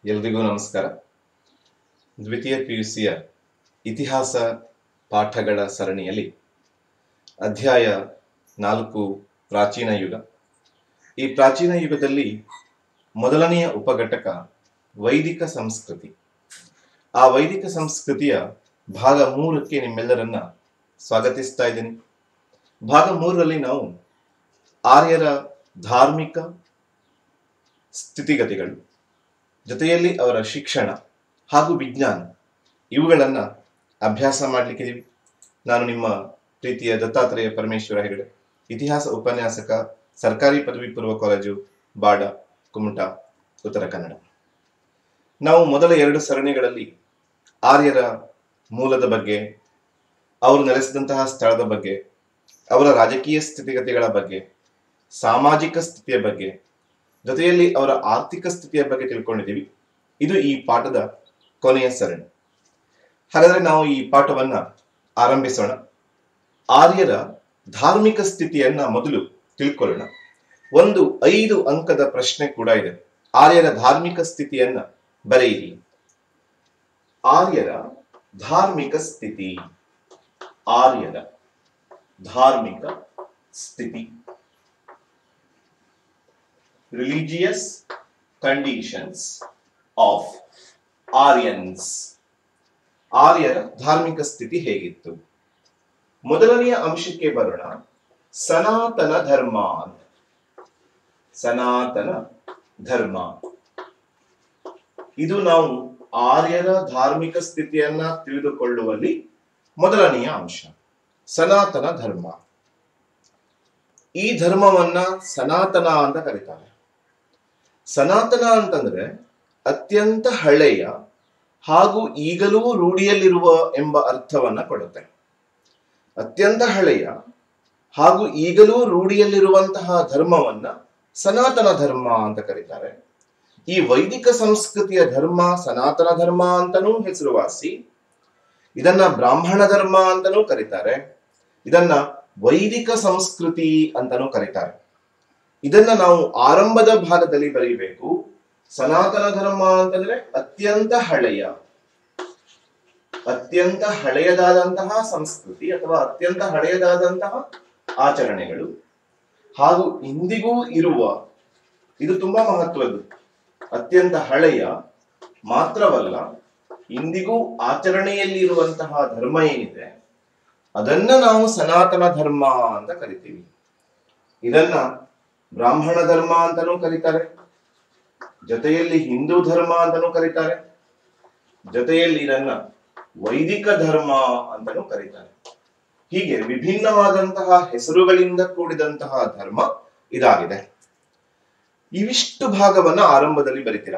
ಎಲ್ರಿಗೂ ನಮಸ್ಕಾರ ದ್ವಿತೀಯ ಪಿಯುಸಿಯ ಇತಿಹಾಸ ಪಾಠಗಳ ಸರಣಿಯಲ್ಲಿ ಅಧ್ಯಾಯ ನಾಲ್ಕು ಪ್ರಾಚೀನ ಯುಗ ಈ ಪ್ರಾಚೀನ ಯುಗದಲ್ಲಿ ಮೊದಲನೆಯ ಉಪಘಟಕ ವೈದಿಕ ಸಂಸ್ಕೃತಿ ಆ ವೈದಿಕ ಸಂಸ್ಕೃತಿಯ ಭಾಗ ಮೂರಕ್ಕೆ ನಿಮ್ಮೆಲ್ಲರನ್ನ ಸ್ವಾಗತಿಸ್ತಾ ಇದ್ದೀನಿ ಭಾಗ ಮೂರರಲ್ಲಿ ನಾವು ಆರ್ಯರ ಧಾರ್ಮಿಕ ಸ್ಥಿತಿಗತಿಗಳು ಜೊತೆಯಲ್ಲಿ ಅವರ ಶಿಕ್ಷಣ ಹಾಗೂ ವಿಜ್ಞಾನ ಇವುಗಳನ್ನ ಅಭ್ಯಾಸ ಮಾಡ್ಲಿಕ್ಕಿದೀವಿ ನಾನು ನಿಮ್ಮ ಪ್ರೀತಿಯ ದತ್ತಾತ್ರೇಯ ಪರಮೇಶ್ವರ ಹೆಗಡೆ ಇತಿಹಾಸ ಉಪನ್ಯಾಸಕ ಸರ್ಕಾರಿ ಪದವಿ ಪೂರ್ವ ಕಾಲೇಜು ಬಾಡ ಕುಮಟಾ ಉತ್ತರ ಕನ್ನಡ ನಾವು ಮೊದಲ ಎರಡು ಸರಣಿಗಳಲ್ಲಿ ಆರ್ಯರ ಮೂಲದ ಬಗ್ಗೆ ಅವರು ನೆಲೆಸಿದಂತಹ ಸ್ಥಳದ ಬಗ್ಗೆ ಅವರ ರಾಜಕೀಯ ಸ್ಥಿತಿಗತಿಗಳ ಬಗ್ಗೆ ಸಾಮಾಜಿಕ ಸ್ಥಿತಿಯ ಬಗ್ಗೆ ಜೊತೆಯಲ್ಲಿ ಅವರ ಆರ್ಥಿಕ ಸ್ಥಿತಿಯ ಬಗ್ಗೆ ತಿಳ್ಕೊಂಡಿದ್ದೀವಿ ಇದು ಈ ಪಾಠದ ಕೊನೆಯ ಸರಣಿ ಹಾಗಾದ್ರೆ ನಾವು ಈ ಪಾಠವನ್ನ ಆರಂಭಿಸೋಣ ಆರ್ಯರ ಧಾರ್ಮಿಕ ಸ್ಥಿತಿಯನ್ನ ಮೊದಲು ತಿಳ್ಕೊಳ್ಳೋಣ ಒಂದು ಐದು ಅಂಕದ ಪ್ರಶ್ನೆ ಕೂಡ ಇದೆ ಆರ್ಯರ ಧಾರ್ಮಿಕ ಸ್ಥಿತಿಯನ್ನ ಬರೆಯಿರಿ ಆರ್ಯರ ಧಾರ್ಮಿಕ ಸ್ಥಿತಿ ಆರ್ಯರ ಧಾರ್ಮಿಕ ಸ್ಥಿತಿ religious conditions of ಆರ್ಯನ್ಸ್ ಆರ್ಯರ ಧಾರ್ಮಿಕ ಸ್ಥಿತಿ ಹೇಗಿತ್ತು ಮೊದಲನೆಯ ಅಂಶಕ್ಕೆ ಬರೋಣ ಸನಾತನ ಧರ್ಮ ಅಂತ ಸನಾತನ ಧರ್ಮ ಇದು ನಾವು ಆರ್ಯರ ಧಾರ್ಮಿಕ ಸ್ಥಿತಿಯನ್ನ ತಿಳಿದುಕೊಳ್ಳುವಲ್ಲಿ ಮೊದಲನೆಯ ಅಂಶ ಸನಾತನ ಧರ್ಮ ಈ ಧರ್ಮವನ್ನ ಸನಾತನ ಅಂತ ಕರೀತಾರೆ ಸನಾತನ ಅಂತಂದ್ರೆ ಅತ್ಯಂತ ಹಳೆಯ ಹಾಗೂ ಈಗಲೂ ರೂಢಿಯಲ್ಲಿರುವ ಎಂಬ ಅರ್ಥವನ್ನ ಕೊಡುತ್ತೆ ಅತ್ಯಂತ ಹಳೆಯ ಹಾಗೂ ಈಗಲೂ ರೂಢಿಯಲ್ಲಿರುವಂತಹ ಧರ್ಮವನ್ನ ಸನಾತನ ಧರ್ಮ ಅಂತ ಕರೀತಾರೆ ಈ ವೈದಿಕ ಸಂಸ್ಕೃತಿಯ ಧರ್ಮ ಸನಾತನ ಧರ್ಮ ಅಂತಾನೂ ಹೆಸರುವಾಸಿ ಇದನ್ನ ಬ್ರಾಹ್ಮಣ ಧರ್ಮ ಅಂತಾನೂ ಕರೀತಾರೆ ಇದನ್ನ ವೈದಿಕ ಸಂಸ್ಕೃತಿ ಅಂತಾನೂ ಕರೀತಾರೆ ಇದನ್ನ ನಾವು ಆರಂಭದ ಭಾಗದಲ್ಲಿ ಬರೀಬೇಕು ಸನಾತನ ಧರ್ಮ ಅಂತಂದ್ರೆ ಅತ್ಯಂತ ಹಳೆಯ ಅತ್ಯಂತ ಹಳೆಯದಾದಂತಹ ಸಂಸ್ಕೃತಿ ಅಥವಾ ಅತ್ಯಂತ ಹಳೆಯದಾದಂತಹ ಆಚರಣೆಗಳು ಹಾಗೂ ಇಂದಿಗೂ ಇರುವ ಇದು ತುಂಬಾ ಮಹತ್ವದ್ದು ಅತ್ಯಂತ ಹಳೆಯ ಮಾತ್ರವಲ್ಲ ಇಂದಿಗೂ ಆಚರಣೆಯಲ್ಲಿ ಇರುವಂತಹ ಧರ್ಮ ಏನಿದೆ ಅದನ್ನ ನಾವು ಸನಾತನ ಧರ್ಮ ಅಂತ ಕರಿತೀವಿ ಇದನ್ನ ಬ್ರಾಹ್ಮಣ ಧರ್ಮ ಅಂತಾನೂ ಕರೀತಾರೆ ಜೊತೆಯಲ್ಲಿ ಹಿಂದೂ ಧರ್ಮ ಅಂತಾನೂ ಕರೀತಾರೆ ಜೊತೆಯಲ್ಲಿ ಇದನ್ನ ವೈದಿಕ ಧರ್ಮ ಅಂತಾನೂ ಕರೀತಾರೆ ಹೀಗೆ ವಿಭಿನ್ನವಾದಂತಹ ಹೆಸರುಗಳಿಂದ ಕೂಡಿದಂತಹ ಧರ್ಮ ಇದಾಗಿದೆ ಇವಿಷ್ಟು ಭಾಗವನ್ನ ಆರಂಭದಲ್ಲಿ ಬರಿತೀರ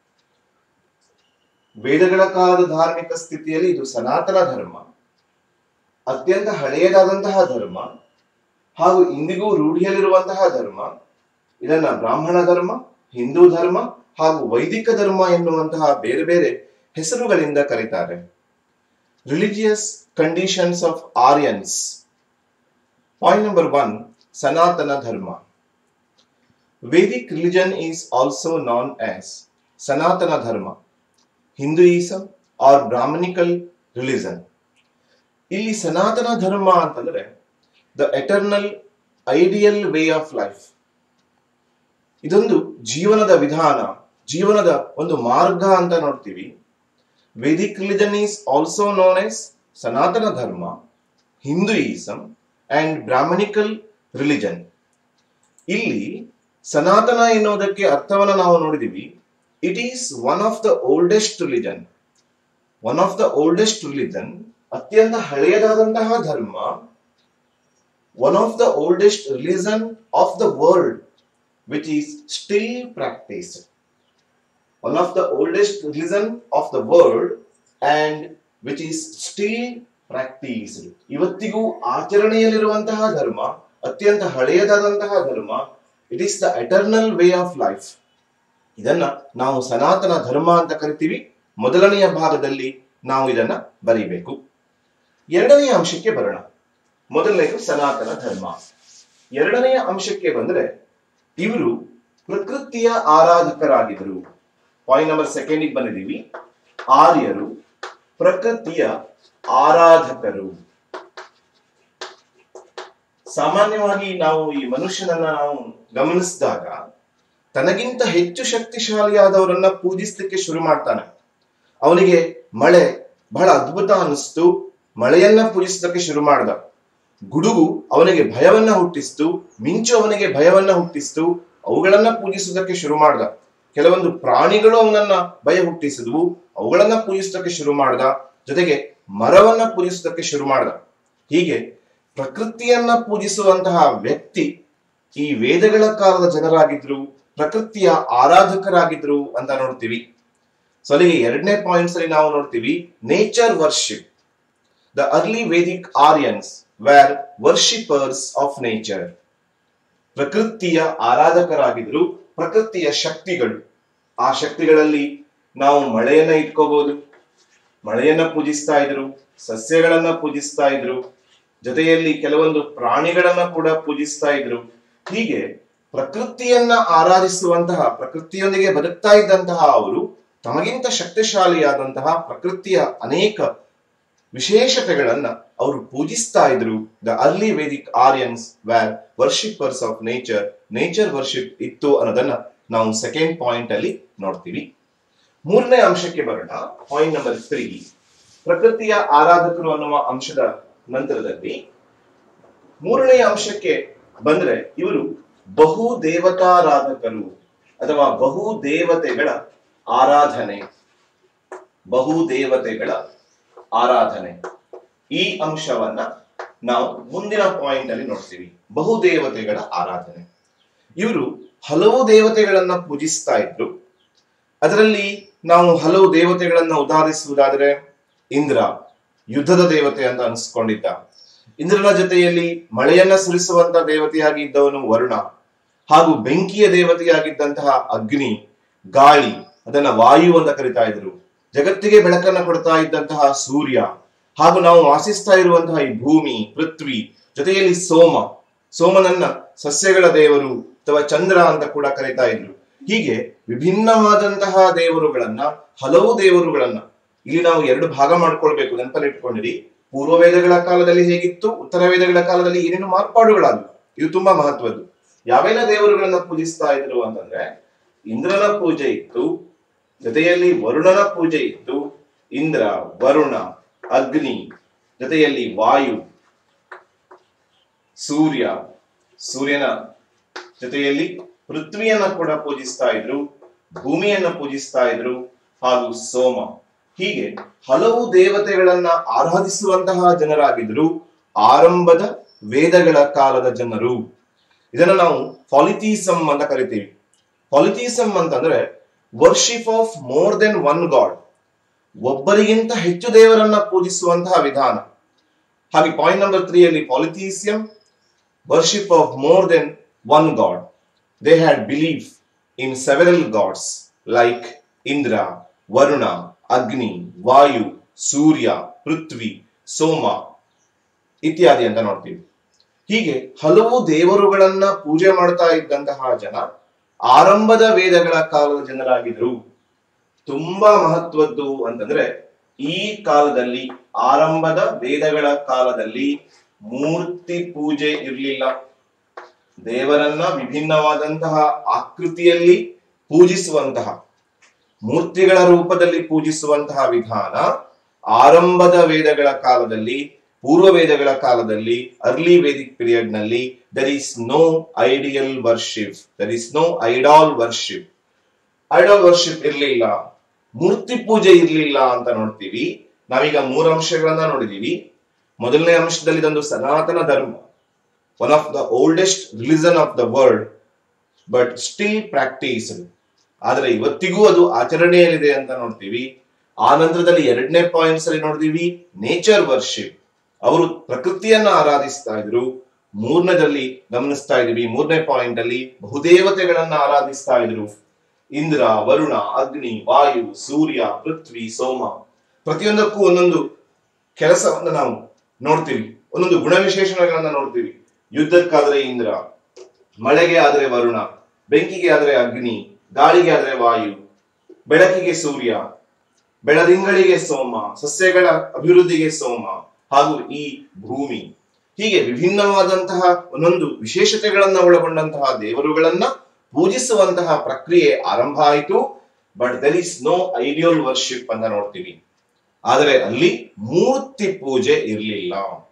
ವೇದಗಳ ಕಾಲದ ಧಾರ್ಮಿಕ ಸ್ಥಿತಿಯಲ್ಲಿ ಇದು ಸನಾತನ ಧರ್ಮ ಅತ್ಯಂತ ಹಳೆಯದಾದಂತಹ ಧರ್ಮ ಹಾಗೂ ಇಂದಿಗೂ ರೂಢಿಯಲ್ಲಿರುವಂತಹ ಧರ್ಮ ಇದನ್ನ ಬ್ರಾಹ್ಮಣ ಧರ್ಮ ಹಿಂದೂ ಧರ್ಮ ಹಾಗೂ ವೈದಿಕ ಧರ್ಮ ಎನ್ನುವಂತಹ ಬೇರೆ ಬೇರೆ ಹೆಸರುಗಳಿಂದ ಕರೀತಾರೆ religious conditions of Aryans point number one Sanatana Dharma Vedic religion is also known as Sanatana Dharma Hinduism R ಬ್ರಾಹ್ಮಣಿಕಲ್ religion ಇಲ್ಲಿ ಸನಾತನ ಧರ್ಮ ಅಂತಂದ್ರೆ the eternal ideal way of life ಇದೊಂದು ಜೀವನದ ವಿಧಾನ ಜೀವನದ ಒಂದು ಮಾರ್ಗ ಅಂತ ನೋಡ್ತೀವಿ Vedic religion is also known as Sanatana Dharma Hinduism and ಬ್ರಾಹ್ಮಣಿಕಲ್ religion ಇಲ್ಲಿ ಸನಾತನ ಎನ್ನುವುದಕ್ಕೆ ಅರ್ಥವನ್ನ ನಾವು ನೋಡಿದೀವಿ it is one of the oldest religion one of the oldest religion ಅತ್ಯಂತ ಹಳೆಯದಾದಂತಹ ಧರ್ಮ one of the oldest religion of the world which is still practice one of the oldest religion of the world and which is still practiced ಇವತ್ತಿಗೂ ಆಚರಣೆಯಲ್ಲಿರುವಂತಹ ಧರ್ಮ ಅತ್ಯಂತ ಹಳೆಯದಾದಂತಹ ಧರ್ಮ it is the eternal way of life ಇದನ್ನ ನಾವು ಸನಾತನ ಧರ್ಮ ಅಂತ ಕರಿತೀವಿ ಮೊದಲನೆಯ ಭಾಗದಲ್ಲಿ ನಾವು ಇದನ್ನ ಬರೀಬೇಕು ಎರಡನೆಯ ಅಂಶಕ್ಕೆ ಬರೋಣ ಮೊದಲನೇದು ಸನಾತನ ಧರ್ಮ ಎರಡನೆಯ ಅಂಶಕ್ಕೆ ಬಂದ್ರೆ ಇವರು ಪ್ರಕೃತಿಯ ಆರಾಧಕರಾಗಿದ್ದರು ಪಾಯಿಂಟ್ ನಂಬರ್ ಸೆಕೆಂಡಿಗೆ ಬಂದಿದ್ದೀವಿ ಆರ್ಯರು ಪ್ರಕೃತಿಯ ಆರಾಧಕರು ಸಾಮಾನ್ಯವಾಗಿ ನಾವು ಈ ಮನುಷ್ಯನನ್ನ ನಾವು ಗಮನಿಸಿದಾಗ ತನಗಿಂತ ಹೆಚ್ಚು ಶಕ್ತಿಶಾಲಿಯಾದವರನ್ನ ಪೂಜಿಸ್ಲಿಕ್ಕೆ ಶುರು ಮಾಡ್ತಾನೆ ಅವನಿಗೆ ಮಳೆ ಬಹಳ ಅದ್ಭುತ ಅನಿಸ್ತು ಮಳೆಯನ್ನ ಪೂಜಿಸೋದಕ್ಕೆ ಶುರು ಮಾಡ್ದ ಗುಡುಗು ಅವನಿಗೆ ಭಯವನ್ನ ಹುಟ್ಟಿಸ್ತು ಮಿಂಚು ಅವನಿಗೆ ಭಯವನ್ನ ಹುಟ್ಟಿಸ್ತು ಅವುಗಳನ್ನ ಪೂಜಿಸುವುದಕ್ಕೆ ಶುರು ಮಾಡ್ದ ಕೆಲವೊಂದು ಪ್ರಾಣಿಗಳು ಅವನನ್ನ ಭಯ ಹುಟ್ಟಿಸಿದ್ವು ಅವುಗಳನ್ನ ಪೂಜಿಸೋದಕ್ಕೆ ಶುರು ಮಾಡ್ದ ಜೊತೆಗೆ ಮರವನ್ನ ಪೂಜಿಸೋದಕ್ಕೆ ಶುರು ಮಾಡ್ದ ಹೀಗೆ ಪ್ರಕೃತಿಯನ್ನ ಪೂಜಿಸುವಂತಹ ವ್ಯಕ್ತಿ ಈ ವೇದಗಳ ಕಾಲದ ಜನರಾಗಿದ್ರು ಪ್ರಕೃತಿಯ ಆರಾಧಕರಾಗಿದ್ರು ಅಂತ ನೋಡ್ತೀವಿ ಸೊ ಅಲ್ಲಿಗೆ ಎರಡನೇ ಪಾಯಿಂಟ್ಸ್ ಅಲ್ಲಿ ನಾವು ನೋಡ್ತೀವಿ nature worship the early Vedic Aryans were worshippers of nature ಪ್ರಕೃತಿಯ ಆರಾಧಕರಾಗಿದ್ರು ಪ್ರಕೃತಿಯ ಶಕ್ತಿಗಳು ಆ ಶಕ್ತಿಗಳಲ್ಲಿ ನಾವು ಮಳೆಯನ್ನ ಇಟ್ಕೋಬಹುದು ಮಳೆಯನ್ನ ಪೂಜಿಸ್ತಾ ಇದ್ರು ಸಸ್ಯಗಳನ್ನ ಪೂಜಿಸ್ತಾ ಇದ್ರು ಜೊತೆಯಲ್ಲಿ ಕೆಲವೊಂದು ಪ್ರಾಣಿಗಳನ್ನ ಕೂಡ ಪೂಜಿಸ್ತಾ ಇದ್ರು ಹೀಗೆ ಪ್ರಕೃತಿಯನ್ನ ಆರಾಧಿಸುವಂತಹ ಪ್ರಕೃತಿಯೊಂದಿಗೆ ಬದುಕ್ತಾ ಇದ್ದಂತಹ ಅವರು ತಮಗಿಂತ ಶಕ್ತಿಶಾಲಿಯಾದಂತಹ ಪ್ರಕೃತಿಯ ಅನೇಕ ವಿಶೇಷತೆಗಳನ್ನ ಅವರು ಪೂಜಿಸ್ತಾ ಇದ್ರು the early Vedic Aryans were worshippers of nature nature worship ಇತ್ತು ಅನ್ನೋದನ್ನ ನಾವು ಸೆಕೆಂಡ್ ಪಾಯಿಂಟ್ ಅಲ್ಲಿ ನೋಡ್ತೀವಿ ಮೂರನೇ ಅಂಶಕ್ಕೆ ಬರೋಣ ಪಾಯಿಂಟ್ ನಂಬರ್ ತ್ರೀ ಪ್ರಕೃತಿಯ ಆರಾಧಕರು ಅನ್ನುವ ಅಂಶದ ನಂತರದಲ್ಲಿ ಮೂರನೇ ಅಂಶಕ್ಕೆ ಬಂದ್ರೆ ಇವರು ಬಹು ದೇವತಾರಾಧಕರು ಅಥವಾ ಬಹು ದೇವತೆಗಳ ಆರಾಧನೆ ಬಹು ದೇವತೆಗಳ ಆರಾಧನೆ ಈ ಅಂಶವನ್ನ ನಾವು ಮುಂದಿನ ಪಾಯಿಂಟ್ ಅಲ್ಲಿ ನೋಡ್ತೀವಿ ಬಹು ದೇವತೆಗಳ ಆರಾಧನೆ ಇವರು ಹಲವು ದೇವತೆಗಳನ್ನ ಪೂಜಿಸ್ತಾ ಇದ್ರು ಅದರಲ್ಲಿ ನಾವು ಹಲವು ದೇವತೆಗಳನ್ನ ಉದಾಹರಿಸುವುದಾದರೆ ಇಂದ್ರ ಯುದ್ಧದ ದೇವತೆ ಅಂತ ಅನಿಸ್ಕೊಂಡಿದ್ದ ಇಂದ್ರನ ಜೊತೆಯಲ್ಲಿ ಮಳೆಯನ್ನ ಸುರಿಸುವಂತ ದೇವತೆಯಾಗಿ ಇದ್ದವನು ವರುಣ ಹಾಗೂ ಬೆಂಕಿಯ ದೇವತೆಯಾಗಿದ್ದಂತಹ ಅಗ್ನಿ ಗಾಳಿ ಅದನ್ನ ವಾಯು ಅಂತ ಕರಿತಾ ಇದ್ರು ಜಗತ್ತಿಗೆ ಬೆಳಕನ್ನ ಕೊಡ್ತಾ ಇದ್ದಂತಹ ಸೂರ್ಯ ಹಾಗೂ ನಾವು ವಾಸಿಸ್ತಾ ಇರುವಂತಹ ಈ ಭೂಮಿ ಪೃಥ್ವಿ ಜೊತೆಯಲ್ಲಿ ಸೋಮ ಸೋಮನನ್ನ ಸಸ್ಯಗಳ ದೇವರು ಅಥವಾ ಚಂದ್ರ ಅಂತ ಕೂಡ ಕರೀತಾ ಇದ್ರು ಹೀಗೆ ವಿಭಿನ್ನವಾದಂತಹ ದೇವರುಗಳನ್ನ ಹಲವು ದೇವರುಗಳನ್ನ ಇಲ್ಲಿ ನಾವು ಎರಡು ಭಾಗ ಮಾಡ್ಕೊಳ್ಬೇಕು ನೆನಪಲ್ಲಿ ಇಟ್ಕೊಂಡಿರಿ ಪೂರ್ವ ವೇದಗಳ ಕಾಲದಲ್ಲಿ ಹೇಗಿತ್ತು ಉತ್ತರ ವೇದಗಳ ಕಾಲದಲ್ಲಿ ಏನೇನು ಮಾರ್ಪಾಡುಗಳಾದವು ಇದು ತುಂಬಾ ಮಹತ್ವದ್ದು ಯಾವೆಲ್ಲ ದೇವರುಗಳನ್ನ ಪೂಜಿಸ್ತಾ ಇದ್ರು ಅಂತಂದ್ರೆ ಇಂದ್ರನ ಪೂಜೆ ಇತ್ತು ಜೊತೆಯಲ್ಲಿ ವರುಣನ ಪೂಜೆ ಇತ್ತು ಇಂದ್ರ ವರುಣ ಅಗ್ನಿ ಜೊತೆಯಲ್ಲಿ ವಾಯು ಸೂರ್ಯ ಸೂರ್ಯನ ಜೊತೆಯಲ್ಲಿ ಪೃಥ್ವಿಯನ್ನ ಕೂಡ ಪೂಜಿಸ್ತಾ ಇದ್ರು ಭೂಮಿಯನ್ನ ಪೂಜಿಸ್ತಾ ಇದ್ರು ಹಾಗೂ ಸೋಮ ಹೀಗೆ ಹಲವು ದೇವತೆಗಳನ್ನ ಆರಾಧಿಸುವಂತಹ ಜನರಾಗಿದ್ರು ಆರಂಭದ ವೇದಗಳ ಕಾಲದ ಜನರು ಇದನ್ನ ನಾವು ಪಾಲಿಥೀಸಮ್ ಅಂತ ಕರಿತೀವಿ ಪಾಲಿಥೀಸಮ್ ಅಂತಂದ್ರೆ worship of more than one god ಒಬ್ಬರಿಗಿಂತ ಹೆಚ್ಚು ದೇವರನ್ನ ಪೂಜಿಸುವಂತಹ ವಿಧಾನ ಹಾಗೆ ಪಾಯಿಂಟ್ ನಂಬರ್ ತ್ರೀ ಅಲ್ಲಿ polytheism worship of more than one god they had believe in several gods like Indra Varuna Agni Vayu ಸೂರ್ಯ ಪೃಥ್ವಿ ಸೋಮ ಇತ್ಯಾದಿ ಅಂತ ನೋಡ್ತೀವಿ ಹೀಗೆ ಹಲವು ದೇವರುಗಳನ್ನ ಪೂಜೆ ಮಾಡ್ತಾ ಇದ್ದಂತಹ ಜನ ಆರಂಭದ ವೇದಗಳ ಕಾಲದ ಜನರಾಗಿದ್ರು ತುಂಬಾ ಮಹತ್ವದ್ದು ಅಂತಂದ್ರೆ ಈ ಕಾಲದಲ್ಲಿ ಆರಂಭದ ವೇದಗಳ ಕಾಲದಲ್ಲಿ ಮೂರ್ತಿ ಪೂಜೆ ಇರಲಿಲ್ಲ ದೇವರನ್ನ ವಿಭಿನ್ನವಾದಂತಹ ಆಕೃತಿಯಲ್ಲಿ ಪೂಜಿಸುವಂತಹ ಮೂರ್ತಿಗಳ ರೂಪದಲ್ಲಿ ಪೂಜಿಸುವಂತಹ ವಿಧಾನ ಆರಂಭದ ವೇದಗಳ ಕಾಲದಲ್ಲಿ ಪೂರ್ವ ವೇದಗಳ ಕಾಲದಲ್ಲಿ ಅರ್ಲಿ ವೇದಿಕ್ ಪೀರಿಯಡ್ ನಲ್ಲಿ there is no idol worship there is no idol worship idol worship ಇರ್ಲಿಲ್ಲ ಮೂರ್ತಿ ಪೂಜೆ ಇರ್ಲಿಲ್ಲ ಅಂತ ನೋಡ್ತೀವಿ ನಾವೀಗ ಮೂರು ಅಂಶಗಳನ್ನ ನೋಡಿದೀವಿ ಮೊದಲನೇ ಅಂಶದಲ್ಲಿ ಇದೊಂದು Sanatana Dharma one of the oldest religion of the world but still practiced ಆದ್ರೆ ಇವತ್ತಿಗೂ ಅದು ಆಚರಣೆಯಲ್ಲಿದೆ ಅಂತ ನೋಡ್ತೀವಿ ಆ ನಂತರದಲ್ಲಿ ಎರಡನೇ ಪಾಯಿಂಟ್ಸ್ ಅಲ್ಲಿ ನೋಡಿದೀವಿ ನೇಚರ್ ವರ್ಷಿಪ್ ಅವರು ಪ್ರಕೃತಿಯನ್ನ ಆರಾಧಿಸ್ತಾ ಇದ್ರು ಮೂರನೇದಲ್ಲಿ ಗಮನಿಸ್ತಾ ಇದೀವಿ ಮೂರನೇ ಪಾಯಿಂಟ್ ಅಲ್ಲಿ ಬಹುದೇವತೆಗಳನ್ನ ಆರಾಧಿಸ್ತಾ ಇದ್ರು ಇಂದ್ರ ವರುಣ ಅಗ್ನಿ ವಾಯು ಸೂರ್ಯ ಪೃಥ್ವಿ ಸೋಮ ಪ್ರತಿಯೊಂದಕ್ಕೂ ಒಂದೊಂದು ಕೆಲಸವನ್ನ ನಾವು ನೋಡ್ತೀವಿ ಒಂದೊಂದು ಗುಣವಿಶೇಷಣಗಳನ್ನ ನೋಡ್ತೀವಿ ಯುದ್ಧಕ್ಕಾದ್ರೆ ಇಂದ್ರ ಮಳೆಗೆ ಆದ್ರೆ ವರುಣ ಬೆಂಕಿಗೆ ಆದ್ರೆ ಅಗ್ನಿ ಗಾಳಿಗೆ ಆದ್ರೆ ವಾಯು ಬೆಳಕಿಗೆ ಸೂರ್ಯ ಬೆಳದಿಂಗಳಿಗೆ ಸೋಮ ಸಸ್ಯಗಳ ಅಭಿವೃದ್ಧಿಗೆ ಸೋಮ ಹಾಗೂ ಈ ಭೂಮಿ ಹೀಗೆ ವಿಭಿನ್ನವಾದಂತಹ ಒಂದೊಂದು ವಿಶೇಷತೆಗಳನ್ನ ಒಳಗೊಂಡಂತಹ ದೇವರುಗಳನ್ನ ಪೂಜಿಸುವಂತಹ ಪ್ರಕ್ರಿಯೆ ಆರಂಭ ಆಯಿತು but there is no idol worship ಅಂತ ನೋಡ್ತೀವಿ ಆದರೆ ಅಲ್ಲಿ ಮೂರ್ತಿ ಪೂಜೆ ಇರಲಿಲ್ಲ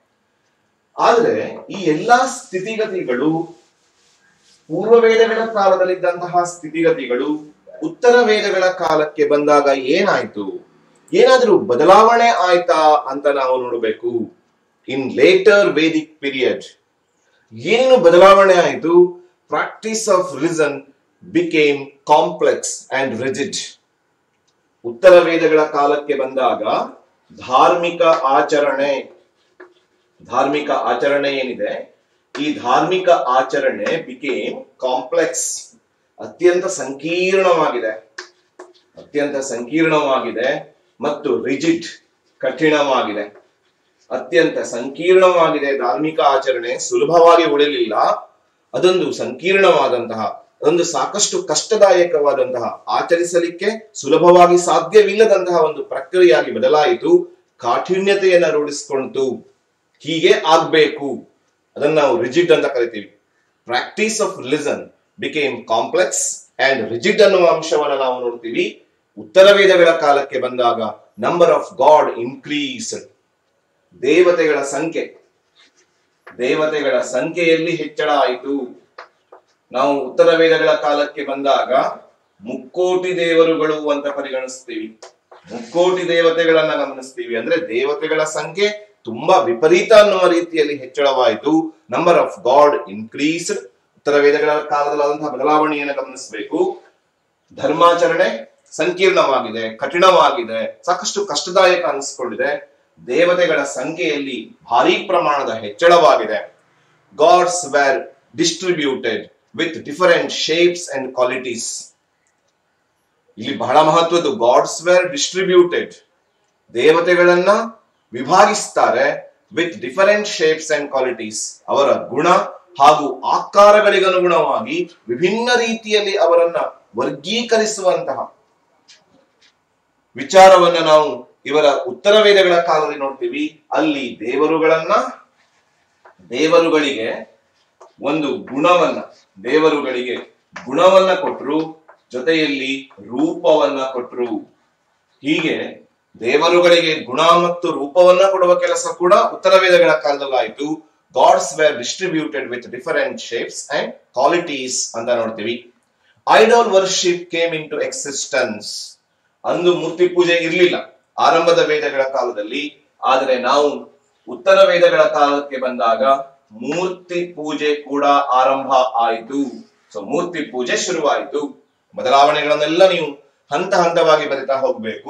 ಆದ್ರೆ ಈ ಎಲ್ಲಾ ಸ್ಥಿತಿಗತಿಗಳು ಪೂರ್ವ ವೇದಗಳ ಕಾಲದಲ್ಲಿದ್ದಂತಹ ಸ್ಥಿತಿಗತಿಗಳು ಉತ್ತರ ವೇದಗಳ ಕಾಲಕ್ಕೆ ಬಂದಾಗ ಏನಾಯ್ತು ಏನಾದ್ರೂ ಬದಲಾವಣೆ ಆಯ್ತಾ ಅಂತ ನಾವು ನೋಡಬೇಕು ಇನ್ ಲೇಟರ್ ವೇದಿಕ್ ಪೀರಿಯಡ್ ಏನು ಬದಲಾವಣೆ ಆಯಿತು practice of religion became complex and rigid ಉತ್ತರ ವೇದಗಳ ಕಾಲಕ್ಕೆ ಬಂದಾಗ ಧಾರ್ಮಿಕ ಆಚರಣೆ ಧಾರ್ಮಿಕ ಆಚರಣೆ ಏನಿದೆ ಈ ಧಾರ್ಮಿಕ ಆಚರಣೆ ಬಿಕೇಮ್ ಕಾಂಪ್ಲೆಕ್ಸ್ ಅತ್ಯಂತ ಸಂಕೀರ್ಣವಾಗಿದೆ ಅತ್ಯಂತ ಸಂಕೀರ್ಣವಾಗಿದೆ ಮತ್ತು ರಿಜಿಡ್ ಕಠಿಣವಾಗಿದೆ ಅತ್ಯಂತ ಸಂಕೀರ್ಣವಾಗಿದೆ ಧಾರ್ಮಿಕ ಆಚರಣೆ ಸುಲಭವಾಗಿ ಉಳಿಲಿಲ್ಲ ಅದೊಂದು ಸಂಕೀರ್ಣವಾದಂತಹ ಅದೊಂದು ಸಾಕಷ್ಟು ಕಷ್ಟದಾಯಕವಾದಂತಹ ಆಚರಿಸಲಿಕ್ಕೆ ಸುಲಭವಾಗಿ ಸಾಧ್ಯವಿಲ್ಲದಂತಹ ಒಂದು ಪ್ರಕ್ರಿಯೆಯಾಗಿ ಬದಲಾಯಿತು ಕಾಠಿಣ್ಯತೆಯನ್ನ ರೂಢಿಸಿಕೊಂಡಿತು ಹೀಗೆ ಆಗ್ಬೇಕು ಅದನ್ನ ನಾವು ರಿಜಿಡ್ ಅಂತ ಕರಿತೀವಿ practice of religion became complex and rigid ಅನ್ನುವ ಅಂಶವನ್ನ ನಾವು ನೋಡ್ತೀವಿ ಉತ್ತರ ವೇದಗಳ ಕಾಲಕ್ಕೆ ಬಂದಾಗ ನಂಬರ್ ಆಫ್ ಗಾಡ್ ಇನ್ಕ್ರೀಸ್ ದೇವತೆಗಳ ಸಂಖ್ಯೆ ದೇವತೆಗಳ ಸಂಖ್ಯೆಯಲ್ಲಿ ಹೆಚ್ಚಳ ಆಯಿತು ನಾವು ಉತ್ತರ ವೇದಗಳ ಕಾಲಕ್ಕೆ ಬಂದಾಗ ಮುಕ್ಕೋಟಿ ದೇವರುಗಳು ಅಂತ ಪರಿಗಣಿಸ್ತೀವಿ ಮುಕ್ಕೋಟಿ ದೇವತೆಗಳನ್ನ ಗಮನಿಸ್ತೀವಿ ಅಂದ್ರೆ ದೇವತೆಗಳ ಸಂಖ್ಯೆ ತುಂಬಾ ವಿಪರೀತ ಅನ್ನುವ ರೀತಿಯಲ್ಲಿ ಹೆಚ್ಚಳವಾಯಿತು ನಂಬರ್ ಆಫ್ ಗಾಡ್ ಇನ್ಕ್ರೀಸ್ಡ್ ಉತ್ತರ ವೇದಗಳ ಕಾಲದಲ್ಲಾದಂತಹ ಬದಲಾವಣೆಯನ್ನು ಗಮನಿಸಬೇಕು ಧರ್ಮಾಚರಣೆ ಸಂಕೀರ್ಣವಾಗಿದೆ ಕಠಿಣವಾಗಿದೆ ಸಾಕಷ್ಟು ಕಷ್ಟದಾಯಕ ಅನಿಸ್ಕೊಂಡಿದೆ ದೇವತೆಗಳ ಸಂಖ್ಯೆಯಲ್ಲಿ ಭಾರಿ ಪ್ರಮಾಣದ ಹೆಚ್ಚಳವಾಗಿದೆ gods were distributed with different shapes and qualities ಇಲ್ಲಿ ಬಹಳ ಮಹತ್ವದ್ದು ಗಾಡ್ಸ್ ವೇರ್ ಡಿಸ್ಟ್ರಿಬ್ಯೂಟೆಡ್ ದೇವತೆಗಳನ್ನ ವಿಭಾಗಿಸ್ತಾರೆ with different shapes and qualities ಅವರ ಗುಣ ಹಾಗೂ ಆಕಾರಗಳಿಗನುಗುಣವಾಗಿ ವಿಭಿನ್ನ ರೀತಿಯಲ್ಲಿ ಅವರನ್ನ ವರ್ಗೀಕರಿಸುವಂತಹ ವಿಚಾರವನ್ನ ನಾವು ಇವರ ಉತ್ತರ ವೇದಗಳ ಕಾಲದಲ್ಲಿ ನೋಡ್ತೀವಿ ಅಲ್ಲಿ ದೇವರುಗಳನ್ನ ದೇವರುಗಳಿಗೆ ಒಂದು ಗುಣವನ್ನ ದೇವರುಗಳಿಗೆ ಗುಣವನ್ನ ಕೊಟ್ರು ಜೊತೆಯಲ್ಲಿ ರೂಪವನ್ನ ಕೊಟ್ರು ಹೀಗೆ ದೇವರುಗಳಿಗೆ ಗುಣ ಮತ್ತು ರೂಪವನ್ನ ಕೊಡುವ ಕೆಲಸ ಕೂಡ ಉತ್ತರ ವೇದಗಳ ಕಾಲದಲ್ಲಾಯಿತು gods were distributed with different shapes and qualities ಅಂತ ನೋಡ್ತೀವಿ idol worship came into existence ಅಂದು ಮೂರ್ತಿ ಪೂಜೆ ಇರಲಿಲ್ಲ ಆರಂಭದ ವೇದಗಳ ಕಾಲದಲ್ಲಿ ಆದರೆ ನಾವು ಉತ್ತರ ವೇದಗಳ ಕಾಲಕ್ಕೆ ಬಂದಾಗ ಮೂರ್ತಿ ಪೂಜೆ ಕೂಡ ಆರಂಭ ಆಯಿತು ಸೊ ಮೂರ್ತಿ ಪೂಜೆ ಶುರುವಾಯಿತು ಬದಲಾವಣೆಗಳನ್ನೆಲ್ಲ ನೀವು ಹಂತ ಹಂತವಾಗಿ ಬರಿತಾ ಹೋಗ್ಬೇಕು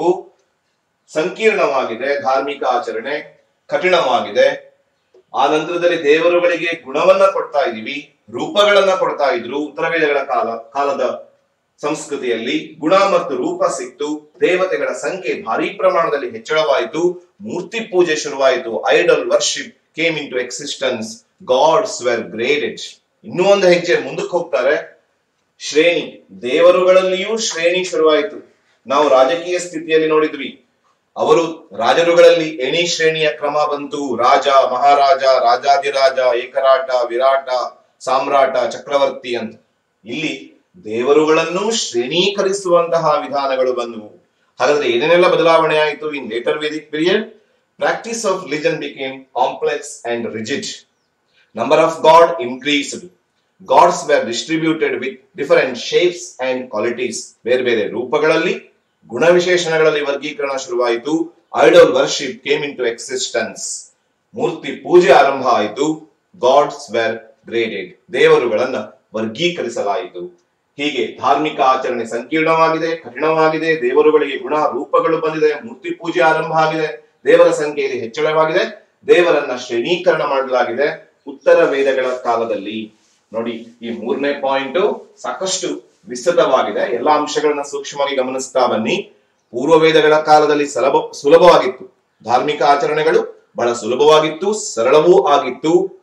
ಸಂಕೀರ್ಣವಾಗಿದೆ ಧಾರ್ಮಿಕ ಆಚರಣೆ ಕಠಿಣವಾಗಿದೆ ಆ ನಂತರದಲ್ಲಿ ದೇವರುಗಳಿಗೆ ಗುಣವನ್ನ ಕೊಡ್ತಾ ಇದೀವಿ ರೂಪಗಳನ್ನ ಕೊಡ್ತಾ ಇದ್ರು ಉತ್ತರ ವೇದಗಳ ಕಾಲ ಕಾಲದ ಸಂಸ್ಕೃತಿಯಲ್ಲಿ ಗುಣ ಮತ್ತು ರೂಪ ಸಿಕ್ತು ದೇವತೆಗಳ ಸಂಖ್ಯೆ ಭಾರಿ ಪ್ರಮಾಣದಲ್ಲಿ ಹೆಚ್ಚಳವಾಯಿತು ಮೂರ್ತಿ ಪೂಜೆ ಶುರುವಾಯಿತು idol worship came into existence gods were graded ಇನ್ನೂ ಒಂದು ಹೆಜ್ಜೆ ಮುಂದಕ್ಕೆ ಹೋಗ್ತಾರೆ ಶ್ರೇಣಿ ದೇವರುಗಳಲ್ಲಿಯೂ ಶ್ರೇಣಿ ಶುರುವಾಯಿತು ನಾವು ರಾಜಕೀಯ ಸ್ಥಿತಿಯಲ್ಲಿ ನೋಡಿದ್ವಿ ಅವರು ರಾಜರುಗಳಲ್ಲಿ ಎಣಿ ಶ್ರೇಣಿಯ ಕ್ರಮ ಬಂತು ರಾಜ ಮಹಾರಾಜ ರಾಜಾಧಿರಾಜ ಏಕರಾಟ ವಿರಾಟ ಸಾಮ್ರಾಟ ಚಕ್ರವರ್ತಿ ಅಂತ ಇಲ್ಲಿ ದೇವರುಗಳನ್ನು ಶ್ರೇಣೀಕರಿಸುವಂತಹ ವಿಧಾನಗಳು ಬಂದವು ಹಾಗಾದ್ರೆ ಏನೇನೆಲ್ಲ ಬದಲಾವಣೆ ಆಯಿತು in later Vedic period practice of religion became complex and rigid number of god increased gods were distributed with different shapes and qualities ಬೇರೆ ಬೇರೆ ರೂಪಗಳಲ್ಲಿ ಗುಣವಿಶೇಷಣಗಳಲ್ಲಿ ವರ್ಗೀಕರಣ ಶುರುವಾಯಿತು idol worship came into existence ಮೂರ್ತಿ ಪೂಜೆ ಆರಂಭ ಆಯಿತು ಗಾಡ್ಸ್ ವೇರ್ ಗ್ರೇಡೆಡ್ ದೇವರುಗಳನ್ನ ವರ್ಗೀಕರಿಸಲಾಯಿತು ಹೀಗೆ ಧಾರ್ಮಿಕ ಆಚರಣೆ ಸಂಕೀರ್ಣವಾಗಿದೆ ಕಠಿಣವಾಗಿದೆ ದೇವರುಗಳಿಗೆ ಗುಣ ರೂಪಗಳು ಬಂದಿದೆ ಮೂರ್ತಿ ಪೂಜೆ ಆರಂಭ ಆಗಿದೆ ದೇವರ ಸಂಖ್ಯೆಯಲ್ಲಿ ಹೆಚ್ಚಳವಾಗಿದೆ ದೇವರನ್ನ ಶ್ರೇಣೀಕರಣ ಮಾಡಲಾಗಿದೆ ಉತ್ತರ ವೇದಗಳ ಕಾಲದಲ್ಲಿ ನೋಡಿ ಈ ಮೂರನೇ ಪಾಯಿಂಟ್ ಸಾಕಷ್ಟು ವಿಸ್ತೃತವಾಗಿದೆ ಎಲ್ಲಾ ಅಂಶಗಳನ್ನ ಸೂಕ್ಷ್ಮವಾಗಿ ಗಮನಿಸ್ತಾ ಬನ್ನಿ ಪೂರ್ವ ವೇದಗಳ ಕಾಲದಲ್ಲಿ ಸುಲಭ ಸುಲಭವಾಗಿತ್ತು ಧಾರ್ಮಿಕ ಆಚರಣೆಗಳು ಬಹಳ ಸುಲಭವಾಗಿತ್ತು ಸರಳವೂ ಆಗಿತ್ತು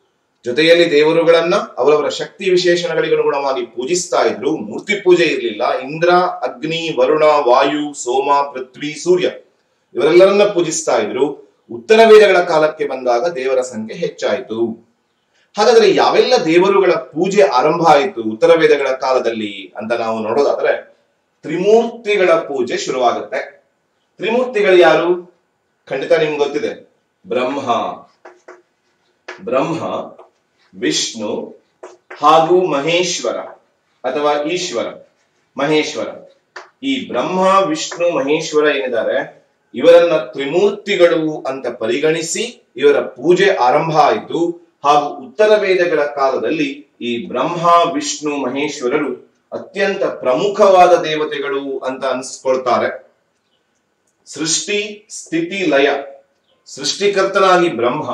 ಜೊತೆಯಲ್ಲಿ ದೇವರುಗಳನ್ನ ಅವರವರ ಶಕ್ತಿ ವಿಶೇಷಣಗಳಿಗೆ ಅನುಗುಣವಾಗಿ ಪೂಜಿಸ್ತಾ ಇದ್ರು ಮೂರ್ತಿ ಪೂಜೆ ಇರಲಿಲ್ಲ ಇಂದ್ರ ಅಗ್ನಿ ವರುಣ ವಾಯು ಸೋಮ ಪೃಥ್ವಿ ಸೂರ್ಯ ಇವರೆಲ್ಲರನ್ನ ಪೂಜಿಸ್ತಾ ಇದ್ರು ಉತ್ತರ ವೇದಗಳ ಕಾಲಕ್ಕೆ ಬಂದಾಗ ದೇವರ ಸಂಖ್ಯೆ ಹೆಚ್ಚಾಯಿತು ಹಾಗಾದ್ರೆ ಯಾವೆಲ್ಲ ದೇವರುಗಳ ಪೂಜೆ ಆರಂಭ ಆಯಿತು ಉತ್ತರ ವೇದಗಳ ಕಾಲದಲ್ಲಿ ಅಂತ ನಾವು ನೋಡೋದಾದ್ರೆ ತ್ರಿಮೂರ್ತಿಗಳ ಪೂಜೆ ಶುರುವಾಗುತ್ತೆ ತ್ರಿಮೂರ್ತಿಗಳು ಯಾರು ಖಂಡಿತ ನಿಮ್ಗೆ ಗೊತ್ತಿದೆ ಬ್ರಹ್ಮ ಬ್ರಹ್ಮ ವಿಷ್ಣು ಹಾಗೂ ಮಹೇಶ್ವರ ಅಥವಾ ಈಶ್ವರ ಮಹೇಶ್ವರ ಈ ಬ್ರಹ್ಮ ವಿಷ್ಣು ಮಹೇಶ್ವರ ಏನಿದ್ದಾರೆ ಇವರನ್ನ ತ್ರಿಮೂರ್ತಿಗಳು ಅಂತ ಪರಿಗಣಿಸಿ ಇವರ ಪೂಜೆ ಆರಂಭ ಆಯಿತು ಹಾಗೂ ಉತ್ತರ ವೇದಗಳ ಕಾಲದಲ್ಲಿ ಈ ಬ್ರಹ್ಮ ವಿಷ್ಣು ಮಹೇಶ್ವರರು ಅತ್ಯಂತ ಪ್ರಮುಖವಾದ ದೇವತೆಗಳು ಅಂತ ಅನ್ಸ್ಕೊಳ್ತಾರೆ ಸೃಷ್ಟಿ ಸ್ಥಿತಿ ಲಯ ಸೃಷ್ಟಿಕರ್ತನಾಗಿ ಬ್ರಹ್ಮ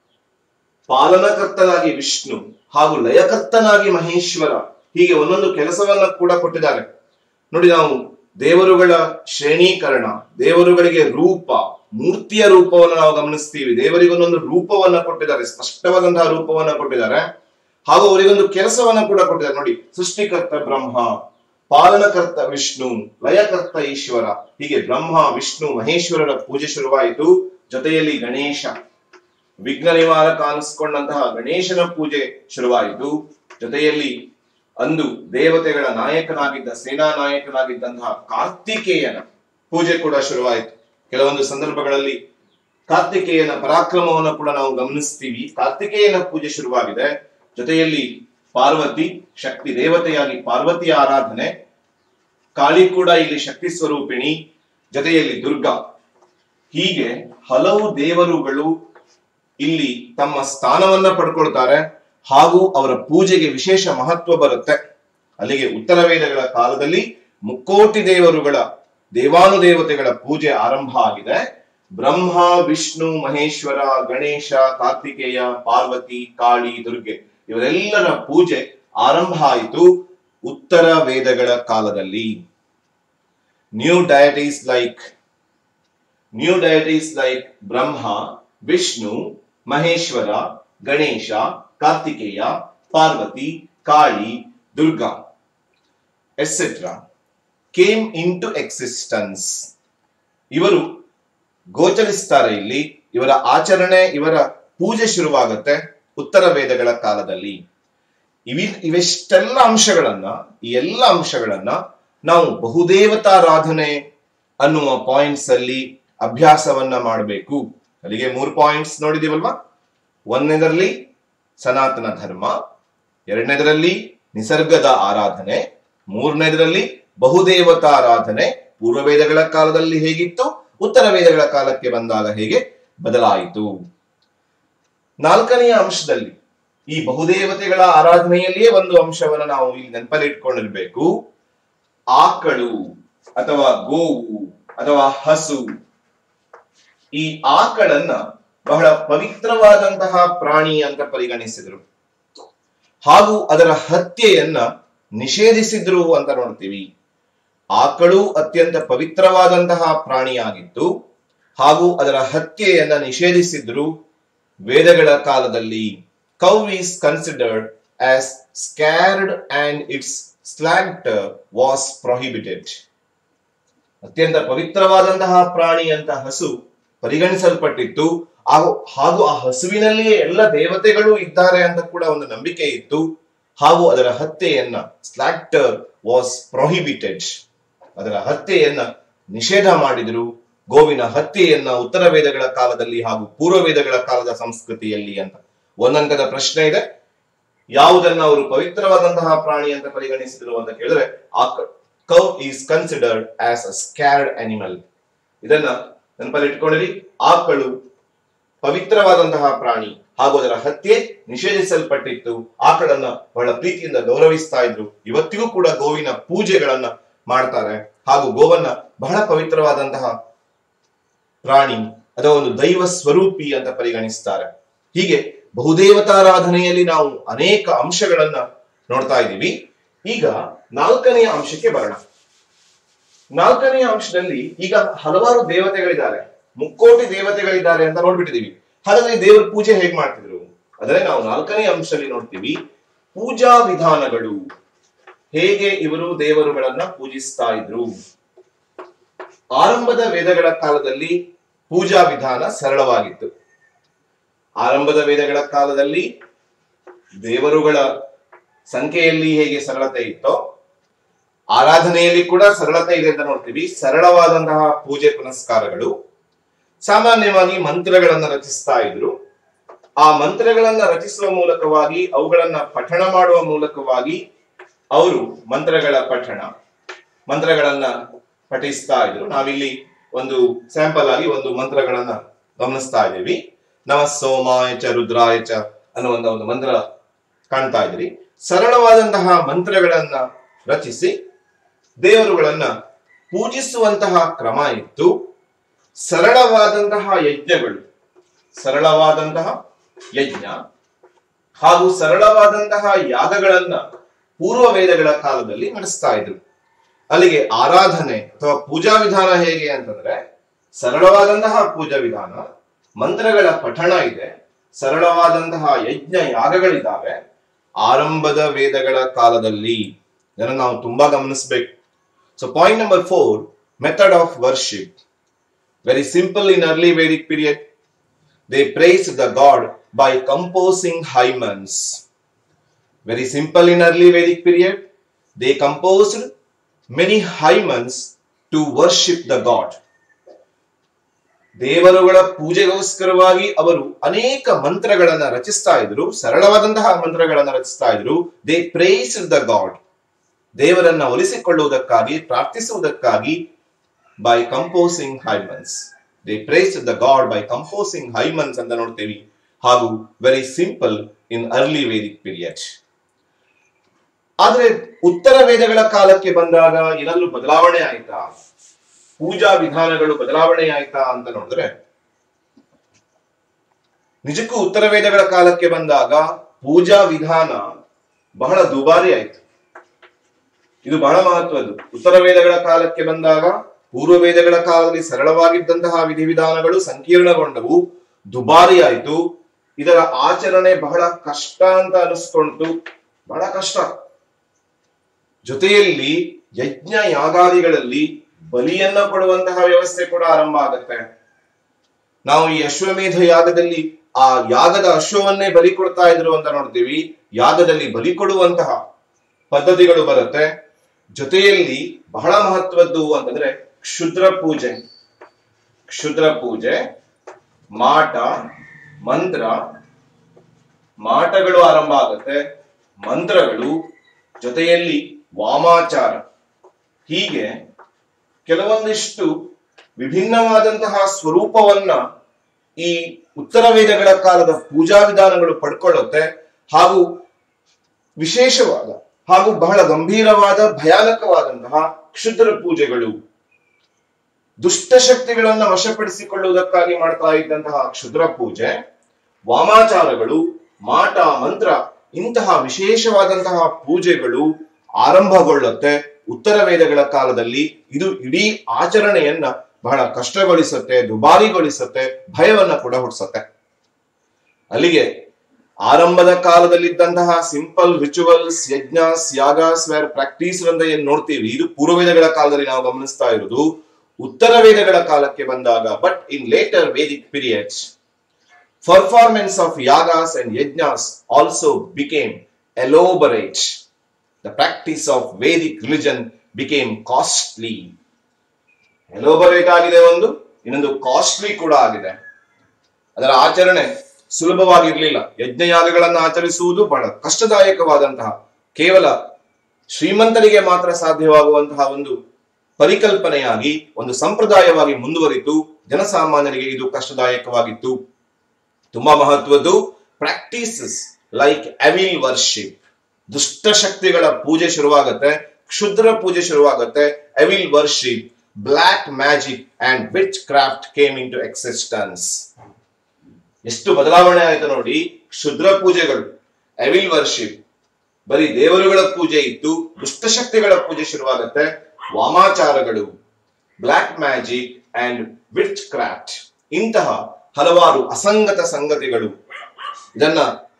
ಪಾಲನಕರ್ತನಾಗಿ ವಿಷ್ಣು ಹಾಗೂ ಲಯಕರ್ತನಾಗಿ ಮಹೇಶ್ವರ ಹೀಗೆ ಒಂದೊಂದು ಕೆಲಸವನ್ನ ಕೂಡ ಕೊಟ್ಟಿದ್ದಾರೆ ನೋಡಿ ನಾವು ದೇವರುಗಳ ಶ್ರೇಣೀಕರಣ ದೇವರುಗಳಿಗೆ ರೂಪ ಮೂರ್ತಿಯ ರೂಪವನ್ನು ನಾವು ಗಮನಿಸ್ತೀವಿ ದೇವರಿಗೆ ಒಂದೊಂದು ರೂಪವನ್ನ ಕೊಟ್ಟಿದ್ದಾರೆ ಸ್ಪಷ್ಟವಾದಂತಹ ರೂಪವನ್ನ ಕೊಟ್ಟಿದ್ದಾರೆ ಹಾಗೂ ಅವರಿಗೊಂದು ಕೆಲಸವನ್ನ ಕೂಡ ಕೊಟ್ಟಿದ್ದಾರೆ ನೋಡಿ ಸೃಷ್ಟಿಕರ್ತ ಬ್ರಹ್ಮ ಪಾಲನಕರ್ತ ವಿಷ್ಣು ಲಯಕರ್ತ ಈಶ್ವರ ಹೀಗೆ ಬ್ರಹ್ಮ ವಿಷ್ಣು ಮಹೇಶ್ವರರ ಪೂಜೆ ಶುರುವಾಯಿತು ಜೊತೆಯಲ್ಲಿ ಗಣೇಶ ವಿಘ್ನ ನಿವಾರಕ ಅನಿಸ್ಕೊಂಡಂತಹ ಗಣೇಶನ ಪೂಜೆ ಶುರುವಾಯಿತು ಜೊತೆಯಲ್ಲಿ ಅಂದು ದೇವತೆಗಳ ನಾಯಕನಾಗಿದ್ದ ಸೇನಾ ನಾಯಕನಾಗಿದ್ದಂತಹ ಕಾರ್ತಿಕೇಯನ ಪೂಜೆ ಕೂಡ ಶುರುವಾಯಿತು ಕೆಲವೊಂದು ಸಂದರ್ಭಗಳಲ್ಲಿ ಕಾರ್ತಿಕೇಯನ ಪರಾಕ್ರಮವನ್ನು ಕೂಡ ನಾವು ಗಮನಿಸ್ತೀವಿ ಕಾರ್ತಿಕೇಯನ ಪೂಜೆ ಶುರುವಾಗಿದೆ ಜೊತೆಯಲ್ಲಿ ಪಾರ್ವತಿ ಶಕ್ತಿ ದೇವತೆಯಾಗಿ ಪಾರ್ವತಿಯ ಆರಾಧನೆ ಕಾಳಿ ಕೂಡ ಇಲ್ಲಿ ಶಕ್ತಿ ಸ್ವರೂಪಿಣಿ ಜೊತೆಯಲ್ಲಿ ದುರ್ಗಾ ಹೀಗೆ ಹಲವು ದೇವರುಗಳು ಇಲ್ಲಿ ತಮ್ಮ ಸ್ಥಾನವನ್ನ ಪಡ್ಕೊಳ್ತಾರೆ ಹಾಗೂ ಅವರ ಪೂಜೆಗೆ ವಿಶೇಷ ಮಹತ್ವ ಬರುತ್ತೆ ಅಲ್ಲಿಗೆ ಉತ್ತರ ವೇದಗಳ ಕಾಲದಲ್ಲಿ ಮುಕ್ಕೋಟಿ ದೇವರುಗಳ ದೇವಾನುದೇವತೆಗಳ ಪೂಜೆ ಆರಂಭ ಆಗಿದೆ ಬ್ರಹ್ಮ ವಿಷ್ಣು ಮಹೇಶ್ವರ ಗಣೇಶ ಕಾರ್ತಿಕೇಯ ಪಾರ್ವತಿ ಕಾಳಿ ದುರ್ಗೆ ಇವರೆಲ್ಲರ ಪೂಜೆ ಆರಂಭ ಆಯಿತು ಉತ್ತರ ವೇದಗಳ ಕಾಲದಲ್ಲಿ new deities like new deities like Brahma Vishnu Maheshwara Ganesha Kartikeya Parvati Kali Durga etcetera came into existence ಇವರು ಗೋಚರಿಸ್ತಾರೆ ಇಲ್ಲಿ ಇವರ ಆಚರಣೆ ಇವರ ಪೂಜೆ ಶುರುವಾಗುತ್ತೆ ಉತ್ತರ ವೇದಗಳ ಕಾಲದಲ್ಲಿ ಇವಿ ಇವೆಷ್ಟೆಲ್ಲ ಅಂಶಗಳನ್ನ ಈ ಎಲ್ಲ ಅಂಶಗಳನ್ನ ನಾವು ಬಹುದೇವತಾರಾಧನೆ ಅನ್ನುವ ಪಾಯಿಂಟ್ಸ್ ಅಲ್ಲಿ ಅಭ್ಯಾಸವನ್ನ ಮಾಡಬೇಕು ಅಲ್ಲಿಗೆ ಮೂರು ಪಾಯಿಂಟ್ಸ್ ನೋಡಿದೀವಲ್ವಾ ಒಂದನೇದರಲ್ಲಿ ಸನಾತನ ಧರ್ಮ ಎರಡನೇದರಲ್ಲಿ ನಿಸರ್ಗದ ಆರಾಧನೆ ಮೂರನೇದರಲ್ಲಿ ಬಹುದೇವತಾರಾಧನೆ ಪೂರ್ವ ವೇದಗಳ ಕಾಲದಲ್ಲಿ ಹೇಗಿತ್ತು ಉತ್ತರ ವೇದಗಳ ಕಾಲಕ್ಕೆ ಬಂದಾಗ ಹೇಗೆ ಬದಲಾಯಿತು ನಾಲ್ಕನೆಯ ಅಂಶದಲ್ಲಿ ಈ ಬಹುದೇವತೆಗಳ ಆರಾಧನೆಯಲ್ಲಿಯೇ ಒಂದು ಅಂಶವನ್ನು ನಾವು ಇಲ್ಲಿ ನೆನಪಲ್ಲಿ ಇಟ್ಕೊಂಡಿರ್ಬೇಕು ಆಕಳು ಅಥವಾ ಗೋವು ಅಥವಾ ಹಸು ಈ ಆಕಳನ್ನ ಬಹಳ ಪವಿತ್ರವಾದಂತಹ ಪ್ರಾಣಿ ಅಂತ ಪರಿಗಣಿಸಿದ್ರು ಹಾಗೂ ಅದರ ಹತ್ಯೆಯನ್ನ ನಿಷೇಧಿಸಿದ್ರು ಅಂತ ನೋಡ್ತೀವಿ ಆಕಳು ಅತ್ಯಂತ ಪವಿತ್ರವಾದಂತಹ ಪ್ರಾಣಿಯಾಗಿತ್ತು ಹಾಗೂ ಅದರ ಹತ್ಯೆಯನ್ನ ನಿಷೇಧಿಸಿದ್ರು ವೇದಗಳ ಕಾಲದಲ್ಲಿ cow is considered as sacred and its slaughter was prohibited ಅತ್ಯಂತ ಪವಿತ್ರವಾದಂತಹ ಪ್ರಾಣಿ ಅಂತ ಹಸು ಪರಿಗಣಿಸಲ್ಪಟ್ಟಿತ್ತು ಹಾಗೂ ಹಾಗೂ ಆ ಹಸುವಿನಲ್ಲಿಯೇ ಎಲ್ಲ ದೇವತೆಗಳು ಇದ್ದಾರೆ ಅಂತ ಕೂಡ ಒಂದು ನಂಬಿಕೆ ಇತ್ತು ಹಾಗೂ ಅದರ ಹತ್ಯೆಯನ್ನ ಸ್ಲಾಕ್ಟರ್ ವಾಸ್ ಪ್ರೊಹಿಬಿಟೆಡ್ ಅದರ ಹತ್ಯೆಯನ್ನ ನಿಷೇಧ ಮಾಡಿದ್ರು ಗೋವಿನ ಹತ್ಯೆಯನ್ನ ಉತ್ತರ ವೇದಗಳ ಕಾಲದಲ್ಲಿ ಹಾಗೂ ಪೂರ್ವ ವೇದಗಳ ಕಾಲದ ಸಂಸ್ಕೃತಿಯಲ್ಲಿ ಅಂತ ಒಂದಂಕದ ಪ್ರಶ್ನೆ ಇದೆ ಯಾವುದನ್ನ ಅವರು ಪವಿತ್ರವಾದಂತಹ ಪ್ರಾಣಿ ಅಂತ ಪರಿಗಣಿಸಿದ್ರು ಅಂತ ಕೇಳಿದ್ರೆ ಆ cow is considered as a sacred animal ಇದನ್ನ ನೆನಪಲ್ಲಿ ಇಟ್ಕೊಂಡಿರಿ ಆಕಳು ಪವಿತ್ರವಾದಂತಹ ಪ್ರಾಣಿ ಹಾಗೂ ಅದರ ಹತ್ಯೆ ನಿಷೇಧಿಸಲ್ಪಟ್ಟಿತ್ತು ಆಕಳನ್ನ ಬಹಳ ಪ್ರೀತಿಯಿಂದ ಗೌರವಿಸ್ತಾ ಇದ್ರು ಇವತ್ತಿಗೂ ಕೂಡ ಗೋವಿನ ಪೂಜೆಗಳನ್ನ ಮಾಡ್ತಾರೆ ಹಾಗೂ ಗೋವನ್ನ ಬಹಳ ಪವಿತ್ರವಾದಂತಹ ಪ್ರಾಣಿ ಅಥವಾ ಒಂದು ದೈವ ಸ್ವರೂಪಿ ಅಂತ ಪರಿಗಣಿಸ್ತಾರೆ ಹೀಗೆ ಬಹುದೇವತಾರಾಧನೆಯಲ್ಲಿ ನಾವು ಅನೇಕ ಅಂಶಗಳನ್ನ ನೋಡ್ತಾ ಇದ್ದೀವಿ ಈಗ ನಾಲ್ಕನೆಯ ಅಂಶಕ್ಕೆ ಬರೋಣ ನಾಲ್ಕನೆಯ ಅಂಶದಲ್ಲಿ ಈಗ ಹಲವಾರು ದೇವತೆಗಳಿದ್ದಾರೆ ಮುಕ್ಕೋಟಿ ದೇವತೆಗಳಿದ್ದಾರೆ ಅಂತ ನೋಡ್ಬಿಟ್ಟಿದೀವಿ ಹಾಗಾದ್ರೆ ಈ ದೇವರ ಪೂಜೆ ಹೇಗ್ ಮಾಡ್ತಿದ್ರು ಆದರೆ ನಾವು ನಾಲ್ಕನೇ ಅಂಶದಲ್ಲಿ ನೋಡ್ತೀವಿ ಪೂಜಾ ವಿಧಾನಗಳು ಹೇಗೆ ಇವರು ದೇವರುಗಳನ್ನ ಪೂಜಿಸ್ತಾ ಇದ್ರು ಆರಂಭದ ವೇದಗಳ ಕಾಲದಲ್ಲಿ ಪೂಜಾ ವಿಧಾನ ಸರಳವಾಗಿತ್ತು ಆರಂಭದ ವೇದಗಳ ಕಾಲದಲ್ಲಿ ದೇವರುಗಳ ಸಂಖ್ಯೆಯಲ್ಲಿ ಹೇಗೆ ಸರಳತೆ ಇತ್ತೋ ಆರಾಧನೆಯಲ್ಲಿ ಕೂಡ ಸರಳತೆ ಇದೆ ಅಂತ ನೋಡ್ತೀವಿ ಸರಳವಾದಂತಹ ಪೂಜೆ ಪುನಸ್ಕಾರಗಳು ಸಾಮಾನ್ಯವಾಗಿ ಮಂತ್ರಗಳನ್ನ ರಚಿಸ್ತಾ ಇದ್ರು ಆ ಮಂತ್ರಗಳನ್ನ ರಚಿಸುವ ಮೂಲಕವಾಗಿ ಅವುಗಳನ್ನ ಪಠಣ ಮಾಡುವ ಮೂಲಕವಾಗಿ ಅವರು ಮಂತ್ರಗಳ ಪಠಣ ಮಂತ್ರಗಳನ್ನ ಪಠಿಸ್ತಾ ಇದ್ರು ನಾವಿಲ್ಲಿ ಒಂದು ಸ್ಯಾಂಪಲ್ ಆಗಿ ಒಂದು ಮಂತ್ರಗಳನ್ನ ಗಮನಿಸ್ತಾ ಇದ್ದೀವಿ ನಮ ಸೋಮಾಯ ಚ ರುದ್ರಾಯ ಚ ಅನ್ನುವಂತ ಒಂದು ಮಂತ್ರ ಕಾಣ್ತಾ ಇದ್ರಿ ಸರಳವಾದಂತಹ ಮಂತ್ರಗಳನ್ನ ರಚಿಸಿ ದೇವರುಗಳನ್ನ ಪೂಜಿಸುವಂತಹ ಕ್ರಮ ಇತ್ತು ಸರಳವಾದಂತಹ ಯಜ್ಞಗಳು ಸರಳವಾದಂತಹ ಯಜ್ಞ ಹಾಗೂ ಸರಳವಾದಂತಹ ಯಾಗಗಳನ್ನ ಪೂರ್ವ ವೇದಗಳ ಕಾಲದಲ್ಲಿ ನಡೆಸ್ತಾ ಇದ್ರು ಅಲ್ಲಿಗೆ ಆರಾಧನೆ ಅಥವಾ ಪೂಜಾ ವಿಧಾನ ಹೇಗೆ ಅಂತಂದ್ರೆ ಸರಳವಾದಂತಹ ಪೂಜಾ ವಿಧಾನ ಮಂತ್ರಗಳ ಪಠಣ ಇದೆ ಸರಳವಾದಂತಹ ಯಜ್ಞ ಯಾಗಗಳಿದ್ದಾವೆ ಆರಂಭದ ವೇದಗಳ ಕಾಲದಲ್ಲಿ ಇದನ್ನು ನಾವು ತುಂಬಾ ಗಮನಿಸಬೇಕು so point number four method of worship very simple in early Vedic period they praise the god by composing hymns very simple in early Vedic period they composed many hymns to worship the god ದೇವರುಗಳ ಪೂಜೆಗೋಸ್ಕರವಾಗಿ ಅವರು ಅನೇಕ ಮಂತ್ರಗಳನ್ನ ರಚಿಸ್ತಾ ಇದ್ರು ಸರಳವಾದಂತಹ ಮಂತ್ರಗಳನ್ನ ರಚಿಸ್ತಾ ಇದ್ರು they praise the god ದೇವರನ್ನ ಒಲಿಸಿಕೊಳ್ಳುವುದಕ್ಕಾಗಿ ಪ್ರಾರ್ಥಿಸುವುದಕ್ಕಾಗಿ by composing hymns they praise the god by composing hymns ಅಂತ ನೋಡ್ತೇವೆ ಹಾಗೂ very simple in early Vedic period ಆದ್ರೆ ಉತ್ತರ ವೇದಗಳ ಕಾಲಕ್ಕೆ ಬಂದಾಗ ಏನಾದ್ರೂ ಬದಲಾವಣೆ ಆಯ್ತಾ ಪೂಜಾ ವಿಧಾನಗಳು ಬದಲಾವಣೆ ಆಯ್ತಾ ಅಂತ ನೋಡಿದ್ರೆ ನಿಜಕ್ಕೂ ಉತ್ತರ ವೇದಗಳ ಕಾಲಕ್ಕೆ ಬಂದಾಗ ಪೂಜಾ ವಿಧಾನ ಬಹಳ ದುಬಾರಿ ಆಯ್ತು ಇದು ಬಹಳ ಮಹತ್ವದ್ದು ಉತ್ತರ ವೇದಗಳ ಕಾಲಕ್ಕೆ ಬಂದಾಗ ಪೂರ್ವ ವೇದಗಳ ಕಾಲದಲ್ಲಿ ಸರಳವಾಗಿದ್ದಂತಹ ವಿಧಿವಿಧಾನಗಳು ಸಂಕೀರ್ಣಗೊಂಡವು ದುಬಾರಿ ಆಯ್ತು ಇದರ ಆಚರಣೆ ಬಹಳ ಕಷ್ಟ ಅಂತ ಅನಿಸ್ಕೊಂತು ಬಹಳ ಕಷ್ಟ ಜೊತೆಯಲ್ಲಿ ಯಜ್ಞ ಯಾಗಾದಿಗಳಲ್ಲಿ ಬಲಿಯನ್ನ ಕೊಡುವಂತಹ ವ್ಯವಸ್ಥೆ ಕೂಡ ಆರಂಭ ಆಗುತ್ತೆ ನಾವು ಈ ಅಶ್ವಮೇಧ ಯಾಗದಲ್ಲಿ ಆ ಯಾಗದ ಅಶ್ವವನ್ನೇ ಬಲಿ ಕೊಡ್ತಾ ಇದ್ರು ಅಂತ ನೋಡ್ತೀವಿ ಯಾಗದಲ್ಲಿ ಬಲಿ ಕೊಡುವಂತಹ ಪದ್ಧತಿಗಳು ಬರುತ್ತೆ ಜೊತೆಯಲ್ಲಿ ಬಹಳ ಮಹತ್ವದ್ದು ಅಂತಂದ್ರೆ ಕ್ಷುದ್ರ ಪೂಜೆ ಕ್ಷುದ್ರ ಪೂಜೆ ಮಾಟ ಮಂತ್ರ ಮಾಟಗಳು ಆರಂಭ ಆಗುತ್ತೆ ಮಂತ್ರಗಳು ಜೊತೆಯಲ್ಲಿ ವಾಮಾಚಾರ ಹೀಗೆ ಕೆಲವೊಂದಿಷ್ಟು ವಿಭಿನ್ನವಾದಂತಹ ಸ್ವರೂಪವನ್ನ ಈ ಉತ್ತರ ವೇದಗಳ ಕಾಲದ ಪೂಜಾ ವಿಧಾನಗಳು ಪಡ್ಕೊಳ್ಳುತ್ತೆ ಹಾಗೂ ವಿಶೇಷವಾದ ಹಾಗೂ ಬಹಳ ಗಂಭೀರವಾದ ಭಯಾನಕವಾದಂತಹ ಕ್ಷುದ್ರ ಪೂಜೆಗಳು ದುಷ್ಟಶಕ್ತಿಗಳನ್ನ ವಶಪಡಿಸಿಕೊಳ್ಳುವುದಕ್ಕಾಗಿ ಮಾಡ್ತಾ ಇದ್ದಂತಹ ಕ್ಷುದ್ರ ಪೂಜೆ ವಾಮಾಚಾರಗಳು ಮಾಟ ಮಂತ್ರ ಇಂತಹ ವಿಶೇಷವಾದಂತಹ ಪೂಜೆಗಳು ಆರಂಭಗೊಳ್ಳುತ್ತೆ ಉತ್ತರ ವೇದಗಳ ಕಾಲದಲ್ಲಿ ಇದು ಇಡೀ ಆಚರಣೆಯನ್ನ ಬಹಳ ಕಷ್ಟಗೊಳಿಸುತ್ತೆ ದುಬಾರಿಗೊಳಿಸುತ್ತೆ ಭಯವನ್ನ ಕೂಡ ಹುಟ್ಟಿಸುತ್ತೆ ಅಲ್ಲಿಗೆ ಆರಂಭದ ಕಾಲದಲ್ಲಿದ್ದಂತಹ simple rituals yajnas yagas were practice ಅಂತ ಏನ್ ನೋಡ್ತೀವಿ ಇದು ಪೂರ್ವವೇದಗಳ ಕಾಲದಲ್ಲಿ ನಾವು ಗಮನಿಸ್ತಾ ಇರೋದು ಉತ್ತರ ವೇದಗಳ ಕಾಲಕ್ಕೆ ಬಂದಾಗ but in later Vedic periods performance of yagas and yajnas also became elaborate. The practice of Vedic religion became costly. Elaborate ಆಗಿದೆ ಒಂದು ಇನ್ನೊಂದು ಕಾಸ್ಟ್ಲಿ ಕೂಡ ಆಗಿದೆ ಅದರ ಆಚರಣೆ ಸುಲಭವಾಗಿರ್ಲಿಲ್ಲ ಯಜ್ಞಯಾಗಗಳನ್ನು ಆಚರಿಸುವುದು ಬಹಳ ಕಷ್ಟದಾಯಕವಾದಂತಹ ಕೇವಲ ಶ್ರೀಮಂತರಿಗೆ ಮಾತ್ರ ಸಾಧ್ಯವಾಗುವಂತಹ ಒಂದು ಪರಿಕಲ್ಪನೆಯಾಗಿ ಒಂದು ಸಂಪ್ರದಾಯವಾಗಿ ಮುಂದುವರಿತು ಜನಸಾಮಾನ್ಯರಿಗೆ ಇದು ಕಷ್ಟದಾಯಕವಾಗಿತ್ತು ತುಂಬಾ ಮಹತ್ವದ್ದು ಪ್ರಾಕ್ಟೀಸಸ್ ಲೈಕ್ ಅವಿಲ್ ವರ್ಷಿಪ್ ದುಷ್ಟಶಕ್ತಿಗಳ ಪೂಜೆ ಶುರುವಾಗುತ್ತೆ ಕ್ಷುದ್ರ ಪೂಜೆ ಶುರುವಾಗುತ್ತೆ evil worship black magic and witchcraft came into existence ಎಷ್ಟು ಬದಲಾವಣೆ ಆಯ್ತು ನೋಡಿ ಕ್ಷುದ್ರ ಪೂಜೆಗಳು ಅವಿಲ್ ವರ್ಷಿಪ್ ಬರೀ ದೇವರುಗಳ ಪೂಜೆ ಇತ್ತು ದುಷ್ಟಶಕ್ತಿಗಳ ಪೂಜೆ ಶುರುವಾಗುತ್ತೆ ವಾಮಾಚಾರಗಳು black magic and witchcraft ಇಂತಹ ಹಲವಾರು ಅಸಂಗತ ಸಂಗತಿಗಳು ಇದನ್ನ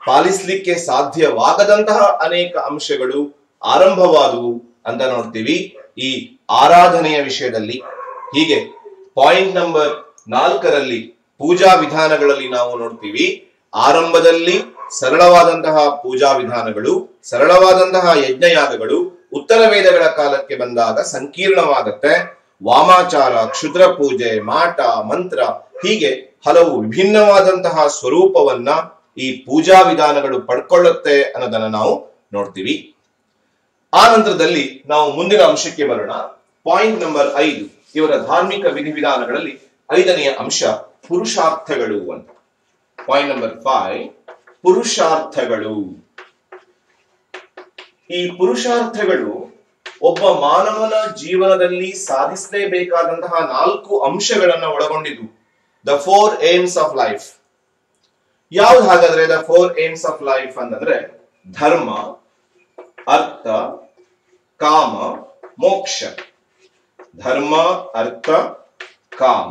ಪಾಲಿಸ್ಲಿಕ್ಕೆ ಸಾಧ್ಯವಾಗದಂತಹ ಅನೇಕ ಅಂಶಗಳು ಆರಂಭವಾದವು ಅಂತ ನೋಡ್ತೀವಿ ಈ ಆರಾಧನೆಯ ವಿಷಯದಲ್ಲಿ ಹೀಗೆ ಪಾಯಿಂಟ್ ನಂಬರ್ ನಾಲ್ಕರಲ್ಲಿ ಪೂಜಾ ವಿಧಾನಗಳಲ್ಲಿ ನಾವು ನೋಡ್ತೀವಿ ಆರಂಭದಲ್ಲಿ ಸರಳವಾದಂತಹ ಪೂಜಾ ವಿಧಾನಗಳು ಸರಳವಾದಂತಹ ಯಜ್ಞಯಾಗಗಳು ಉತ್ತರ ವೇದಗಳ ಕಾಲಕ್ಕೆ ಬಂದಾಗ ಸಂಕೀರ್ಣವಾಗತ್ತೆ ವಾಮಾಚಾರ ಕ್ಷುದ್ರ ಪೂಜೆ ಮಾಟ ಮಂತ್ರ ಹೀಗೆ ಹಲವು ವಿಭಿನ್ನವಾದಂತಹ ಸ್ವರೂಪವನ್ನ ಈ ಪೂಜಾ ವಿಧಾನಗಳು ಪಡ್ಕೊಳ್ಳುತ್ತೆ ಅನ್ನೋದನ್ನ ನಾವು ನೋಡ್ತೀವಿ ಆ ನಂತರದಲ್ಲಿ ನಾವು ಮುಂದಿನ ಅಂಶಕ್ಕೆ ಬರೋಣ ಪಾಯಿಂಟ್ ನಂಬರ್ ಐದು ಇವರ ಧಾರ್ಮಿಕ ವಿಧಿವಿಧಾನಗಳಲ್ಲಿ ಐದನೆಯ ಅಂಶ ಪುರುಷಾರ್ಥಗಳು ಅಂತ ಪಾಯಿಂಟ್ ನಂಬರ್ ಫೈವ್ ಪುರುಷಾರ್ಥಗಳು ಈ ಪುರುಷಾರ್ಥಗಳು ಒಬ್ಬ ಮಾನವನ ಜೀವನದಲ್ಲಿ ಸಾಧಿಸಲೇಬೇಕಾದಂತಹ ನಾಲ್ಕು ಅಂಶಗಳನ್ನ ಒಳಗೊಂಡಿದ್ದು the four aims of life ಯಾವ್ದು ಹಾಗಾದ್ರೆ the four aims of life ಅಂತಂದ್ರೆ ಧರ್ಮ ಅರ್ಥ ಕಾಮ ಮೋಕ್ಷ ಧರ್ಮ ಅರ್ಥ ಕಾಮ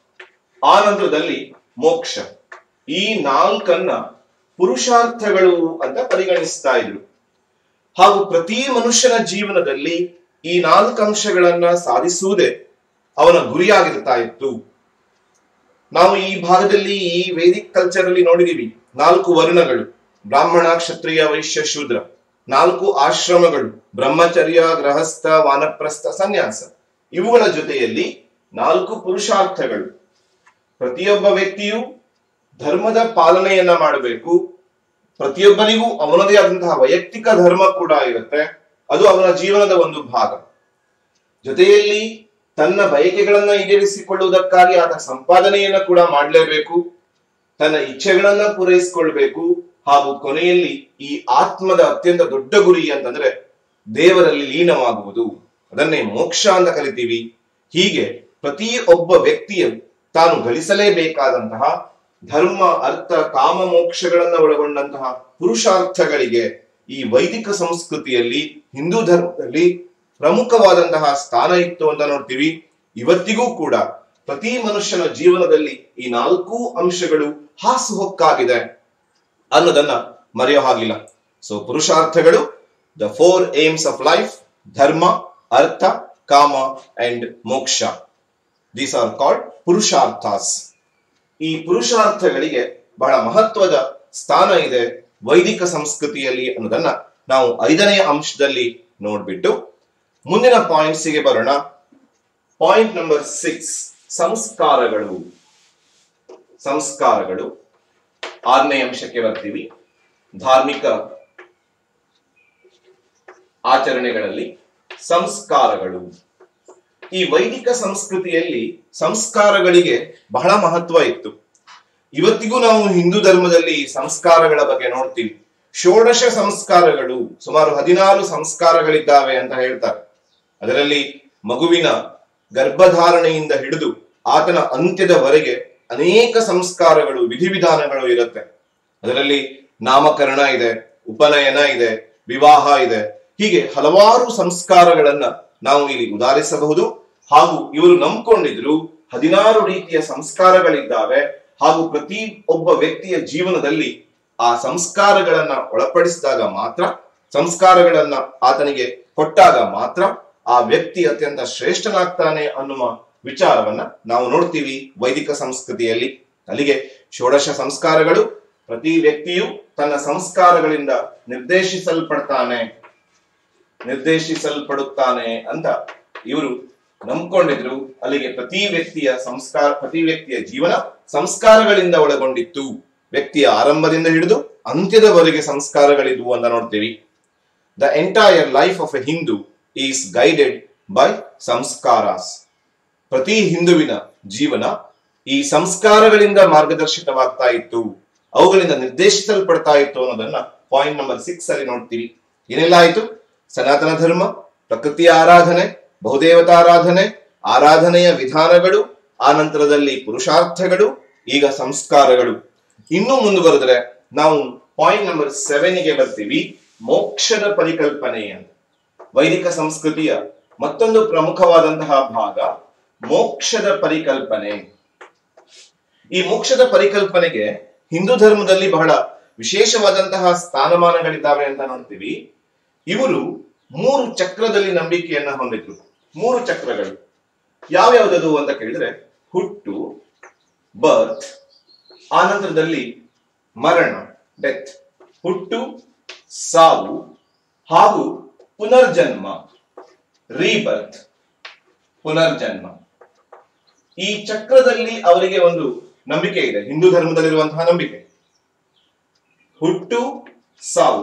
ಆನಂತರದಲ್ಲಿ ಮೋಕ್ಷ ಈ ನಾಲ್ಕನ್ನ ಪುರುಷಾರ್ಥಗಳು ಅಂತ ಪರಿಗಣಿಸ್ತಾ ಇದ್ರು ಹಾಗೂ ಪ್ರತಿ ಮನುಷ್ಯನ ಜೀವನದಲ್ಲಿ ಈ ನಾಲ್ಕು ಅಂಶಗಳನ್ನ ಸಾಧಿಸುವುದೇ ಅವನ ಗುರಿಯಾಗಿರ್ತಾ ಇತ್ತು ನಾವು ಈ ಭಾಗದಲ್ಲಿ ಈ ವೇದಿಕ್ ಕಲ್ಚರ್ ಅಲ್ಲಿ ನೋಡಿದೀವಿ ನಾಲ್ಕು ವರ್ಣಗಳು ಬ್ರಾಹ್ಮಣ ಕ್ಷತ್ರಿಯ ವೈಶ್ಯ ಶೂದ್ರ ನಾಲ್ಕು ಆಶ್ರಮಗಳು ಬ್ರಹ್ಮಚರ್ಯ ಗೃಹಸ್ಥ ವಾನಪ್ರಸ್ಥ ಸನ್ಯಾಸ ಇವುಗಳ ಜೊತೆಯಲ್ಲಿ ನಾಲ್ಕು ಪುರುಷಾರ್ಥಗಳು ಪ್ರತಿಯೊಬ್ಬ ವ್ಯಕ್ತಿಯು ಧರ್ಮದ ಪಾಲನೆಯನ್ನ ಮಾಡಬೇಕು ಪ್ರತಿಯೊಬ್ಬನಿಗೂ ಅವನದೇ ಆದಂತಹ ವೈಯಕ್ತಿಕ ಧರ್ಮ ಕೂಡ ಇರುತ್ತೆ ಅದು ಅವನ ಜೀವನದ ಒಂದು ಭಾಗ ಜೊತೆಯಲ್ಲಿ ತನ್ನ ಬಯಕೆಗಳನ್ನ ಈಡೇರಿಸಿಕೊಳ್ಳುವುದಕ್ಕಾಗಿ ಆತ ಸಂಪಾದನೆಯನ್ನ ಕೂಡ ಮಾಡಲೇಬೇಕು ತನ್ನ ಇಚ್ಛೆಗಳನ್ನ ಪೂರೈಸಿಕೊಳ್ಬೇಕು ಹಾಗೂ ಕೊನೆಯಲ್ಲಿ ಈ ಆತ್ಮದ ಅತ್ಯಂತ ದೊಡ್ಡ ಗುರಿ ಅಂತಂದ್ರೆ ದೇವರಲ್ಲಿ ಲೀನವಾಗುವುದು ಅದನ್ನೇ ಮೋಕ್ಷ ಅಂತ ಕರಿತೀವಿ ಹೀಗೆ ಪ್ರತಿ ಒಬ್ಬ ವ್ಯಕ್ತಿಯ ತಾನು ಗಳಿಸಲೇಬೇಕಾದಂತಹ ಧರ್ಮ ಅರ್ಥ ಕಾಮ ಮೋಕ್ಷಗಳನ್ನ ಒಳಗೊಂಡಂತಹ ಪುರುಷಾರ್ಥಗಳಿಗೆ ಈ ವೈದಿಕ ಸಂಸ್ಕೃತಿಯಲ್ಲಿ ಹಿಂದೂ ಧರ್ಮದಲ್ಲಿ ಪ್ರಮುಖವಾದಂತಹ ಸ್ಥಾನ ಇತ್ತು ಅಂತ ನೋಡ್ತೀವಿ ಇವತ್ತಿಗೂ ಕೂಡ ಪ್ರತಿ ಮನುಷ್ಯನ ಜೀವನದಲ್ಲಿ ಈ ನಾಲ್ಕು ಅಂಶಗಳು ಹಾಸುಹೊಕ್ಕಾಗಿದೆ ಅನ್ನೋದನ್ನ ಮರೆಯೋ ಹಾಗಿಲ್ಲ ಸೊ ಪುರುಷಾರ್ಥಗಳು the four aims of life ಧರ್ಮ ಅರ್ಥ ಕಾಮ ಅಂಡ್ ಮೋಕ್ಷ ದೀಸ್ ಆರ್ ಕಾಲ್ಡ್ ಪುರುಷಾರ್ಥಾಸ್ ಈ ಪುರುಷಾರ್ಥಗಳಿಗೆ ಬಹಳ ಮಹತ್ವದ ಸ್ಥಾನ ಇದೆ ವೈದಿಕ ಸಂಸ್ಕೃತಿಯಲ್ಲಿ ಅನ್ನೋದನ್ನ ನಾವು ಐದನೆಯ ಅಂಶದಲ್ಲಿ ನೋಡ್ಬಿಟ್ಟು ಮುಂದಿನ ಪಾಯಿಂಟ್ಸ್ ಗೆ ಬರೋಣ ಪಾಯಿಂಟ್ ನಂಬರ್ ಸಿಕ್ಸ್ ಸಂಸ್ಕಾರಗಳು ಸಂಸ್ಕಾರಗಳು ಆರನೇ ಅಂಶಕ್ಕೆ ಬರ್ತೀವಿ ಧಾರ್ಮಿಕ ಆಚರಣೆಗಳಲ್ಲಿ ಸಂಸ್ಕಾರಗಳು ಈ ವೈದಿಕ ಸಂಸ್ಕೃತಿಯಲ್ಲಿ ಸಂಸ್ಕಾರಗಳಿಗೆ ಬಹಳ ಮಹತ್ವ ಇತ್ತು ಇವತ್ತಿಗೂ ನಾವು ಹಿಂದೂ ಧರ್ಮದಲ್ಲಿ ಸಂಸ್ಕಾರಗಳ ಬಗ್ಗೆ ನೋಡ್ತೀವಿ ಷೋಡಶ ಸಂಸ್ಕಾರಗಳು ಸುಮಾರು ಹದಿನಾರು ಸಂಸ್ಕಾರಗಳಿದ್ದಾವೆ ಅಂತ ಹೇಳ್ತಾರೆ ಅದರಲ್ಲಿ ಮಗುವಿನ ಗರ್ಭಧಾರಣೆಯಿಂದ ಹಿಡಿದು ಆತನ ಅಂತ್ಯದವರೆಗೆ ಅನೇಕ ಸಂಸ್ಕಾರಗಳು ವಿಧಿವಿಧಾನಗಳು ಇರುತ್ತೆ ಅದರಲ್ಲಿ ನಾಮಕರಣ ಇದೆ ಉಪನಯನ ಇದೆ ವಿವಾಹ ಇದೆ ಹೀಗೆ ಹಲವಾರು ಸಂಸ್ಕಾರಗಳನ್ನ ನಾವು ಇಲ್ಲಿ ಉದಾಹರಿಸಬಹುದು ಹಾಗೂ ಇವರು ನಂಬ್ಕೊಂಡಿದ್ರು ಹದಿನಾರು ರೀತಿಯ ಸಂಸ್ಕಾರಗಳಿದ್ದಾವೆ ಹಾಗೂ ಪ್ರತಿ ಒಬ್ಬ ವ್ಯಕ್ತಿಯ ಜೀವನದಲ್ಲಿ ಆ ಸಂಸ್ಕಾರಗಳನ್ನ ಒಳಪಡಿಸಿದಾಗ ಮಾತ್ರ ಸಂಸ್ಕಾರಗಳನ್ನ ಆತನಿಗೆ ಕೊಟ್ಟಾಗ ಮಾತ್ರ ಆ ವ್ಯಕ್ತಿ ಅತ್ಯಂತ ಶ್ರೇಷ್ಠನಾಗ್ತಾನೆ ಅನ್ನುವ ವಿಚಾರವನ್ನ ನಾವು ನೋಡ್ತೀವಿ ವೈದಿಕ ಸಂಸ್ಕೃತಿಯಲ್ಲಿ ಅಲ್ಲಿಗೆ ಷೋಡಶ ಸಂಸ್ಕಾರಗಳು ಪ್ರತಿ ವ್ಯಕ್ತಿಯು ತನ್ನ ಸಂಸ್ಕಾರಗಳಿಂದ ನಿರ್ದೇಶಿಸಲ್ಪಡ್ತಾನೆ ನಿರ್ದೇಶಿಸಲ್ಪಡುತ್ತಾನೆ ಅಂತ ಇವರು ನಂಬ್ಕೊಂಡಿದ್ರು ಅಲ್ಲಿಗೆ ಪ್ರತಿ ವ್ಯಕ್ತಿಯ ಸಂಸ್ಕಾರ ಪ್ರತಿ ವ್ಯಕ್ತಿಯ ಜೀವನ ಸಂಸ್ಕಾರಗಳಿಂದ ಒಳಗೊಂಡಿತ್ತು ವ್ಯಕ್ತಿಯ ಆರಂಭದಿಂದ ಹಿಡಿದು ಅಂತ್ಯದವರೆಗೆ ಸಂಸ್ಕಾರಗಳಿದ್ವು ಅಂತ ನೋಡ್ತೀವಿ the entire life of a Hindu is guided by samskaras ಪ್ರತಿ ಹಿಂದುವಿನ ಜೀವನ ಈ ಸಂಸ್ಕಾರಗಳಿಂದ ಮಾರ್ಗದರ್ಶಿತವಾಗ್ತಾ ಇತ್ತು ಅವುಗಳಿಂದ ನಿರ್ದೇಶಿಸಲ್ಪಡ್ತಾ ಇತ್ತು ಅನ್ನೋದನ್ನ ಪಾಯಿಂಟ್ ನಂಬರ್ ಸಿಕ್ಸ್ ಅಲ್ಲಿ ನೋಡ್ತೀವಿ ಏನೆಲ್ಲ ಆಯ್ತು ಸನಾತನ ಧರ್ಮ ಪ್ರಕೃತಿಯ ಆರಾಧನೆ ಬಹುದೇವತಾರಾಧನೆ ಆರಾಧನೆಯ ವಿಧಾನಗಳು ಆ ನಂತರದಲ್ಲಿ ಪುರುಷಾರ್ಥಗಳು ಈಗ ಸಂಸ್ಕಾರಗಳು ಇನ್ನೂ ಮುಂದುವರೆದ್ರೆ ನಾವು ಪಾಯಿಂಟ್ ನಂಬರ್ ಸೆವೆನ್ಗೆ ಬರ್ತೀವಿ ಮೋಕ್ಷದ ಪರಿಕಲ್ಪನೆ ಅಂತ ವೈದಿಕ ಸಂಸ್ಕೃತಿಯ ಮತ್ತೊಂದು ಪ್ರಮುಖವಾದಂತಹ ಭಾಗ ಮೋಕ್ಷದ ಪರಿಕಲ್ಪನೆ ಈ ಮೋಕ್ಷದ ಪರಿಕಲ್ಪನೆಗೆ ಹಿಂದೂ ಧರ್ಮದಲ್ಲಿ ಬಹಳ ವಿಶೇಷವಾದಂತಹ ಸ್ಥಾನಮಾನಗಳಿದ್ದಾವೆ ಅಂತ ನೋಡ್ತೀವಿ ಇವರು ಮೂರು ಚಕ್ರದಲ್ಲಿ ನಂಬಿಕೆಯನ್ನ ಹೊಂದಿದ್ರು ಮೂರು ಚಕ್ರಗಳು ಯಾವ್ಯಾವ್ದದು ಅಂತ ಕೇಳಿದ್ರೆ ಹುಟ್ಟು ಬರ್ತ್ ಆನಂತರದಲ್ಲಿ ಮರಣ ಡೆತ್ ಹುಟ್ಟು ಸಾವು ಹಾಗೂ ಪುನರ್ಜನ್ಮ ರೀಬರ್ತ್ ಪುನರ್ಜನ್ಮ ಈ ಚಕ್ರದಲ್ಲಿ ಅವರಿಗೆ ಒಂದು ನಂಬಿಕೆ ಇದೆ ಹಿಂದೂ ಧರ್ಮದಲ್ಲಿರುವಂತಹ ನಂಬಿಕೆ ಹುಟ್ಟು ಸಾವು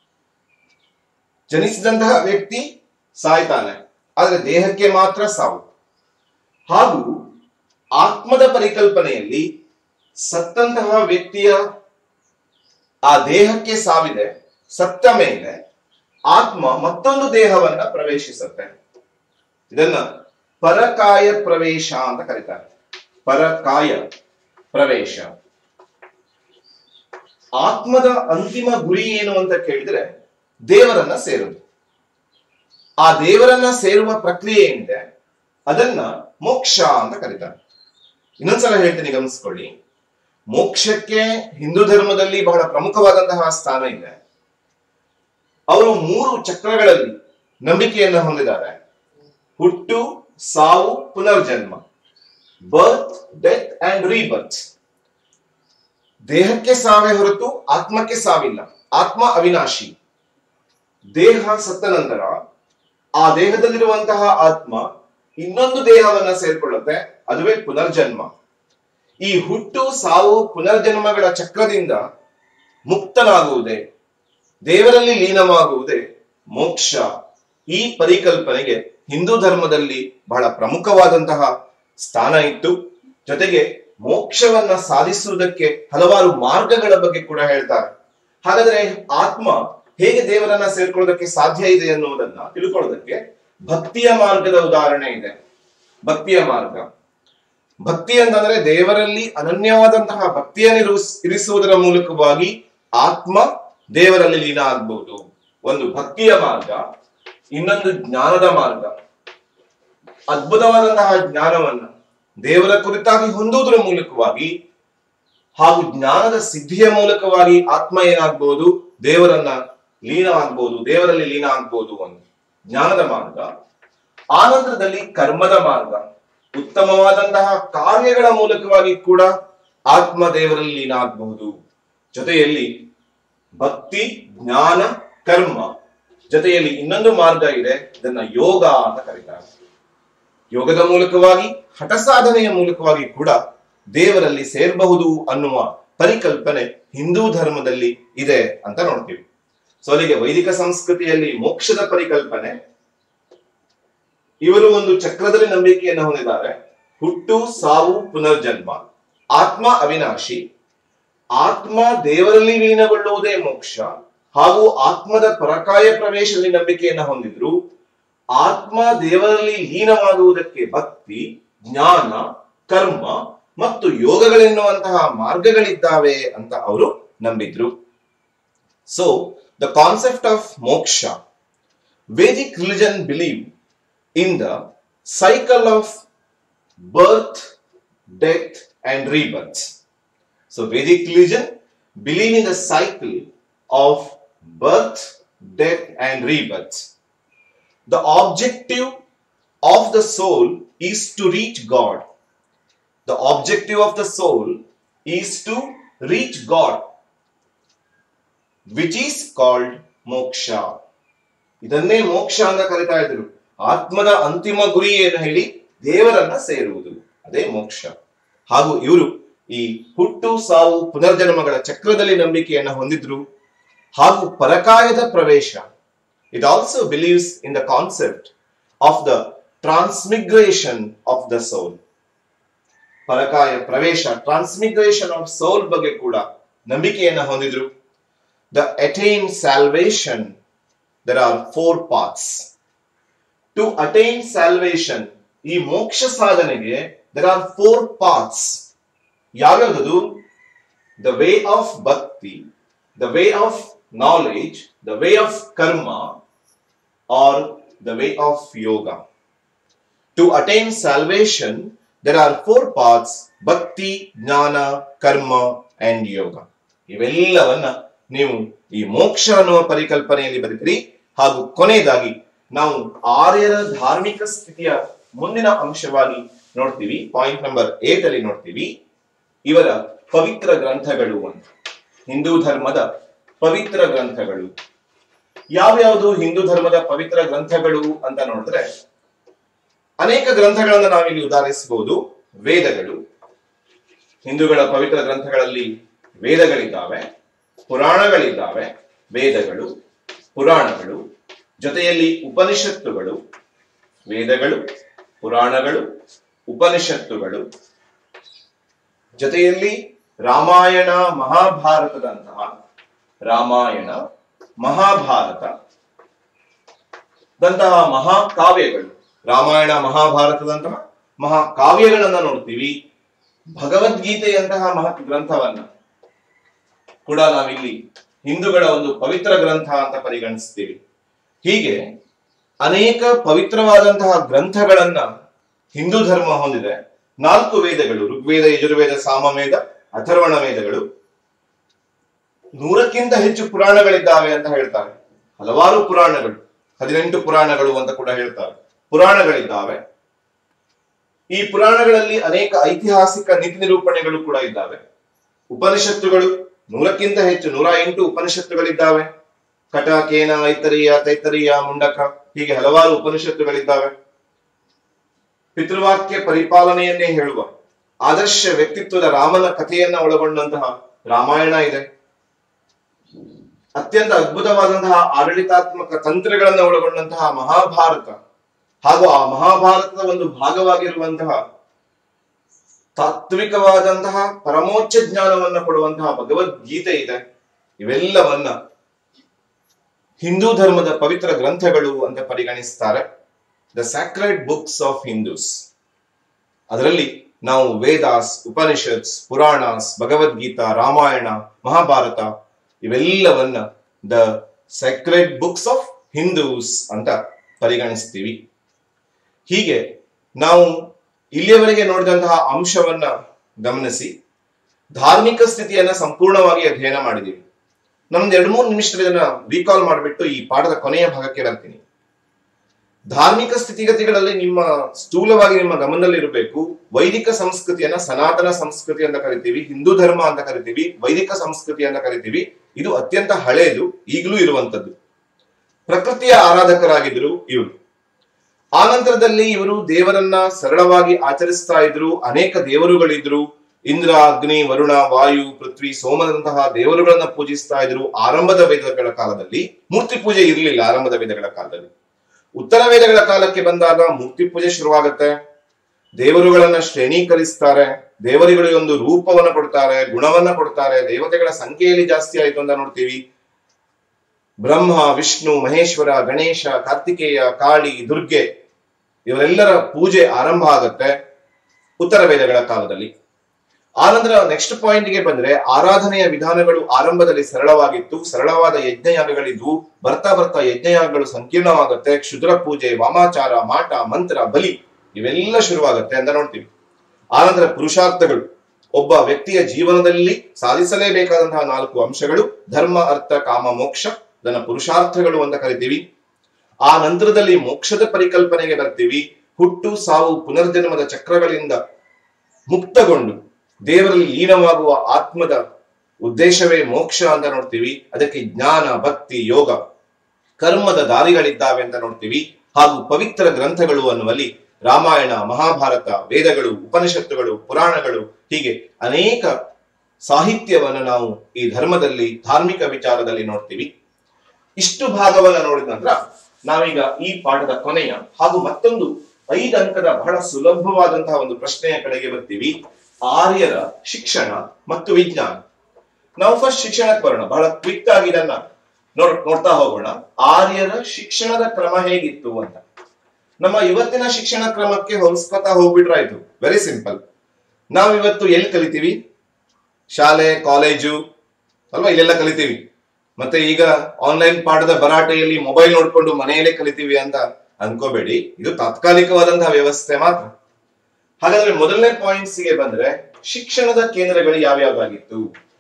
ಜನಿಸಿದಂತಹ ವ್ಯಕ್ತಿ ಸಾಯ್ತಾನೆ ಆದ್ರೆ ದೇಹಕ್ಕೆ ಮಾತ್ರ ಸಾವು ಹಾಗೂ ಆತ್ಮದ ಪರಿಕಲ್ಪನೆಯಲ್ಲಿ ಸತ್ತಂತಹ ವ್ಯಕ್ತಿಯ ಆ ದೇಹಕ್ಕೆ ಸಾವಿದೆ ಸತ್ತ ಮೇಲೆ ಆತ್ಮ ಮತ್ತೊಂದು ದೇಹವನ್ನ ಪ್ರವೇಶಿಸುತ್ತೆ ಇದನ್ನ ಪರಕಾಯ ಪ್ರವೇಶ ಅಂತ ಕರೀತಾರೆ ಪರಕಾಯ ಪ್ರವೇಶ ಆತ್ಮದ ಅಂತಿಮ ಗುರಿ ಏನು ಅಂತ ಕೇಳಿದ್ರೆ ದೇವರನ್ನ ಸೇರುವುದು ಆ ದೇವರನ್ನ ಸೇರುವ ಪ್ರಕ್ರಿಯೆ ಏನಿದೆ ಅದನ್ನ ಮೋಕ್ಷ ಅಂತ ಕರೀತಾರೆ ಇನ್ನೊಂದ್ಸಲ ಹೇಳ್ತೀನಿ ಗಮನಿಸ್ಕೊಳ್ಳಿ ಮೋಕ್ಷಕ್ಕೆ ಹಿಂದೂ ಧರ್ಮದಲ್ಲಿ ಬಹಳ ಪ್ರಮುಖವಾದಂತಹ ಸ್ಥಾನ ಇದೆ ಅವರು ಮೂರು ಚಕ್ರಗಳಲ್ಲಿ ನಂಬಿಕೆಯನ್ನ ಹೊಂದಿದ್ದಾರೆ ಹುಟ್ಟು ಸಾವು ಪುನರ್ಜನ್ಮ ಬರ್ತ್ ಡೆತ್ ಅಂಡ್ ರೀಬರ್ತ್ ದೇಹಕ್ಕೆ ಸಾವೇ ಹೊರತು ಆತ್ಮಕ್ಕೆ ಸಾವಿಲ್ಲ ಆತ್ಮ ಅವಿನಾಶಿ ದೇಹ ಸತ್ತ ನಂತರ ಆ ದೇಹದಲ್ಲಿರುವಂತಹ ಆತ್ಮ ಇನ್ನೊಂದು ದೇಹವನ್ನ ಸೇರ್ಕೊಳ್ಳುತ್ತೆ ಅದುವೇ ಪುನರ್ಜನ್ಮ ಈ ಹುಟ್ಟು ಸಾವು ಪುನರ್ಜನ್ಮಗಳ ಚಕ್ರದಿಂದ ಮುಕ್ತನಾಗುವುದೇ ದೇವರಲ್ಲಿ ಲೀನವಾಗುವುದೇ ಮೋಕ್ಷ ಈ ಪರಿಕಲ್ಪನೆಗೆ ಹಿಂದೂ ಧರ್ಮದಲ್ಲಿ ಬಹಳ ಪ್ರಮುಖವಾದಂತಹ ಸ್ಥಾನ ಇತ್ತು ಜೊತೆಗೆ ಮೋಕ್ಷವನ್ನ ಸಾಧಿಸುವುದಕ್ಕೆ ಹಲವಾರು ಮಾರ್ಗಗಳ ಬಗ್ಗೆ ಕೂಡ ಹೇಳ್ತಾರೆ ಹಾಗಾದ್ರೆ ಆತ್ಮ ಹೇಗೆ ದೇವರನ್ನ ಸೇರ್ಕೊಳ್ಳೋದಕ್ಕೆ ಸಾಧ್ಯ ಇದೆ ಅನ್ನುವುದನ್ನ ತಿಳ್ಕೊಳ್ಳೋದಕ್ಕೆ ಭಕ್ತಿಯ ಮಾರ್ಗದ ಉದಾಹರಣೆ ಇದೆ ಭಕ್ತಿಯ ಮಾರ್ಗ ಭಕ್ತಿ ಅಂತಂದ್ರೆ ದೇವರಲ್ಲಿ ಅನನ್ಯವಾದಂತಹ ಭಕ್ತಿಯನ್ನು ಇರಿಸ್- ಇರಿಸುವುದರ ಮೂಲಕವಾಗಿ ಆತ್ಮ ದೇವರಲ್ಲಿ ಲೀನ ಆಗ್ಬಹುದು ಒಂದು ಭಕ್ತಿಯ ಮಾರ್ಗ ಇನ್ನೊಂದು ಜ್ಞಾನದ ಮಾರ್ಗ ಅದ್ಭುತವಾದಂತಹ ಜ್ಞಾನವನ್ನ ದೇವರ ಕುರಿತಾಗಿ ಹೊಂದುವುದರ ಮೂಲಕವಾಗಿ ಹಾಗೂ ಜ್ಞಾನದ ಸಿದ್ಧಿಯ ಮೂಲಕವಾಗಿ ಆತ್ಮ ಏನಾಗ್ಬಹುದು ದೇವರನ್ನ ಲೀನ ಆಗ್ಬಹುದು ದೇವರಲ್ಲಿ ಲೀನ ಆಗ್ಬಹುದು ಒಂದು ಜ್ಞಾನದ ಮಾರ್ಗ ಆನಂತರದಲ್ಲಿ ಕರ್ಮದ ಮಾರ್ಗ ಉತ್ತಮವಾದಂತಹ ಕಾರ್ಯಗಳ ಮೂಲಕವಾಗಿ ಕೂಡ ಆತ್ಮ ದೇವರಲ್ಲಿ ಲೀನ ಆಗಬಹುದು ಜೊತೆಯಲ್ಲಿ ಭಕ್ತಿ ಜ್ಞಾನ ಕರ್ಮ ಜೊತೆಯಲ್ಲಿ ಇನ್ನೊಂದು ಮಾರ್ಗ ಇದೆ ಇದನ್ನ ಯೋಗ ಅಂತ ಕರೀತಾರೆ ಯೋಗದ ಮೂಲಕವಾಗಿ ಹಠ ಸಾಧನೆಯ ಮೂಲಕವಾಗಿ ಕೂಡ ದೇವರಲ್ಲಿ ಸೇರಬಹುದು ಅನ್ನುವ ಪರಿಕಲ್ಪನೆ ಹಿಂದೂ ಧರ್ಮದಲ್ಲಿ ಇದೆ ಅಂತ ನೋಡ್ತೀವಿ ಸೊ ಅಲ್ಲಿಗೆ ವೈದಿಕ ಸಂಸ್ಕೃತಿಯಲ್ಲಿ ಮೋಕ್ಷದ ಪರಿಕಲ್ಪನೆ ಇವರು ಒಂದು ಚಕ್ರದಲ್ಲಿ ನಂಬಿಕೆಯನ್ನು ಹೊಂದಿದ್ದಾರೆ ಹುಟ್ಟು ಸಾವು ಪುನರ್ಜನ್ಮ ಆತ್ಮ ಅವಿನಾಶಿ ಆತ್ಮ ದೇವರಲ್ಲಿ ಲೀನಗೊಳ್ಳುವುದೇ ಮೋಕ್ಷ ಹಾಗೂ ಆತ್ಮದ ಪರಕಾಯ ಪ್ರವೇಶದಲ್ಲಿ ನಂಬಿಕೆಯನ್ನ ಹೊಂದಿದ್ರು ಆತ್ಮ ದೇವರಲ್ಲಿ ಲೀನವಾಗುವುದಕ್ಕೆ ಭಕ್ತಿ ಜ್ಞಾನ ಕರ್ಮ ಮತ್ತು ಯೋಗಗಳೆನ್ನುವಂತಹ ಮಾರ್ಗಗಳಿದ್ದಾವೆ ಅಂತ ಅವರು ನಂಬಿದ್ರು so the concept of moksha Vedic religion believe in the cycle of birth, death, and rebirth. So, Vedic religion believe in the cycle of birth, death, and rebirth. The objective of the soul is to reach God. The objective of the soul is to reach God, which is called moksha. ಇದನ್ನೇ ಮೋಕ್ಷ ಅಂತ ಕರಿತಾ ಇದ್ರು ಆತ್ಮದ ಅಂತಿಮ ಗುರಿ ಏನು ಹೇಳಿ ದೇವರನ್ನ ಸೇರುವುದು ಅದೇ ಮೋಕ್ಷ ಹಾಗೂ ಇವರು ಈ ಹುಟ್ಟು ಸಾವು ಪುನರ್ಜನ್ಮಗಳ ಚಕ್ರದಲ್ಲಿ ನಂಬಿಕೆಯನ್ನ ಹೊಂದಿದ್ರು ಹಾಗೂ ಪರಕಾಯದ ಪ್ರವೇಶ it also believes in the concept of the transmigration of the soul ಪರಕಾಯ ಪ್ರವೇಶ ಟ್ರಾನ್ಸ್ಮಿಗ್ರೇಷನ್ ಆಫ್ ಸೋಲ್ ಬಗ್ಗೆ ಕೂಡ ನಂಬಿಕೆಯನ್ನ ಹೊಂದಿದ್ರು the attain salvation there are four parts to attain salvation ಈ ಮೋಕ್ಷ ಸಾಧನೆಗೆ ದರ್ ಆರ್ ಫೋರ್ ಪಾರ್ಟ್ಸ್ ಯಾವ್ಯಾವುದು the way of bhakti the way of knowledge the way of karma or the way of yoga to attain salvation there are four parts ಭಕ್ತಿ ಜ್ಞಾನ ಕರ್ಮ and ಯೋಗ ಇವೆಲ್ಲವನ್ನ ನೀವು ಈ ಮೋಕ್ಷ ಅನ್ನುವ ಪರಿಕಲ್ಪನೆಯಲ್ಲಿ ಬರೀತೀರಿ ಹಾಗೂ ಕೊನೆಯದಾಗಿ ನಾವು ಆರ್ಯರ ಧಾರ್ಮಿಕ ಸ್ಥಿತಿಯ ಮುಂದಿನ ಅಂಶವಾಗಿ ನೋಡ್ತೀವಿ ಪಾಯಿಂಟ್ ನಂಬರ್ ಏಟ್ ಅಲ್ಲಿ ನೋಡ್ತೀವಿ ಇವರ ಪವಿತ್ರ ಗ್ರಂಥಗಳು ಅಂತ ಹಿಂದೂ ಧರ್ಮದ ಪವಿತ್ರ ಗ್ರಂಥಗಳು ಯಾವ್ಯಾವುದು ಹಿಂದೂ ಧರ್ಮದ ಪವಿತ್ರ ಗ್ರಂಥಗಳು ಅಂತ ನೋಡಿದ್ರೆ ಅನೇಕ ಗ್ರಂಥಗಳನ್ನ ನಾವಿಲ್ಲಿ ಉದಾಹರಿಸಬಹುದು ವೇದಗಳು ಹಿಂದೂಗಳ ಪವಿತ್ರ ಗ್ರಂಥಗಳಲ್ಲಿ ವೇದಗಳಿದ್ದಾವೆ ಪುರಾಣಗಳಿದ್ದಾವೆ ವೇದಗಳು ಪುರಾಣಗಳು ಜೊತೆಯಲ್ಲಿ ಉಪನಿಷತ್ತುಗಳು ವೇದಗಳು ಪುರಾಣಗಳು ಉಪನಿಷತ್ತುಗಳು ಜೊತೆಯಲ್ಲಿ ರಾಮಾಯಣ ಮಹಾಭಾರತದಂತಹ ರಾಮಾಯಣ ಮಹಾಭಾರತ ದಂತಹ ಮಹಾಕಾವ್ಯಗಳು ರಾಮಾಯಣ ಮಹಾಭಾರತದಂತಹ ಮಹಾಕಾವ್ಯಗಳನ್ನ ನೋಡ್ತೀವಿ ಭಗವದ್ಗೀತೆಯಂತಹ ಮಹತ್ ಗ್ರಂಥವನ್ನ ಕೂಡ ನಾವಿಲ್ಲಿ ಹಿಂದೂಗಳ ಒಂದು ಪವಿತ್ರ ಗ್ರಂಥ ಅಂತ ಪರಿಗಣಿಸ್ತೀವಿ ಹೀಗೆ ಅನೇಕ ಪವಿತ್ರವಾದಂತಹ ಗ್ರಂಥಗಳನ್ನ ಹಿಂದೂ ಧರ್ಮ ಹೊಂದಿದೆ ನಾಲ್ಕು ವೇದಗಳು ಋಗ್ವೇದ ಯಜುರ್ವೇದ ಸಾಮವೇದ ಅಥರ್ವಣ ವೇದಗಳು ನೂರಕ್ಕಿಂತ ಹೆಚ್ಚು ಪುರಾಣಗಳಿದ್ದಾವೆ ಅಂತ ಹೇಳ್ತಾರೆ ಹಲವಾರು ಪುರಾಣಗಳು ಹದಿನೆಂಟು ಪುರಾಣಗಳು ಅಂತ ಕೂಡ ಹೇಳ್ತಾರೆ ಪುರಾಣಗಳಿದ್ದಾವೆ ಈ ಪುರಾಣಗಳಲ್ಲಿ ಅನೇಕ ಐತಿಹಾಸಿಕ ನೀತಿ ನಿರೂಪಣೆಗಳು ಕೂಡ ಇದ್ದಾವೆ ಉಪನಿಷತ್ತುಗಳು ನೂರಕ್ಕಿಂತ ಹೆಚ್ಚು ನೂರ ಎಂಟು ಉಪನಿಷತ್ತುಗಳಿದ್ದಾವೆ ಕಟ ಕೇನ ಐತರಿಯ ತೈತರಿಯ ಮುಂಡಕ ಹೀಗೆ ಹಲವಾರು ಉಪನಿಷತ್ತುಗಳಿದ್ದಾವೆ ಪಿತೃವಾಕ್ಯ ಪರಿಪಾಲನೆಯನ್ನೇ ಹೇಳುವ ಆದರ್ಶ ವ್ಯಕ್ತಿತ್ವದ ರಾಮನ ಕಥೆಯನ್ನ ಒಳಗೊಂಡಂತಹ ರಾಮಾಯಣ ಇದೆ ಅತ್ಯಂತ ಅದ್ಭುತವಾದಂತಹ ಆಡಳಿತಾತ್ಮಕ ತಂತ್ರಗಳನ್ನ ಒಳಗೊಂಡಂತಹ ಮಹಾಭಾರತ ಹಾಗೂ ಆ ಮಹಾಭಾರತದ ಒಂದು ಭಾಗವಾಗಿರುವಂತಹ ತಾತ್ವಿಕವಾದಂತಹ ಪರಮೋಚ್ಚ ಜ್ಞಾನವನ್ನ ಕೊಡುವಂತಹ ಭಗವದ್ಗೀತೆ ಇದೆ ಇವೆಲ್ಲವನ್ನ ಹಿಂದೂ ಧರ್ಮದ ಪವಿತ್ರ ಗ್ರಂಥಗಳು ಅಂತ ಪರಿಗಣಿಸ್ತಾರೆ the sacred books of Hindus ಅದರಲ್ಲಿ ನಾವು ವೇದಾಸ್ ಉಪನಿಷತ್ಸ್ ಪುರಾಣಾಸ್ ಭಗವದ್ಗೀತಾ ರಾಮಾಯಣ ಮಹಾಭಾರತ ಇವೆಲ್ಲವನ್ನ the sacred books of Hindus ಅಂತ ಪರಿಗಣಿಸ್ತೀವಿ ಹೀಗೆ ನಾವು ಇಲ್ಲಿಯವರೆಗೆ ನೋಡಿದಂತಹ ಅಂಶವನ್ನ ಗಮನಿಸಿ ಧಾರ್ಮಿಕ ಸ್ಥಿತಿಯನ್ನ ಸಂಪೂರ್ಣವಾಗಿ ಅಧ್ಯಯನ ಮಾಡಿದೀವಿ ನಮ್ದು ಎರಡು ಮೂರು ನಿಮಿಷದಲ್ಲಿ ಇದನ್ನ ರೀಕಾಲ್ ಮಾಡಿಬಿಟ್ಟು ಈ ಪಾಠದ ಕೊನೆಯ ಭಾಗಕ್ಕೆ ಬರ್ತೀನಿ ಧಾರ್ಮಿಕ ಸ್ಥಿತಿಗತಿಗಳಲ್ಲಿ ನಿಮ್ಮ ಸ್ಥೂಲವಾಗಿ ನಿಮ್ಮ ಗಮನದಲ್ಲಿರಬೇಕು ವೈದಿಕ ಸಂಸ್ಕೃತಿಯನ್ನ ಸನಾತನ ಸಂಸ್ಕೃತಿ ಅಂತ ಕರಿತೀವಿ ಹಿಂದೂ ಧರ್ಮ ಅಂತ ಕರಿತೀವಿ ವೈದಿಕ ಸಂಸ್ಕೃತಿ ಅಂತ ಕರಿತೀವಿ ಇದು ಅತ್ಯಂತ ಹಳೆಯದು ಈಗಲೂ ಇರುವಂತದ್ದು ಪ್ರಕೃತಿಯ ಆರಾಧಕರಾಗಿದ್ರು ಇವರು ಆ ನಂತರದಲ್ಲಿ ಇವರು ದೇವರನ್ನ ಸರಳವಾಗಿ ಆಚರಿಸ್ತಾ ಇದ್ರು ಅನೇಕ ದೇವರುಗಳಿದ್ರು ಇಂದ್ರ ಅಗ್ನಿ ವರುಣ ವಾಯು ಪೃಥ್ವಿ ಸೋಮನಂತಹ ದೇವರುಗಳನ್ನ ಪೂಜಿಸ್ತಾ ಇದ್ರು ಆರಂಭದ ವೇದಗಳ ಕಾಲದಲ್ಲಿ ಮೂರ್ತಿ ಪೂಜೆ ಇರಲಿಲ್ಲ ಆರಂಭದ ವೇದಗಳ ಕಾಲದಲ್ಲಿ ಉತ್ತರ ವೇದಗಳ ಕಾಲಕ್ಕೆ ಬಂದಾಗ ಮೂರ್ತಿ ಪೂಜೆ ಶುರುವಾಗುತ್ತೆ ದೇವರುಗಳನ್ನ ಶ್ರೇಣೀಕರಿಸ್ತಾರೆ ದೇವರುಗಳಿಗೆ ಒಂದು ರೂಪವನ್ನ ಕೊಡ್ತಾರೆ ಗುಣವನ್ನ ಕೊಡ್ತಾರೆ ದೇವತೆಗಳ ಸಂಖ್ಯೆಯಲ್ಲಿ ಜಾಸ್ತಿ ಆಯ್ತು ಅಂತ ನೋಡ್ತೀವಿ ಬ್ರಹ್ಮ ವಿಷ್ಣು ಮಹೇಶ್ವರ ಗಣೇಶ ಕಾರ್ತಿಕೇಯ ಕಾಳಿ ದುರ್ಗೆ ಇವರೆಲ್ಲರ ಪೂಜೆ ಆರಂಭ ಆಗತ್ತೆ ಉತ್ತರ ವೇದಗಳ ಕಾಲದಲ್ಲಿ ಆನಂತರ ನೆಕ್ಸ್ಟ್ ಪಾಯಿಂಟ್ಗೆ ಬಂದ್ರೆ ಆರಾಧನೆಯ ವಿಧಾನಗಳು ಆರಂಭದಲ್ಲಿ ಸರಳವಾಗಿತ್ತು ಸರಳವಾದ ಯಜ್ಞಯಾಗಗಳಿದ್ವು ಬರ್ತಾ ಬರ್ತಾ ಯಜ್ಞಯಾಗಗಳು ಸಂಕೀರ್ಣವಾಗುತ್ತೆ ಕ್ಷುದ್ರ ಪೂಜೆ ವಾಮಾಚಾರ ಮಾಟ ಮಂತ್ರ ಬಲಿ ಇವೆಲ್ಲ ಶುರುವಾಗುತ್ತೆ ಅಂತ ನೋಡ್ತೀವಿ ಆನಂತರ ಪುರುಷಾರ್ಥಗಳು ಒಬ್ಬ ವ್ಯಕ್ತಿಯ ಜೀವನದಲ್ಲಿ ಸಾಧಿಸಲೇಬೇಕಾದಂತಹ ನಾಲ್ಕು ಅಂಶಗಳು ಧರ್ಮ ಅರ್ಥ ಕಾಮ ಮೋಕ್ಷ ಅದನ್ನ ಪುರುಷಾರ್ಥಗಳು ಅಂತ ಕರಿತೀವಿ ಆ ನಂತರದಲ್ಲಿ ಮೋಕ್ಷದ ಪರಿಕಲ್ಪನೆಗೆ ಬರ್ತೀವಿ ಹುಟ್ಟು ಸಾವು ಪುನರ್ಜನ್ಮದ ಚಕ್ರಗಳಿಂದ ಮುಕ್ತಗೊಂಡು ದೇವರಲ್ಲಿ ಲೀನವಾಗುವ ಆತ್ಮದ ಉದ್ದೇಶವೇ ಮೋಕ್ಷ ಅಂತ ನೋಡ್ತೀವಿ ಅದಕ್ಕೆ ಜ್ಞಾನ ಭಕ್ತಿ ಯೋಗ ಕರ್ಮದ ದಾರಿಗಳಿದ್ದಾವೆ ಅಂತ ನೋಡ್ತೀವಿ ಹಾಗೂ ಪವಿತ್ರ ಗ್ರಂಥಗಳು ಅನ್ನುವಲ್ಲಿ ರಾಮಾಯಣ ಮಹಾಭಾರತ ವೇದಗಳು ಉಪನಿಷತ್ತುಗಳು ಪುರಾಣಗಳು ಹೀಗೆ ಅನೇಕ ಸಾಹಿತ್ಯವನ್ನು ನಾವು ಈ ಧರ್ಮದಲ್ಲಿ ಧಾರ್ಮಿಕ ವಿಚಾರದಲ್ಲಿ ನೋಡ್ತೀವಿ ಇಷ್ಟು ಭಾಗವನ್ನ ನೋಡಿದ ನಂತರ ನಾವೀಗ ಈ ಪಾಠದ ಕೊನೆಯ ಹಾಗೂ ಮತ್ತೊಂದು ಐದು ಅಂಕದ ಬಹಳ ಸುಲಭವಾದಂತಹ ಒಂದು ಪ್ರಶ್ನೆಯ ಕಡೆಗೆ ಬರ್ತೀವಿ ಆರ್ಯರ ಶಿಕ್ಷಣ ಮತ್ತು ವಿಜ್ಞಾನ ನಾವು ಫಸ್ಟ್ ಶಿಕ್ಷಣಕ್ಕೆ ಬರೋಣ ಬಹಳ ಕ್ವಿಕ್ ಆಗಿ ಇದನ್ನ ನೋಡ್ ನೋಡ್ತಾ ಹೋಗೋಣ ಆರ್ಯರ ಶಿಕ್ಷಣದ ಕ್ರಮ ಹೇಗಿತ್ತು ಅಂತ ನಮ್ಮ ಇವತ್ತಿನ ಶಿಕ್ಷಣ ಕ್ರಮಕ್ಕೆ ಹೋಲಿಸ್ಕೊತಾ ಹೋಗ್ಬಿಟ್ರಾಯ್ತು ವೆರಿ ಸಿಂಪಲ್ ನಾವ್ ಇವತ್ತು ಎಲ್ಲಿ ಕಲಿತೀವಿ ಶಾಲೆ ಕಾಲೇಜು ಅಲ್ವಾ ಇಲ್ಲೆಲ್ಲ ಕಲಿತೀವಿ ಮತ್ತೆ ಈಗ ಆನ್ಲೈನ್ ಪಾಠದ ಭರಾಟೆಯಲ್ಲಿ ಮೊಬೈಲ್ ನೋಡ್ಕೊಂಡು ಮನೆಯಲ್ಲೇ ಕಲಿತೀವಿ ಅಂತ ಅನ್ಕೋಬೇಡಿ ಇದು ತಾತ್ಕಾಲಿಕವಾದಂತಹ ವ್ಯವಸ್ಥೆ ಮಾತ್ರ ಹಾಗಾದ್ರೆ ಮೊದಲನೇ ಪಾಯಿಂಟ್ಸ್ ಗೆ ಬಂದ್ರೆ ಶಿಕ್ಷಣದ ಕೇಂದ್ರಗಳು ಯಾವ್ಯಾವ್ದಾಗಿತ್ತು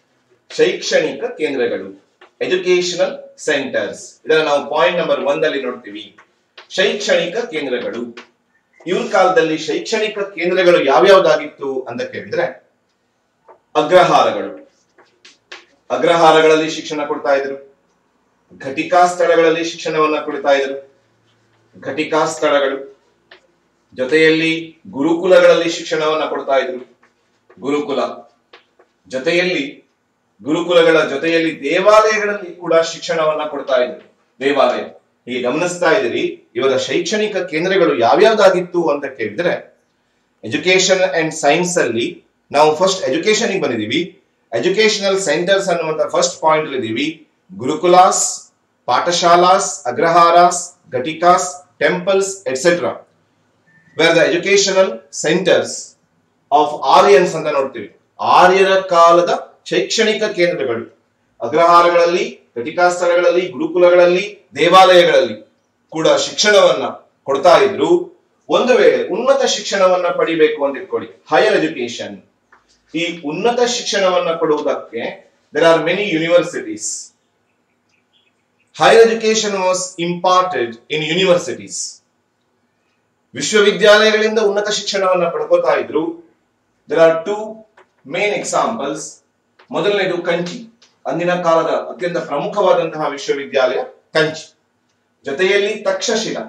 ಶೈಕ್ಷಣಿಕ ಕೇಂದ್ರಗಳು ಎಜುಕೇಶನಲ್ ಸೆಂಟರ್ಸ್ ಇದನ್ನ ನಾವು ಪಾಯಿಂಟ್ ನಂಬರ್ ಒಂದಲ್ಲಿ ನೋಡ್ತೀವಿ ಶೈಕ್ಷಣಿಕ ಕೇಂದ್ರಗಳು ಇವ್ರ ಕಾಲದಲ್ಲಿ ಶೈಕ್ಷಣಿಕ ಕೇಂದ್ರಗಳು ಯಾವ್ಯಾವ್ದಾಗಿತ್ತು ಅಂತ ಕೇಳಿದ್ರೆ ಅಗ್ರಹಾರಗಳು ಅಗ್ರಹಾರಗಳಲ್ಲಿ ಶಿಕ್ಷಣ ಕೊಡ್ತಾ ಇದ್ರು ಘಟಿಕಾ ಸ್ಥಳಗಳಲ್ಲಿ ಶಿಕ್ಷಣವನ್ನ ಕೊಡ್ತಾ ಇದ್ರು ಘಟಿಕಾ ಸ್ಥಳಗಳು ಜೊತೆಯಲ್ಲಿ ಗುರುಕುಲಗಳಲ್ಲಿ ಶಿಕ್ಷಣವನ್ನ ಕೊಡ್ತಾ ಇದ್ರು ಗುರುಕುಲ ಜೊತೆಯಲ್ಲಿ ಗುರುಕುಲಗಳ ಜೊತೆಯಲ್ಲಿ ದೇವಾಲಯಗಳಲ್ಲಿ ಕೂಡ ಶಿಕ್ಷಣವನ್ನ ಕೊಡ್ತಾ ಇದ್ರು ದೇವಾಲಯ ಹೀಗೆ ಗಮನಿಸ್ತಾ ಇದ್ದೀರಿ ಇವರ ಶೈಕ್ಷಣಿಕ ಕೇಂದ್ರಗಳು ಯಾವ್ಯಾವ್ದಾಗಿತ್ತು ಅಂತ ಕೇಳಿದ್ರೆ ಎಜುಕೇಶನ್ ಅಂಡ್ ಸೈನ್ಸ್ ಅಲ್ಲಿ ನಾವು ಫಸ್ಟ್ ಎಜುಕೇಶನ್ ಬಂದಿದೀವಿ ಎಜುಕೇಶನಲ್ ಸೆಂಟರ್ಸ್ ಅನ್ನುವಂತ ಫಸ್ಟ್ ಪಾಯಿಂಟ್ ಅಲ್ಲಿ ಇದೀವಿ gurukulas pathashalas agraharas ghatikas temples etcetera where the educational centres of Aryans ಅಂತ ನೋಡ್ತೀವಿ ಆರ್ಯರ ಕಾಲದ ಶೈಕ್ಷಣಿಕ ಕೇಂದ್ರಗಳು ಅಗ್ರಹಾರಗಳಲ್ಲಿ ಘಟಿಕಾ ಸ್ಥಳಗಳಲ್ಲಿ ಗುರುಕುಲಗಳಲ್ಲಿ ದೇವಾಲಯಗಳಲ್ಲಿ ಕೂಡ ಶಿಕ್ಷಣವನ್ನ ಕೊಡ್ತಾ ಇದ್ರು ಒಂದು ವೇಳೆ ಉನ್ನತ ಶಿಕ್ಷಣವನ್ನ ಪಡಿಬೇಕು ಅಂತ ಇಟ್ಕೊಳ್ಳಿ ಹೈಯರ್ ಎಜುಕೇಶನ್ ಈ ಉನ್ನತ ಶಿಕ್ಷಣವನ್ನ ಕೊಡುವುದಕ್ಕೆ there are many universities higher education was imparted in universities ವಿಶ್ವವಿದ್ಯಾಲಯಗಳಿಂದ ಉನ್ನತ ಶಿಕ್ಷಣವನ್ನ ಪಡ್ಕೋತಾ ಇದ್ರು there are two main examples ಮೊದಲನೇದು ಕಂಚಿ ಅಂದಿನ ಕಾಲದ ಅತ್ಯಂತ ಪ್ರಮುಖವಾದಂತಹ ವಿಶ್ವವಿದ್ಯಾಲಯ ಕಂಚಿ ಜೊತೆಯಲ್ಲಿ ತಕ್ಷಶಿಲಾ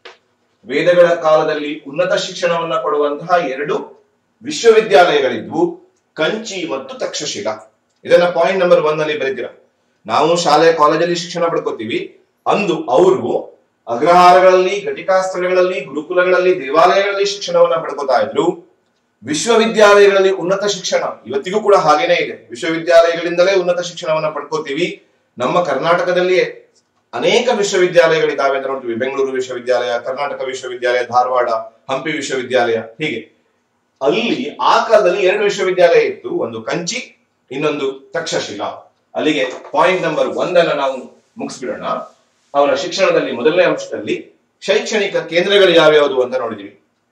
ವೇದಗಳ ಕಾಲದಲ್ಲಿ ಉನ್ನತ ಶಿಕ್ಷಣವನ್ನ ಕೊಡುವಂತಹ ಎರಡು ವಿಶ್ವವಿದ್ಯಾಲಯಗಳಿದ್ವು ಕಂಚಿ ಮತ್ತು ತಕ್ಷಶಿಲಾ ಇದನ್ನ ಪಾಯಿಂಟ್ ನಂಬರ್ ಒನ್ ನಲ್ಲಿ ಬರೀತೀರ ನಾವು ಶಾಲೆ ಕಾಲೇಜಲ್ಲಿ ಶಿಕ್ಷಣ ಪಡ್ಕೋತೀವಿ ಅಂದು ಅವರು ಅಗ್ರಹಾರಗಳಲ್ಲಿ ಘಟಿಕಾ ಸ್ಥಳಗಳಲ್ಲಿ ಗುರುಕುಲಗಳಲ್ಲಿ ದೇವಾಲಯಗಳಲ್ಲಿ ಶಿಕ್ಷಣವನ್ನ ಪಡ್ಕೋತಾ ಇದ್ರು ವಿಶ್ವವಿದ್ಯಾಲಯಗಳಲ್ಲಿ ಉನ್ನತ ಶಿಕ್ಷಣ ಇವತ್ತಿಗೂ ಕೂಡ ಹಾಗೇನೇ ಇದೆ ವಿಶ್ವವಿದ್ಯಾಲಯಗಳಿಂದಲೇ ಉನ್ನತ ಶಿಕ್ಷಣವನ್ನ ಪಡ್ಕೋತೀವಿ ನಮ್ಮ ಕರ್ನಾಟಕದಲ್ಲಿಯೇ ಅನೇಕ ವಿಶ್ವವಿದ್ಯಾಲಯಗಳಿದ್ದಾವೆ ಅಂತ ನೋಡ್ತೀವಿ ಬೆಂಗಳೂರು ವಿಶ್ವವಿದ್ಯಾಲಯ ಕರ್ನಾಟಕ ವಿಶ್ವವಿದ್ಯಾಲಯ ಧಾರವಾಡ ಹಂಪಿ ವಿಶ್ವವಿದ್ಯಾಲಯ ಹೀಗೆ ಅಲ್ಲಿ ಆ ಕಾಲದಲ್ಲಿ ಎರಡು ವಿಶ್ವವಿದ್ಯಾಲಯ ಇತ್ತು ಒಂದು ಕಂಚಿ ಇನ್ನೊಂದು ತಕ್ಷಶಿಲಾ ಅಲ್ಲಿಗೆ ಪಾಯಿಂಟ್ ನಂಬರ್ ಒಂದನ್ನ ನಾವು ಮುಗಿಸ್ಬಿಡೋಣ ಅವರ ಶಿಕ್ಷಣದಲ್ಲಿ ಮೊದಲನೇ ಅಂಶದಲ್ಲಿ ಶೈಕ್ಷಣಿಕ ಕೇಂದ್ರಗಳು ಯಾವ್ಯಾವುದು ಅಂತ ನೋಡಿದೀವಿ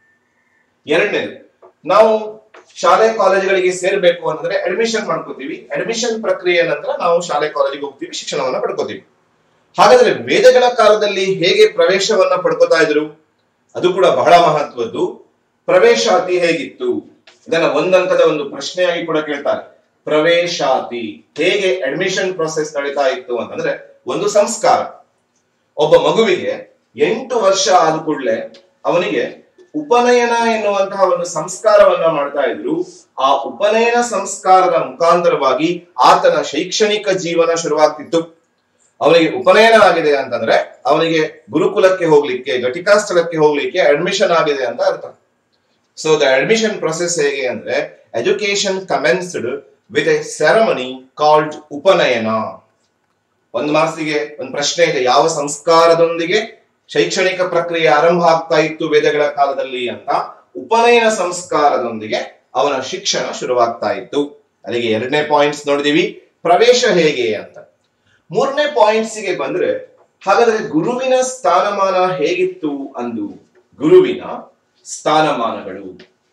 ಎರಡನೇದು ನಾವು ಶಾಲೆ ಕಾಲೇಜುಗಳಿಗೆ ಸೇರ್ಬೇಕು ಅಂತಂದ್ರೆ ಅಡ್ಮಿಷನ್ ಮಾಡ್ಕೋತೀವಿ ಅಡ್ಮಿಷನ್ ಪ್ರಕ್ರಿಯೆ ನಂತರ ನಾವು ಶಾಲೆ ಕಾಲೇಜಿಗೆ ಹೋಗ್ತೀವಿ ಶಿಕ್ಷಣವನ್ನ ಪಡ್ಕೋತೀವಿ ಹಾಗಾದ್ರೆ ವೇದಗಳ ಕಾಲದಲ್ಲಿ ಹೇಗೆ ಪ್ರವೇಶವನ್ನ ಪಡ್ಕೋತಾ ಇದ್ರು ಅದು ಕೂಡ ಬಹಳ ಮಹತ್ವದ್ದು ಪ್ರವೇಶಾತಿ ಹೇಗಿತ್ತು ಇದನ್ನ ಒಂದಂಕದ ಒಂದು ಪ್ರಶ್ನೆಯಾಗಿ ಕೂಡ ಕೇಳ್ತಾರೆ ಪ್ರವೇಶಾತಿ ಹೇಗೆ ಅಡ್ಮಿಷನ್ ಪ್ರೊಸೆಸ್ ನಡೀತಾ ಇತ್ತು ಅಂತಂದ್ರೆ ಒಂದು ಸಂಸ್ಕಾರ ಒಬ್ಬ ಮಗುವಿಗೆ ಎಂಟು ವರ್ಷ ಆದ ಕೂಡಲೇ ಅವನಿಗೆ ಉಪನಯನ ಎನ್ನುವಂತಹ ಒಂದು ಸಂಸ್ಕಾರವನ್ನ ಮಾಡ್ತಾ ಇದ್ರು ಆ ಉಪನಯನ ಸಂಸ್ಕಾರದ ಮುಖಾಂತರವಾಗಿ ಆತನ ಶೈಕ್ಷಣಿಕ ಜೀವನ ಶುರುವಾಗ್ತಿತ್ತು ಅವನಿಗೆ ಉಪನಯನ ಆಗಿದೆ ಅಂತಂದ್ರೆ ಅವನಿಗೆ ಗುರುಕುಲಕ್ಕೆ ಹೋಗ್ಲಿಕ್ಕೆ ಘಟಿಕಾ ಸ್ಥಳಕ್ಕೆ ಹೋಗ್ಲಿಕ್ಕೆ ಅಡ್ಮಿಷನ್ ಆಗಿದೆ ಅಂತ ಅರ್ಥ ಸೊ ದ ಅಡ್ಮಿಷನ್ ಪ್ರೊಸೆಸ್ ಹೇಗೆ ಅಂದ್ರೆ education commenced with a ceremony called upanayana ಒಂದು ಮಾಸಿಗೆ ಒಂದು ಪ್ರಶ್ನೆ ಇದೆ ಯಾವ ಸಂಸ್ಕಾರದೊಂದಿಗೆ ಶೈಕ್ಷಣಿಕ ಪ್ರಕ್ರಿಯೆ ಆರಂಭ ಆಗ್ತಾ ಇತ್ತು ವೇದಗಳ ಕಾಲದಲ್ಲಿ ಅಂತ ಉಪನಯನ ಸಂಸ್ಕಾರದೊಂದಿಗೆ ಅವನ ಶಿಕ್ಷಣ ಶುರುವಾಗ್ತಾ ಇತ್ತು ಅಲ್ಲಿಗೆ ಎರಡನೇ ಪಾಯಿಂಟ್ಸ್ ನೋಡಿದೀವಿ ಪ್ರವೇಶ ಹೇಗೆ ಅಂತ ಮೂರನೇ ಪಾಯಿಂಟ್ಸ್ ಗೆ ಬಂದ್ರೆ ಹಾಗಾದ್ರೆ ಗುರುವಿನ ಸ್ಥಾನಮಾನ ಹೇಗಿತ್ತು ಅಂದು ಗುರುವಿನ ಸ್ಥಾನಮಾನಗಳು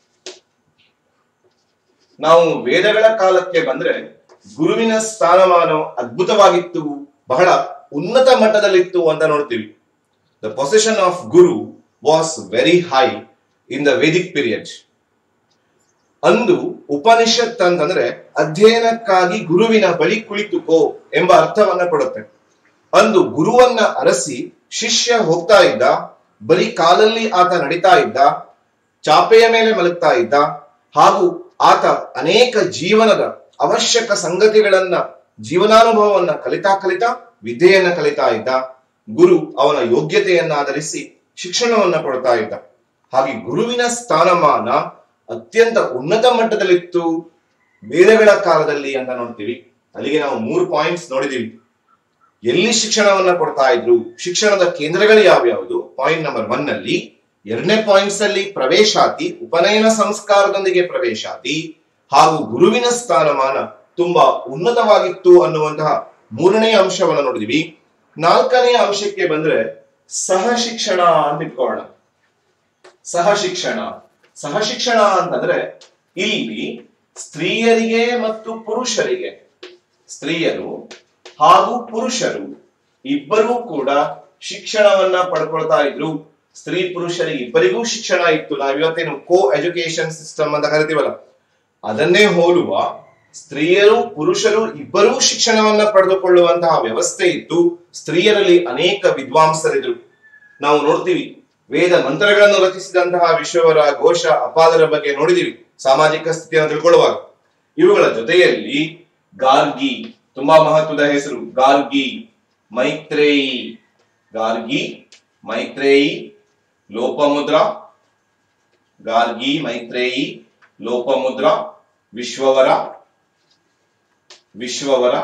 ನಾವು ವೇದಗಳ ಕಾಲಕ್ಕೆ ಬಂದ್ರೆ ಗುರುವಿನ ಸ್ಥಾನಮಾನ ಅದ್ಭುತವಾಗಿತ್ತು ಬಹಳ ಉನ್ನತ ಮಟ್ಟದಲ್ಲಿತ್ತು ಅಂತ ನೋಡ್ತೀವಿ the position of guru was very high in the Vedic period ಅಂದು ಉಪನಿಷತ್ ಅಂತಂದ್ರೆ ಅಧ್ಯಯನಕ್ಕಾಗಿ ಗುರುವಿನ ಬಳಿ ಕುಳಿತುಕೋ ಎಂಬ ಅರ್ಥವನ್ನ ಕೊಡುತ್ತೆ ಅಂದು ಗುರುವನ್ನ ಅರಸಿ ಶಿಷ್ಯ ಹೋಗ್ತಾ ಇದ್ದ ಬರೀ ಕಾಲಲ್ಲಿ ಆತ ನಡೀತಾ ಇದ್ದ ಚಾಪೆಯ ಮೇಲೆ ಮಲಗ್ತಾ ಇದ್ದ ಹಾಗೂ ಆತ ಅನೇಕ ಜೀವನದ ಅವಶ್ಯಕ ಸಂಗತಿಗಳನ್ನ ಜೀವನಾನುಭವವನ್ನ ಕಲಿತಾ ಕಲಿತಾ ವಿದ್ಯೆಯನ್ನ ಕಲಿತಾ ಇದ್ದ ಗುರು ಅವನ ಯೋಗ್ಯತೆಯನ್ನ ಆಧರಿಸಿ ಶಿಕ್ಷಣವನ್ನ ಕೊಡ್ತಾ ಇದ್ದ ಹಾಗೆ ಗುರುವಿನ ಸ್ಥಾನಮಾನ ಅತ್ಯಂತ ಉನ್ನತ ಮಟ್ಟದಲ್ಲಿತ್ತು ವೇದಗಳ ಕಾಲದಲ್ಲಿ ಅಂತ ನೋಡ್ತೀವಿ ಅಲ್ಲಿಗೆ ನಾವು ಮೂರು ಪಾಯಿಂಟ್ಸ್ ನೋಡಿದೀವಿ ಎಲ್ಲಿ ಶಿಕ್ಷಣವನ್ನ ಕೊಡ್ತಾ ಇದ್ರು ಶಿಕ್ಷಣದ ಕೇಂದ್ರಗಳು ಯಾವ್ಯಾವುದು ಪಾಯಿಂಟ್ ನಂಬರ್ ಒನ್ ನಲ್ಲಿ ಎರಡನೇ ಪಾಯಿಂಟ್ಸ್ ಅಲ್ಲಿ ಪ್ರವೇಶಾತಿ ಉಪನಯನ ಸಂಸ್ಕಾರದೊಂದಿಗೆ ಪ್ರವೇಶಾತಿ ಹಾಗೂ ಗುರುವಿನ ಸ್ಥಾನಮಾನ ತುಂಬಾ ಉನ್ನತವಾಗಿತ್ತು ಅನ್ನುವಂತಹ ಮೂರನೇ ಅಂಶವನ್ನು ನೋಡಿದ್ವಿ ನಾಲ್ಕನೇ ಅಂಶಕ್ಕೆ ಬಂದ್ರೆ ಸಹ ಶಿಕ್ಷಣ ಅಂತ ಇಟ್ಕೊಳ್ಳೋಣ ಸಹ ಶಿಕ್ಷಣ ಸಹ ಶಿಕ್ಷಣ ಅಂತಂದ್ರೆ ಇಲ್ಲಿ ಸ್ತ್ರೀಯರಿಗೆ ಮತ್ತು ಪುರುಷರಿಗೆ ಸ್ತ್ರೀಯರು ಹಾಗೂ ಪುರುಷರು ಇಬ್ಬರೂ ಕೂಡ ಶಿಕ್ಷಣವನ್ನ ಪಡ್ಕೊಳ್ತಾ ಇದ್ರು ಸ್ತ್ರೀ ಪುರುಷರಿಗೆ ಇಬ್ಬರಿಗೂ ಶಿಕ್ಷಣ ಇತ್ತು ನಾವ್ ಇವತ್ತೇನು ಕೋ ಎಜುಕೇಶನ್ ಸಿಸ್ಟಮ್ ಅಂತ ಕರಿತೀವಲ್ಲ ಅದನ್ನೇ ಹೋಲುವ ಸ್ತ್ರೀಯರು ಪುರುಷರು ಇಬ್ಬರೂ ಶಿಕ್ಷಣವನ್ನ ಪಡೆದುಕೊಳ್ಳುವಂತಹ ವ್ಯವಸ್ಥೆ ಇತ್ತು ಸ್ತ್ರೀಯರಲ್ಲಿ ಅನೇಕ ವಿದ್ವಾಂಸರಿದ್ರು ನಾವು ನೋಡ್ತೀವಿ ವೇದ ಮಂತ್ರಗಳನ್ನು ರಚಿಸಿದಂತಹ ವಿಶ್ವವರ ಘೋಷ ಅಪಾದರ ಬಗ್ಗೆ ನೋಡಿದೀವಿ ಸಾಮಾಜಿಕ ಸ್ಥಿತಿಯನ್ನು ತಿಳ್ಕೊಳ್ಳುವಾಗ ಇವುಗಳ ಜೊತೆಯಲ್ಲಿ ಗಾರ್ಗಿ ತುಂಬಾ ಮಹತ್ವದ ಹೆಸರು ಗಾರ್ಗಿ ಮೈತ್ರೇಯಿ ಗಾರ್ಗಿ ಮೈತ್ರೇಯಿ ಲೋಪಮುದ್ರ ಗಾರ್ಗಿ ಮೈತ್ರೇಯಿ ಲೋಪಮುದ್ರ ವಿಶ್ವವರ ವಿಶ್ವವರ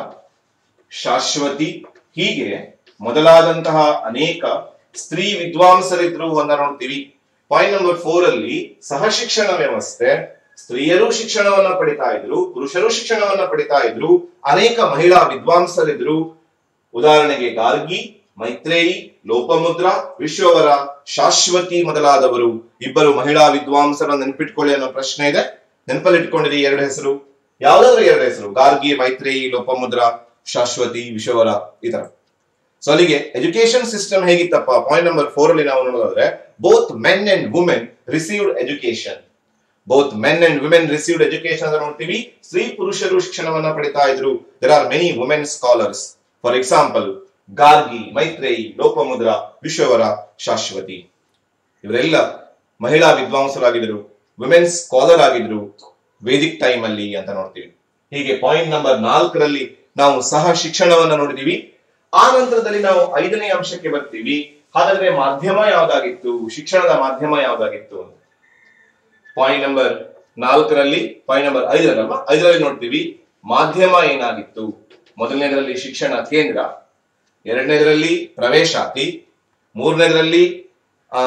ಶಾಶ್ವತಿ ಹೀಗೆ ಮೊದಲಾದಂತಹ ಅನೇಕ ಸ್ತ್ರೀ ವಿದ್ವಾಂಸರಿದ್ರು ಅಂತ ನೋಡ್ತೀವಿ ಪಾಯಿಂಟ್ ನಂಬರ್ ಫೋರ್ ಅಲ್ಲಿ ಸಹ ಶಿಕ್ಷಣ ವ್ಯವಸ್ಥೆ ಸ್ತ್ರೀಯರು ಶಿಕ್ಷಣವನ್ನ ಪಡಿತಾ ಇದ್ರು ಪುರುಷರು ಶಿಕ್ಷಣವನ್ನ ಪಡಿತಾ ಇದ್ರು ಅನೇಕ ಮಹಿಳಾ ವಿದ್ವಾಂಸರಿದ್ರು ಉದಾಹರಣೆಗೆ ಗಾರ್ಗಿ ಮೈತ್ರೇಯಿ ಲೋಪಮುದ್ರ ವಿಶ್ವವರ ಶಾಶ್ವತಿ ಮೊದಲಾದವರು ಇಬ್ಬರು ಮಹಿಳಾ ವಿದ್ವಾಂಸರ ನೆನಪಿಟ್ಕೊಳ್ಳಿ ಅನ್ನೋ ಪ್ರಶ್ನೆ ಇದೆ ನೆನಪಲ್ಲಿ ಇಟ್ಕೊಂಡಿರಿ ಎರಡು ಹೆಸರು ಯಾವ್ದಾದ್ರು ಎರಡು ಹೆಸರು ಗಾರ್ಗಿ ಮೈತ್ರೇಯಿ ಲೋಪಮುದ್ರ ಶಾಶ್ವತಿ ವಿಶ್ವವರ ಈ ತರ ಸೊ ಅಲ್ಲಿಗೆ ಎಜುಕೇಶನ್ ಸಿಸ್ಟಮ್ ಹೇಗಿತ್ತಪ್ಪ ಪಾಯಿಂಟ್ ನಂಬರ್ ಫೋರ್ ಅಲ್ಲಿ ನಾವು ನೋಡೋದಾದ್ರೆ both men and women received education both men and women received education ಅಂತ ನೋಡ್ತೀವಿ ಸ್ತ್ರೀ ಪುರುಷರು ಶಿಕ್ಷಣವನ್ನ ಪಡಿತಾ ಇದ್ರು there are many women scholars for example Gargi Maitreyi Lopamudra Vishvavara Shashwati ಇವರೆಲ್ಲ ಮಹಿಳಾ ವಿದ್ವಾಂಸರಾಗಿದ್ರು ವುಮೆನ್ ಸ್ಕಾಲರ್ ಆಗಿದ್ರು ವೇದಿಕ್ ಟೈಮ್ ಅಲ್ಲಿ ಅಂತ ನೋಡ್ತೀವಿ ಹೀಗೆ ಪಾಯಿಂಟ್ ನಂಬರ್ ನಾಲ್ಕರಲ್ಲಿ ನಾವು ಸಹ ಶಿಕ್ಷಣವನ್ನ ನೋಡಿದೀವಿ ಆ ನಂತರದಲ್ಲಿ ನಾವು ಐದನೇ ಅಂಶಕ್ಕೆ ಬರ್ತೀವಿ ಹಾಗಾದ್ರೆ ಮಾಧ್ಯಮ ಯಾವ್ದಾಗಿತ್ತು ಶಿಕ್ಷಣದ ಮಾಧ್ಯಮ ಯಾವ್ದಾಗಿತ್ತು ಅಂತ ಪಾಯಿಂಟ್ ನಂಬರ್ ನಾಲ್ಕರಲ್ಲಿ ಪಾಯಿಂಟ್ ನಂಬರ್ ಐದರಲ್ವಾ ಐದರಲ್ಲಿ ನೋಡ್ತೀವಿ ಮಾಧ್ಯಮ ಏನಾಗಿತ್ತು ಮೊದಲನೇದರಲ್ಲಿ ಶಿಕ್ಷಣ ಕೇಂದ್ರ ಎರಡನೇದರಲ್ಲಿ ಪ್ರವೇಶಾತಿ ಮೂರನೇದರಲ್ಲಿ ಆ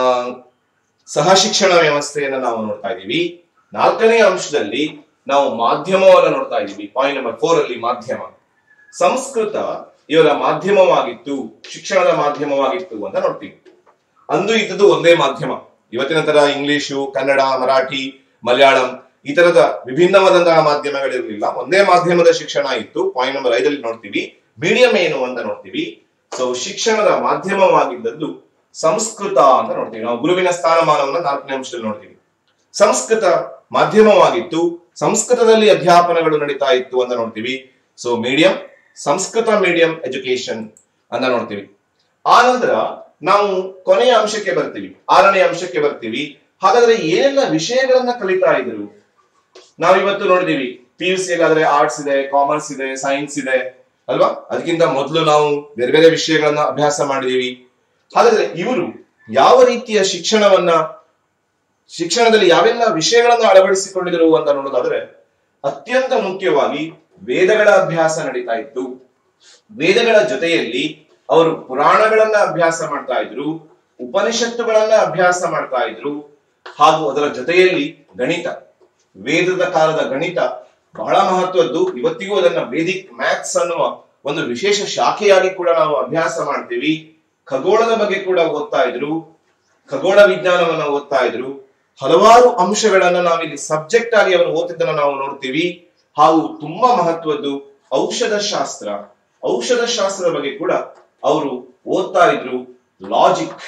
ಸಹ ಶಿಕ್ಷಣ ವ್ಯವಸ್ಥೆಯನ್ನ ನಾವು ನೋಡ್ತಾ ಇದ್ದೀವಿ ನಾಲ್ಕನೇ ಅಂಶದಲ್ಲಿ ನಾವು ಮಾಧ್ಯಮವನ್ನ ನೋಡ್ತಾ ಇದ್ದೀವಿ ಪಾಯಿಂಟ್ ನಂಬರ್ ಫೋರ್ ಅಲ್ಲಿ ಮಾಧ್ಯಮ ಸಂಸ್ಕೃತ ಇವರ ಮಾಧ್ಯಮವಾಗಿತ್ತು ಶಿಕ್ಷಣದ ಮಾಧ್ಯಮವಾಗಿತ್ತು ಅಂತ ನೋಡ್ತೀವಿ ಅಂದು ಇದ್ದದ್ದು ಒಂದೇ ಮಾಧ್ಯಮ ಇವತ್ತಿನ ತರ ಇಂಗ್ಲಿಷು ಕನ್ನಡ ಮರಾಠಿ ಮಲಯಾಳಂ ಈ ತರದ ವಿಭಿನ್ನವಾದಂತಹ ಮಾಧ್ಯಮಗಳಿರಲಿಲ್ಲ ಒಂದೇ ಮಾಧ್ಯಮದ ಶಿಕ್ಷಣ ಇತ್ತು ಪಾಯಿಂಟ್ ನಂಬರ್ ಐದಲ್ಲಿ ನೋಡ್ತೀವಿ ಮೀಡಿಯಂ ಏನು ಅಂತ ನೋಡ್ತೀವಿ ಸೊ ಶಿಕ್ಷಣದ ಮಾಧ್ಯಮವಾಗಿದ್ದದ್ದು ಸಂಸ್ಕೃತ ಅಂತ ನೋಡ್ತೀವಿ ನಾವು ಗುರುವಿನ ಸ್ಥಾನಮಾನವನ್ನ ನಾಲ್ಕನೇ ಅಂಶದಲ್ಲಿ ನೋಡ್ತೀವಿ ಸಂಸ್ಕೃತ ಮಾಧ್ಯಮವಾಗಿತ್ತು ಸಂಸ್ಕೃತದಲ್ಲಿ ಅಧ್ಯಾಪನಗಳು ನಡೀತಾ ಇತ್ತು ಅಂತ ನೋಡ್ತೀವಿ so medium Sanskrit medium education ಅಂತ ನೋಡ್ತೀವಿ ಆ ನಂತರ ನಾವು ಕೊನೆಯ ಅಂಶಕ್ಕೆ ಬರ್ತೀವಿ ಆರನೇ ಅಂಶಕ್ಕೆ ಬರ್ತೀವಿ ಹಾಗಾದ್ರೆ ಏನೆಲ್ಲ ವಿಷಯಗಳನ್ನ ಕಲಿತಾ ಇದ್ರು ನಾವಿವತ್ತು ನೋಡಿದೀವಿ ಪಿ ಯು ಸಿ ಆದ್ರೆ ಆರ್ಟ್ಸ್ ಇದೆ ಕಾಮರ್ಸ್ ಇದೆ ಸೈನ್ಸ್ ಇದೆ ಅಲ್ವಾ ಅದಕ್ಕಿಂತ ಮೊದಲು ನಾವು ಬೇರೆ ಬೇರೆ ವಿಷಯಗಳನ್ನ ಅಭ್ಯಾಸ ಮಾಡಿದೀವಿ ಹಾಗಾದ್ರೆ ಇವರು ಯಾವ ರೀತಿಯ ಶಿಕ್ಷಣವನ್ನ ಶಿಕ್ಷಣದಲ್ಲಿ ಯಾವೆಲ್ಲ ವಿಷಯಗಳನ್ನ ಅಳವಡಿಸಿಕೊಂಡಿದ್ರು ಅಂತ ನೋಡೋದಾದ್ರೆ ಅತ್ಯಂತ ಮುಖ್ಯವಾಗಿ ವೇದಗಳ ಅಭ್ಯಾಸ ನಡೀತಾ ಇತ್ತು ವೇದಗಳ ಜೊತೆಯಲ್ಲಿ ಅವರು ಪುರಾಣಗಳನ್ನ ಅಭ್ಯಾಸ ಮಾಡ್ತಾ ಇದ್ರು ಉಪನಿಷತ್ತುಗಳನ್ನ ಅಭ್ಯಾಸ ಮಾಡ್ತಾ ಇದ್ರು ಹಾಗೂ ಅದರ ಜೊತೆಯಲ್ಲಿ ಗಣಿತ ವೇದದ ಕಾಲದ ಗಣಿತ ಬಹಳ ಮಹತ್ವದ್ದು ಇವತ್ತಿಗೂ ಅದನ್ನ ವೇದಿಕ್ ಮ್ಯಾಥ್ಸ್ ಅನ್ನುವ ಒಂದು ವಿಶೇಷ ಶಾಖೆಯಾಗಿ ಕೂಡ ನಾವು ಅಭ್ಯಾಸ ಮಾಡ್ತೀವಿ ಖಗೋಳದ ಬಗ್ಗೆ ಕೂಡ ಓದ್ತಾ ಇದ್ರು ಖಗೋಳ ವಿಜ್ಞಾನವನ್ನ ಓದ್ತಾ ಇದ್ರು ಹಲವಾರು ಅಂಶಗಳನ್ನ ನಾವಿಲ್ಲಿ ಸಬ್ಜೆಕ್ಟ್ ಆಗಿ ಅವರು ಓದ್ತಿದ್ದನ್ನ ನಾವು ನೋಡ್ತೀವಿ ಹಾಗೂ ತುಂಬಾ ಮಹತ್ವದ್ದು ಔಷಧ ಶಾಸ್ತ್ರ ಔಷಧ ಶಾಸ್ತ್ರದ ಬಗ್ಗೆ ಕೂಡ ಅವರು ಓದ್ತಾ ಇದ್ರು ಲಾಜಿಕ್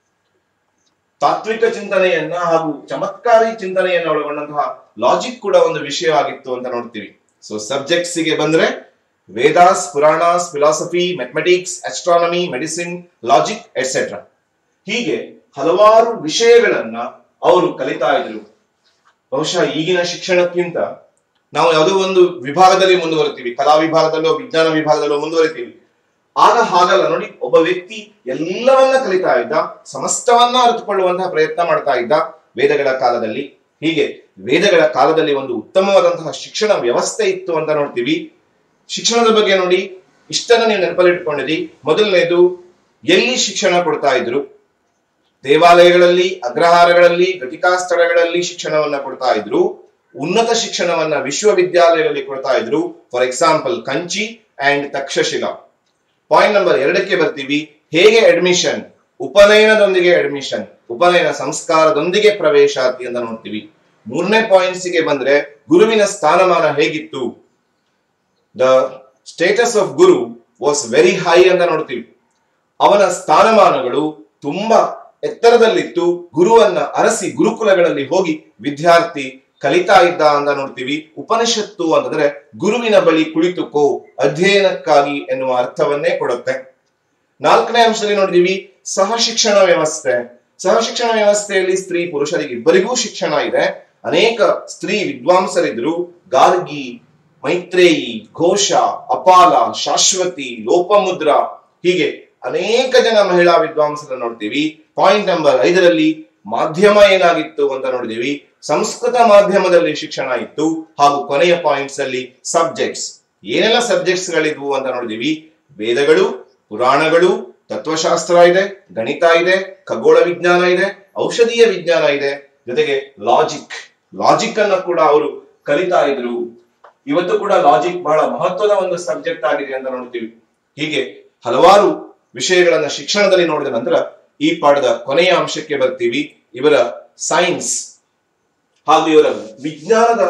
ತಾತ್ವಿಕ ಚಿಂತನೆಯನ್ನ ಹಾಗೂ ಚಮತ್ಕಾರಿ ಚಿಂತನೆಯನ್ನ ಒಳಗೊಂಡಂತಹ ಲಾಜಿಕ್ ಕೂಡ ಒಂದು ವಿಷಯವಾಗಿತ್ತು ಅಂತ ನೋಡ್ತೀವಿ ಸೊ ಸಬ್ಜೆಕ್ಟ್ಸ್ ಗೆ ಬಂದ್ರೆ Vedas Puranas philosophy mathematics astronomy medicine logic etcetera ಹೀಗೆ ಹಲವಾರು ವಿಷಯಗಳನ್ನ ಅವರು ಕಲಿತಾ ಇದ್ರು ಬಹುಶಃ ಈಗಿನ ಶಿಕ್ಷಣಕ್ಕಿಂತ ನಾವು ಯಾವುದೋ ಒಂದು ವಿಭಾಗದಲ್ಲಿ ಮುಂದುವರಿತೀವಿ ಕಲಾ ವಿಭಾಗದಲ್ಲೋ ವಿಜ್ಞಾನ ವಿಭಾಗದಲ್ಲೋ ಮುಂದುವರಿತೀವಿ ಆಗ ಹಾಗಲ್ಲ ನೋಡಿ ಒಬ್ಬ ವ್ಯಕ್ತಿ ಎಲ್ಲವನ್ನ ಕಲಿತಾ ಇದ್ದ ಸಮಸ್ತವನ್ನ ಅರಿತುಕೊಳ್ಳುವಂತಹ ಪ್ರಯತ್ನ ಮಾಡ್ತಾ ಇದ್ದ ವೇದಗಳ ಕಾಲದಲ್ಲಿ ಹೀಗೆ ವೇದಗಳ ಕಾಲದಲ್ಲಿ ಒಂದು ಉತ್ತಮವಾದಂತಹ ಶಿಕ್ಷಣ ವ್ಯವಸ್ಥೆ ಇತ್ತು ಅಂತ ನೋಡ್ತೀವಿ ಶಿಕ್ಷಣದ ಬಗ್ಗೆ ನೋಡಿ ಇಷ್ಟನ್ನ ನೀವು ನೆನಪಲ್ಲಿ ಇಟ್ಕೊಂಡಿರಿ ಮೊದಲನೇದು ಎಲ್ಲಿ ಶಿಕ್ಷಣ ಕೊಡ್ತಾ ಇದ್ರು ದೇವಾಲಯಗಳಲ್ಲಿ ಅಗ್ರಹಾರಗಳಲ್ಲಿ ಘಟಿಕಾ ಸ್ಥಳಗಳಲ್ಲಿ ಶಿಕ್ಷಣವನ್ನ ಕೊಡ್ತಾ ಇದ್ರು ಉನ್ನತ ಶಿಕ್ಷಣವನ್ನ ವಿಶ್ವವಿದ್ಯಾಲಯಗಳಲ್ಲಿ ಕೊಡ್ತಾ ಇದ್ರು for example Kanchi and Takshashila point number ಎರಡಕ್ಕೆ ಬರ್ತೀವಿ ಹೇಗೆ ಅಡ್ಮಿಷನ್ ಉಪನಯನದೊಂದಿಗೆ ಅಡ್ಮಿಷನ್ ಉಪನಯನ ಸಂಸ್ಕಾರದೊಂದಿಗೆ ಪ್ರವೇಶಾತಿ ಅಂತ ನೋಡ್ತೀವಿ ಮೂರನೇ ಪಾಯಿಂಟ್ಸ್ ಗೆ ಬಂದ್ರೆ ಗುರುವಿನ ಸ್ಥಾನಮಾನ ಹೇಗಿತ್ತು the status of guru was very high ಅಂತ ನೋಡ್ತೀವಿ ಅವನ ಸ್ಥಾನಮಾನಗಳು ತುಂಬಾ ಎತ್ತರದಲ್ಲಿತ್ತು ಗುರುವನ್ನ ಅರಸಿ ಗುರುಕುಲಗಳಲ್ಲಿ ಹೋಗಿ ವಿದ್ಯಾರ್ಥಿ ಕಲಿತಾ ಇದ್ದ ಅಂತ ನೋಡ್ತೀವಿ ಉಪನಿಷತ್ತು ಅಂತಂದ್ರೆ ಗುರುವಿನ ಬಳಿ ಕುಳಿತುಕೋ ಅಧ್ಯಯನಕ್ಕಾಗಿ ಎನ್ನುವ ಅರ್ಥವನ್ನೇ ಕೊಡುತ್ತೆ ನಾಲ್ಕನೇ ಅಂಶದಲ್ಲಿ ನೋಡಿದೀವಿ ಸಹ ಶಿಕ್ಷಣ ವ್ಯವಸ್ಥೆ ಸಹ ಶಿಕ್ಷಣ ವ್ಯವಸ್ಥೆಯಲ್ಲಿ ಸ್ತ್ರೀ ಪುರುಷರಿಗೆ ಇಬ್ಬರಿಗೂ ಶಿಕ್ಷಣ ಇದೆ ಅನೇಕ ಸ್ತ್ರೀ ವಿದ್ವಾಂಸರಿದ್ರು ಗಾರ್ಗಿ ಮೈತ್ರೇಯಿ ಘೋಷ ಅಪಾಲ ಶಾಶ್ವತಿ ಲೋಪಮುದ್ರ ಹೀಗೆ ಅನೇಕ ಜನ ಮಹಿಳಾ ವಿದ್ವಾಂಸರನ್ನು ನೋಡ್ತೀವಿ ಪಾಯಿಂಟ್ ನಂಬರ್ ಐದರಲ್ಲಿ ಮಾಧ್ಯಮ ಏನಾಗಿತ್ತು ಅಂತ ನೋಡಿದೀವಿ ಸಂಸ್ಕೃತ ಮಾಧ್ಯಮದಲ್ಲಿ ಶಿಕ್ಷಣ ಇತ್ತು ಹಾಗೂ ಕೊನೆಯ ಪಾಯಿಂಟ್ಸ್ ಅಲ್ಲಿ ಸಬ್ಜೆಕ್ಟ್ಸ್ ಏನೆಲ್ಲ ಸಬ್ಜೆಕ್ಟ್ಸ್ ಗಳಿದ್ವು ಅಂತ ನೋಡಿದೀವಿ ವೇದಗಳು ಪುರಾಣಗಳು ತತ್ವಶಾಸ್ತ್ರ ಇದೆ ಗಣಿತ ಇದೆ ಖಗೋಳ ವಿಜ್ಞಾನ ಇದೆ ಔಷಧೀಯ ವಿಜ್ಞಾನ ಇದೆ ಜೊತೆಗೆ ಲಾಜಿಕ್ ಲಾಜಿಕ್ ಅನ್ನ ಕೂಡ ಅವರು ಕಲಿತಾ ಇದ್ರು ಇವತ್ತು ಕೂಡ ಲಾಜಿಕ್ ಬಹಳ ಮಹತ್ವದ ಒಂದು ಸಬ್ಜೆಕ್ಟ್ ಆಗಿದೆ ಅಂತ ನೋಡ್ತೀವಿ ಹೀಗೆ ಹಲವಾರು ವಿಷಯಗಳನ್ನ ಶಿಕ್ಷಣದಲ್ಲಿ ನೋಡಿದ ನಂತರ ಈ ಪಾಠದ ಕೊನೆಯ ಅಂಶಕ್ಕೆ ಬರ್ತೀವಿ ಇವರ ಸೈನ್ಸ್ ಹಾಗೂ ಇವರ ವಿಜ್ಞಾನದ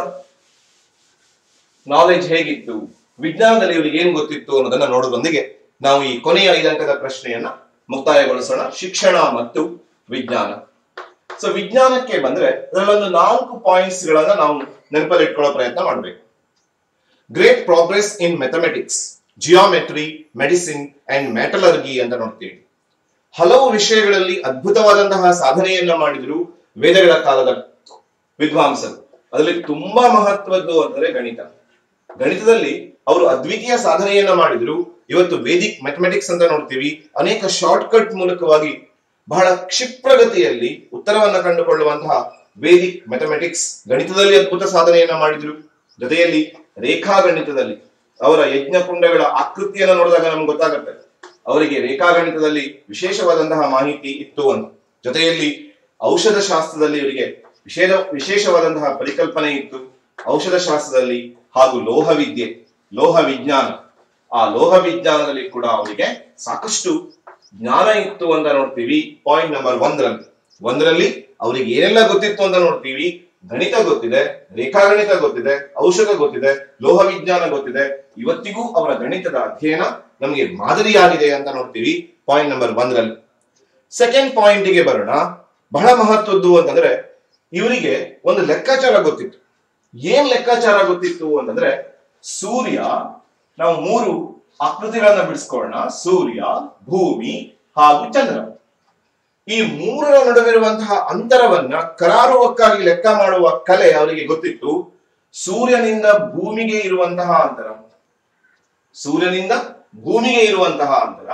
ನಾಲೆಜ್ ಹೇಗಿತ್ತು ವಿಜ್ಞಾನದಲ್ಲಿ ಇವರಿಗೆ ಏನ್ ಗೊತ್ತಿತ್ತು ಅನ್ನೋದನ್ನ ನೋಡೋದೊಂದಿಗೆ ನಾವು ಈ ಕೊನೆಯ ಐದು ಅಂಕದ ಪ್ರಶ್ನೆಯನ್ನ ಮುಕ್ತಾಯಗೊಳಿಸೋಣ ಶಿಕ್ಷಣ ಮತ್ತು ವಿಜ್ಞಾನ ಸೊ ವಿಜ್ಞಾನಕ್ಕೆ ಬಂದ್ರೆ ಅದರಲ್ಲೊಂದು ನಾಲ್ಕು ಪಾಯಿಂಟ್ಸ್ ಗಳನ್ನ ನಾವು ನೆನಪಲ್ಲಿ ಇಟ್ಕೊಳ್ಳೋ ಪ್ರಯತ್ನ ಮಾಡಬೇಕು great progress in mathematics geometry medicine and metallurgy ಅಂತ ನೋಡ್ತೀವಿ ಹಲವು ವಿಷಯಗಳಲ್ಲಿ ಅದ್ಭುತವಾದಂತಹ ಸಾಧನೆಯನ್ನ ಮಾಡಿದ್ರು ವೇದಗಳ ಕಾಲದ ವಿದ್ವಾಂಸರು ಅದರಲ್ಲಿ ತುಂಬಾ ಮಹತ್ವದ್ದು ಅಂದರೆ ಗಣಿತ ಗಣಿತದಲ್ಲಿ ಅವರು ಅದ್ವಿತೀಯ ಸಾಧನೆಯನ್ನ ಮಾಡಿದ್ರು ಇವತ್ತು ವೇದಿಕ್ ಮ್ಯಾಥಮೆಟಿಕ್ಸ್ ಅಂತ ನೋಡ್ತೀವಿ ಅನೇಕ ಶಾರ್ಟ್ ಕಟ್ ಮೂಲಕವಾಗಿ ಬಹಳ ಕ್ಷಿಪ್ರಗತಿಯಲ್ಲಿ ಉತ್ತರವನ್ನ ಕಂಡುಕೊಳ್ಳುವಂತಹ ವೇದಿಕ್ ಮ್ಯಾಥಮೆಟಿಕ್ಸ್ ಗಣಿತದಲ್ಲಿ ಅದ್ಭುತ ಸಾಧನೆಯನ್ನ ಮಾಡಿದ್ರು ಜೊತೆಯಲ್ಲಿ ರೇಖಾಗಣಿತದಲ್ಲಿ ಅವರ ಯಜ್ಞ ಕುಂಡಗಳ ಆಕೃತಿಯನ್ನು ನೋಡಿದಾಗ ನಮ್ಗೆ ಗೊತ್ತಾಗುತ್ತೆ ಅವರಿಗೆ ರೇಖಾಗಣಿತದಲ್ಲಿ ವಿಶೇಷವಾದಂತಹ ಮಾಹಿತಿ ಇತ್ತು ಅಂತ ಜೊತೆಯಲ್ಲಿ ಔಷಧ ಶಾಸ್ತ್ರದಲ್ಲಿ ಇವರಿಗೆ ವಿಶೇಷ ವಿಶೇಷವಾದಂತಹ ಪರಿಕಲ್ಪನೆ ಇತ್ತು ಔಷಧ ಶಾಸ್ತ್ರದಲ್ಲಿ ಹಾಗೂ ಲೋಹ ವಿದ್ಯೆ ಲೋಹ ವಿಜ್ಞಾನ ಆ ಲೋಹ ವಿಜ್ಞಾನದಲ್ಲಿ ಕೂಡ ಅವರಿಗೆ ಸಾಕಷ್ಟು ಜ್ಞಾನ ಇತ್ತು ಅಂತ ನೋಡ್ತೀವಿ ಪಾಯಿಂಟ್ ನಂಬರ್ ಒಂದರಲ್ಲಿ ಒಂದರಲ್ಲಿ ಅವರಿಗೆ ಏನೆಲ್ಲ ಗೊತ್ತಿತ್ತು ಅಂತ ನೋಡ್ತೀವಿ ಗಣಿತ ಗೊತ್ತಿದೆ ರೇಖಾಗಣಿತ ಗೊತ್ತಿದೆ ಔಷಧ ಗೊತ್ತಿದೆ ಲೋಹ ವಿಜ್ಞಾನ ಗೊತ್ತಿದೆ ಇವತ್ತಿಗೂ ಅವರ ಗಣಿತದ ಅಧ್ಯಯನ ನಮಗೆ ಮಾದರಿಯಾಗಿದೆ ಅಂತ ನೋಡ್ತೀವಿ ಪಾಯಿಂಟ್ ನಂಬರ್ ಒಂದರಲ್ಲಿ ಸೆಕೆಂಡ್ ಪಾಯಿಂಟ್ಗೆ ಬರೋಣ ಬಹಳ ಮಹತ್ವದ್ದು ಅಂತಂದ್ರೆ ಇವರಿಗೆ ಒಂದು ಲೆಕ್ಕಾಚಾರ ಗೊತ್ತಿತ್ತು ಏನ್ ಲೆಕ್ಕಾಚಾರ ಗೊತ್ತಿತ್ತು ಅಂತಂದ್ರೆ ಸೂರ್ಯ ನಾವು ಮೂರು ಆಕೃತಿಗಳನ್ನ ಬಿಡಿಸ್ಕೊಳ್ಳೋಣ ಸೂರ್ಯ ಭೂಮಿ ಹಾಗೂ ಚಂದ್ರ ಈ ಮೂರರ ನಡುವಿರುವಂತಹ ಅಂತರವನ್ನ ಕರಾರುವಕ್ಕಾಗಿ ಲೆಕ್ಕ ಮಾಡುವ ಕಲೆ ಅವರಿಗೆ ಗೊತ್ತಿತ್ತು ಸೂರ್ಯನಿಂದ ಭೂಮಿಗೆ ಇರುವಂತಹ ಅಂತರ ಸೂರ್ಯನಿಂದ ಭೂಮಿಗೆ ಇರುವಂತಹ ಅಂತರ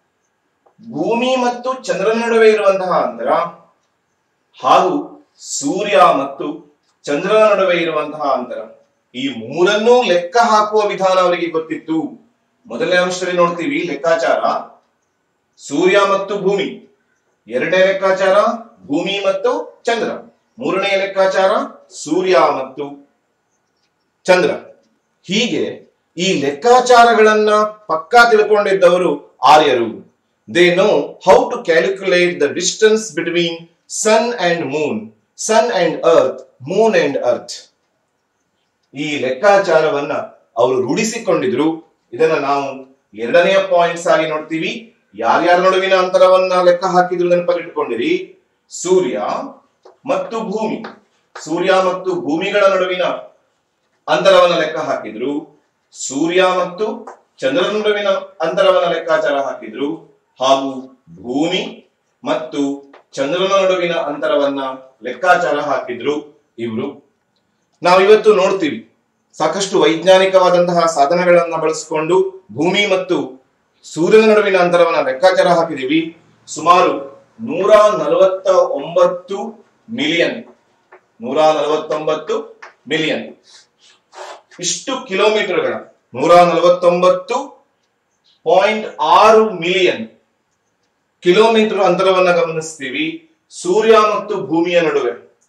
ಭೂಮಿ ಮತ್ತು ಚಂದ್ರನ ನಡುವೆ ಇರುವಂತಹ ಅಂತರ ಹಾಗೂ ಸೂರ್ಯ ಮತ್ತು ಚಂದ್ರನ ನಡುವೆ ಇರುವಂತಹ ಅಂತರ ಈ ಮೂರನ್ನೂ ಲೆಕ್ಕ ಹಾಕುವ ವಿಧಾನ ಅವರಿಗೆ ಗೊತ್ತಿತ್ತು ಮೊದಲನೇ ಅಂಶದಲ್ಲಿ ನೋಡ್ತೀವಿ ಲೆಕ್ಕಾಚಾರ ಸೂರ್ಯ ಮತ್ತು ಭೂಮಿ ಎರಡನೇ ಲೆಕ್ಕಾಚಾರ ಭೂಮಿ ಮತ್ತು ಚಂದ್ರ ಮೂರನೇ ಲೆಕ್ಕಾಚಾರ ಸೂರ್ಯ ಮತ್ತು ಚಂದ್ರ ಹೀಗೆ ಈ ಲೆಕ್ಕಾಚಾರಗಳನ್ನ ಪಕ್ಕಾ ತಿಳ್ಕೊಂಡಿದ್ದವರು ಆರ್ಯರು they know how to calculate the distance between sun and moon sun and earth moon and earth ಈ ಲೆಕ್ಕಾಚಾರವನ್ನ ಅವರು ರೂಢಿಸಿಕೊಂಡಿದ್ರು ಇದನ್ನ ನಾವು ಎರಡನೆಯ ಪಾಯಿಂಟ್ಸ್ ಆಗಿ ನೋಡ್ತೀವಿ ಯಾರ್ಯಾರ ನಡುವಿನ ಅಂತರವನ್ನ ಲೆಕ್ಕ ಹಾಕಿದ್ರು ನೆನಪಲ್ಲಿಟ್ಕೊಂಡಿರಿ ಸೂರ್ಯ ಮತ್ತು ಭೂಮಿ ಸೂರ್ಯ ಮತ್ತು ಭೂಮಿಗಳ ನಡುವಿನ ಅಂತರವನ್ನ ಲೆಕ್ಕ ಹಾಕಿದ್ರು ಸೂರ್ಯ ಮತ್ತು ಚಂದ್ರನ ನಡುವಿನ ಅಂತರವನ್ನ ಲೆಕ್ಕಾಚಾರ ಹಾಕಿದ್ರು ಹಾಗೂ ಭೂಮಿ ಮತ್ತು ಚಂದ್ರನ ನಡುವಿನ ಅಂತರವನ್ನ ಲೆಕ್ಕಾಚಾರ ಹಾಕಿದ್ರು ಇವರು ನಾವಿವತ್ತು ನೋಡ್ತೀವಿ ಸಾಕಷ್ಟು ವೈಜ್ಞಾನಿಕವಾದಂತಹ ಸಾಧನಗಳನ್ನ ಬಳಸಿಕೊಂಡು ಭೂಮಿ ಮತ್ತು ಸೂರ್ಯನ ನಡುವಿನ ಅಂತರವನ್ನ ಲೆಕ್ಕಾಚಾರ ಹಾಕಿದೀವಿ ಸುಮಾರು ನೂರ ನಲವತ್ತ ಒಂಬತ್ತು ಮಿಲಿಯನ್ ನೂರ ನಲವತ್ತೊಂಬತ್ತು ಮಿಲಿಯನ್ ಇಷ್ಟು ಕಿಲೋಮೀಟರ್ಗಳ ನೂರ ನಲವತ್ತೊಂಬತ್ತು ಪಾಯಿಂಟ್ ಆರು ಮಿಲಿಯನ್ ಕಿಲೋಮೀಟರ್ ಅಂತರವನ್ನ ಗಮನಿಸ್ತೀವಿ ಸೂರ್ಯ ಮತ್ತು ಭೂಮಿಯ ನಡುವೆ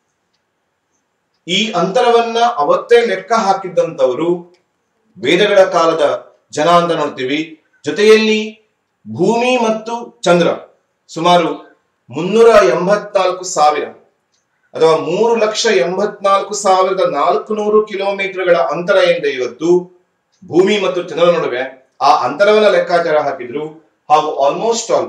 ಈ ಅಂತರವನ್ನ ಅವತ್ತೇ ಲೆಕ್ಕ ಹಾಕಿದ್ದಂತವರು ವೇದಗಳ ಕಾಲದ ಜನ ಅಂತ ನೋಡ್ತೀವಿ ಜೊತೆಯಲ್ಲಿ ಭೂಮಿ ಮತ್ತು ಚಂದ್ರ ಸುಮಾರು ಮುನ್ನೂರ ಎಂಬತ್ನಾಲ್ಕು ಸಾವಿರ ಅಥವಾ ಮೂರು ಲಕ್ಷ ಎಂಬತ್ನಾಲ್ಕು ಸಾವಿರದ ನಾಲ್ಕು ನೂರು ಕಿಲೋಮೀಟರ್ಗಳ ಅಂತರ ಏನಿದೆ ಇವತ್ತು ಭೂಮಿ ಮತ್ತು ಚಂದ್ರನ ನಡುವೆ ಆ ಅಂತರವನ್ನ ಲೆಕ್ಕಾಚಾರ ಹಾಕಿದ್ರು ಹಾಗೂ ಆಲ್ಮೋಸ್ಟ್ ಆಲ್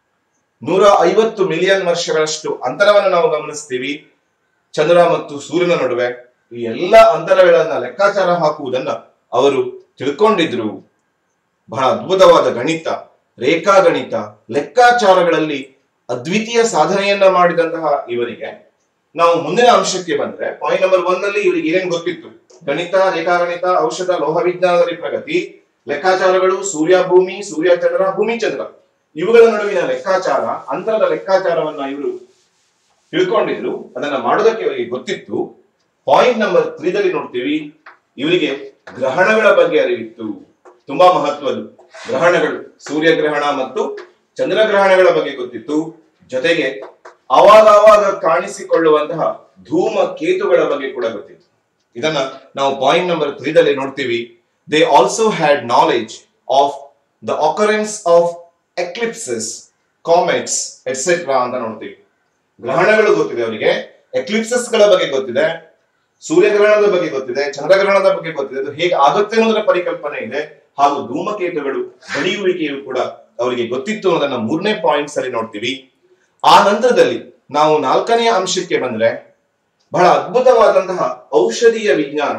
ನೂರ ಐವತ್ತು ಮಿಲಿಯನ್ ವರ್ಷಗಳಷ್ಟು ಅಂತರವನ್ನು ನಾವು ಗಮನಿಸ್ತೀವಿ ಚಂದ್ರ ಮತ್ತು ಸೂರ್ಯನ ನಡುವೆ ಈ ಎಲ್ಲ ಅಂತರಗಳನ್ನ ಲೆಕ್ಕಾಚಾರ ಹಾಕುವುದನ್ನ ಅವರು ತಿಳ್ಕೊಂಡಿದ್ರು ಬಹಳ ಅದ್ಭುತವಾದ ಗಣಿತ ರೇಖಾಗಣಿತ ಲೆಕ್ಕಾಚಾರಗಳಲ್ಲಿ ಅದ್ವಿತೀಯ ಸಾಧನೆಯನ್ನ ಮಾಡಿದಂತಹ ಇವರಿಗೆ ನಾವು ಮುಂದಿನ ಅಂಶಕ್ಕೆ ಬಂದ್ರೆ ಪಾಯಿಂಟ್ ನಂಬರ್ ಒನ್ ನಲ್ಲಿ ಇವರಿಗೆ ಏನೇನ್ ಗೊತ್ತಿತ್ತು ಗಣಿತ ರೇಖಾಗಣಿತ ಔಷಧ ಲೋಹ ವಿಜ್ಞಾನದಲ್ಲಿ ಪ್ರಗತಿ ಲೆಕ್ಕಾಚಾರಗಳು ಸೂರ್ಯ ಭೂಮಿ ಸೂರ್ಯ ಚಂದ್ರ ಭೂಮಿ ಚಂದ್ರ ಇವುಗಳ ನಡುವಿನ ಲೆಕ್ಕಾಚಾರ ಅಂತರದ ಲೆಕ್ಕಾಚಾರವನ್ನ ಇವರು ತಿಳ್ಕೊಂಡಿದ್ರು ಅದನ್ನ ಮಾಡೋದಕ್ಕೆ ಇವರಿಗೆ ಗೊತ್ತಿತ್ತು ಪಾಯಿಂಟ್ ನಂಬರ್ ತ್ರೀದಲ್ಲಿ ನೋಡ್ತೀವಿ ಇವರಿಗೆ ಗ್ರಹಣಗಳ ಬಗ್ಗೆ ಅರಿವಿತ್ತು ತುಂಬಾ ಮಹತ್ವದ್ದು ಗ್ರಹಣಗಳು ಸೂರ್ಯಗ್ರಹಣ ಮತ್ತು ಚಂದ್ರಗ್ರಹಣಗಳ ಬಗ್ಗೆ ಗೊತ್ತಿತ್ತು ಜೊತೆಗೆ ಅವಾಗವಾಗ ಕಾಣಿಸಿಕೊಳ್ಳುವಂತಹ ಧೂಮ ಕೇತುಗಳ ಬಗ್ಗೆ ಕೂಡ ಗೊತ್ತಿತ್ತು ಇದನ್ನ ನಾವು ಪಾಯಿಂಟ್ ನಂಬರ್ ತ್ರೀದಲ್ಲಿ ನೋಡ್ತೀವಿ they also had knowledge of the occurrence of eclipses comets etcetera ಅಂತ ನೋಡ್ತೀವಿ ಗ್ರಹಣಗಳು ಗೊತ್ತಿದೆ ಅವರಿಗೆ ಎಕ್ಲಿಪ್ಸಸ್ ಗಳ ಬಗ್ಗೆ ಗೊತ್ತಿದೆ ಸೂರ್ಯಗ್ರಹಣದ ಬಗ್ಗೆ ಗೊತ್ತಿದೆ ಚಂದ್ರಗ್ರಹಣದ ಬಗ್ಗೆ ಗೊತ್ತಿದೆ ಅದು ಹೇಗೆ ಆಗುತ್ತೆ ಅನ್ನೋದರ ಪರಿಕಲ್ಪನೆ ಇದೆ ಹಾಗೂ ಧೂಮಕೇತುಗಳು ಬೆಳೆಯುವಿಕೆಯು ಕೂಡ ಅವರಿಗೆ ಗೊತ್ತಿತ್ತು ಅನ್ನೋದನ್ನ ಮೂರನೇ ಪಾಯಿಂಟ್ಸ್ ಅಲ್ಲಿ ನೋಡ್ತೀವಿ ಆ ನಂತರದಲ್ಲಿ ನಾವು ನಾಲ್ಕನೆಯ ಅಂಶಕ್ಕೆ ಬಂದ್ರೆ ಬಹಳ ಅದ್ಭುತವಾದಂತಹ ಔಷಧೀಯ ವಿಜ್ಞಾನ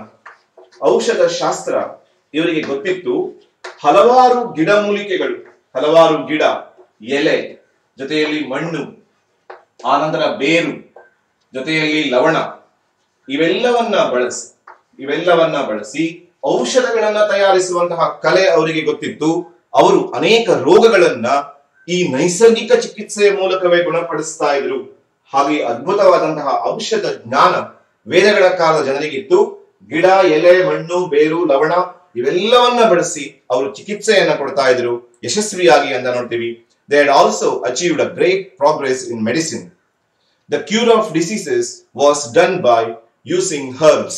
ಔಷಧ ಶಾಸ್ತ್ರ ಇವರಿಗೆ ಗೊತ್ತಿತ್ತು ಹಲವಾರು ಗಿಡಮೂಲಿಕೆಗಳು ಹಲವಾರು ಗಿಡ ಎಲೆ ಜೊತೆಯಲ್ಲಿ ಮಣ್ಣು ಆನಂತರ ಬೇರು ಜೊತೆಯಲ್ಲಿ ಲವಣ ಇವೆಲ್ಲವನ್ನ ಬಳಸಿ ಇವೆಲ್ಲವನ್ನ ಬಳಸಿ ಔಷಧಗಳನ್ನ ತಯಾರಿಸುವಂತಹ ಕಲೆ ಅವರಿಗೆ ಗೊತ್ತಿತ್ತು ಅವರು ಅನೇಕ ರೋಗಗಳನ್ನ ಈ ನೈಸರ್ಗಿಕ ಚಿಕಿತ್ಸೆಯ ಮೂಲಕವೇ ಗುಣಪಡಿಸ್ತಾ ಇದ್ರು ಹಾಗೆ ಅದ್ಭುತವಾದಂತಹ ಔಷಧ ಜ್ಞಾನ ವೇದಗಳ ಕಾಲದ ಜನರಿಗಿತ್ತು ಗಿಡ ಎಲೆ ಮಣ್ಣು ಬೇರು ಲವಣ ಇವೆಲ್ಲವನ್ನ ಬಳಸಿ ಅವರು ಚಿಕಿತ್ಸೆಯನ್ನ ಕೊಡ್ತಾ ಇದ್ರು ಯಶಸ್ವಿಯಾಗಿ ಅಂತ ನೋಡ್ತೀವಿ they had also achieved a great progress in medicine the cure of diseases was done by using herbs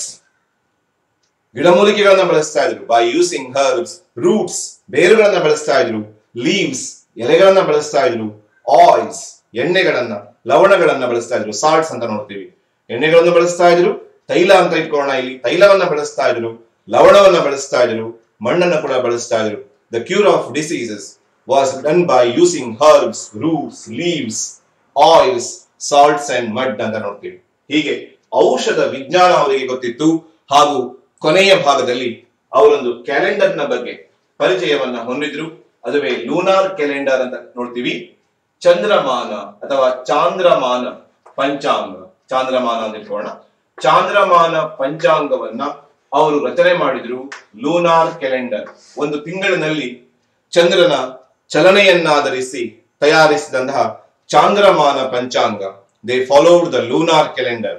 ಗಿಡಮೂಲಿಕೆಗಳನ್ನ ಬಳಸ್ತಾ ಇದ್ರು ಬೈ ಯೂಸಿಂಗ್ ಹರ್ಬ್ಸ್ ರೂಟ್ಸ್ ಬೇರುಗಳನ್ನ ಬಳಸ್ತಾ ಇದ್ರು ಲೀವ್ಸ್ ಎಲೆಗಳನ್ನ ಬಳಸ್ತಾ ಇದ್ರು ಆಯಿಲ್ಸ್ ಎಣ್ಣೆಗಳನ್ನ ಲವಣಗಳನ್ನ ಬಳಸ್ತಾ ಇದ್ರು ಸಾಲ್ಟ್ಸ್ ಅಂತ ನೋಡ್ತೀವಿ ಎಣ್ಣೆಗಳನ್ನು ಬಳಸ್ತಾ ಇದ್ರು ತೈಲ ಅಂತ ಇಟ್ಕೊಳ್ಳೋಣ ಇಲ್ಲಿ ತೈಲವನ್ನ ಬಳಸ್ತಾ ಇದ್ರು ಲವಣವನ್ನ ಬಳಸ್ತಾ ಇದ್ರು ಮಣ್ಣನ್ನ ಕೂಡ ಬಳಸ್ತಾ ಇದ್ರು the cure of diseases was done by using herbs roots leaves oils salts and mud ಅಂತ ನೋಡ್ತೀವಿ ಹೀಗೆ ಔಷಧ ವಿಜ್ಞಾನ ಅವರಿಗೆ ಗೊತ್ತಿತ್ತು ಹಾಗೂ ಕೊನೆಯ ಭಾಗದಲ್ಲಿ ಅವರೊಂದು ಕ್ಯಾಲೆಂಡರ್ ನ ಬಗ್ಗೆ ಪರಿಚಯವನ್ನ ಹೊಂದಿದ್ರು ಅದುವೇ ಲೂನಾರ್ ಕ್ಯಾಲೆಂಡರ್ ಅಂತ ನೋಡ್ತೀವಿ ಚಂದ್ರಮಾನ ಅಥವಾ ಚಾಂದ್ರಮಾನ ಪಂಚಾಂಗ ಚಾಂದ್ರಮಾನ ಅಂತ ಇಟ್ಕೊಳ್ಳೋಣ ಚಾಂದ್ರಮಾನ ಪಂಚಾಂಗವನ್ನ ಅವರು ರಚನೆ ಮಾಡಿದ್ರು ಲೂನಾರ್ ಕ್ಯಾಲೆಂಡರ್ ಒಂದು ತಿಂಗಳಿನಲ್ಲಿ ಚಂದ್ರನ ಚಲನೆಯನ್ನಾಧರಿಸಿ ತಯಾರಿಸಿದಂತಹ ಚಾಂದ್ರಮಾನ ಪಂಚಾಂಗ they followed the lunar calendar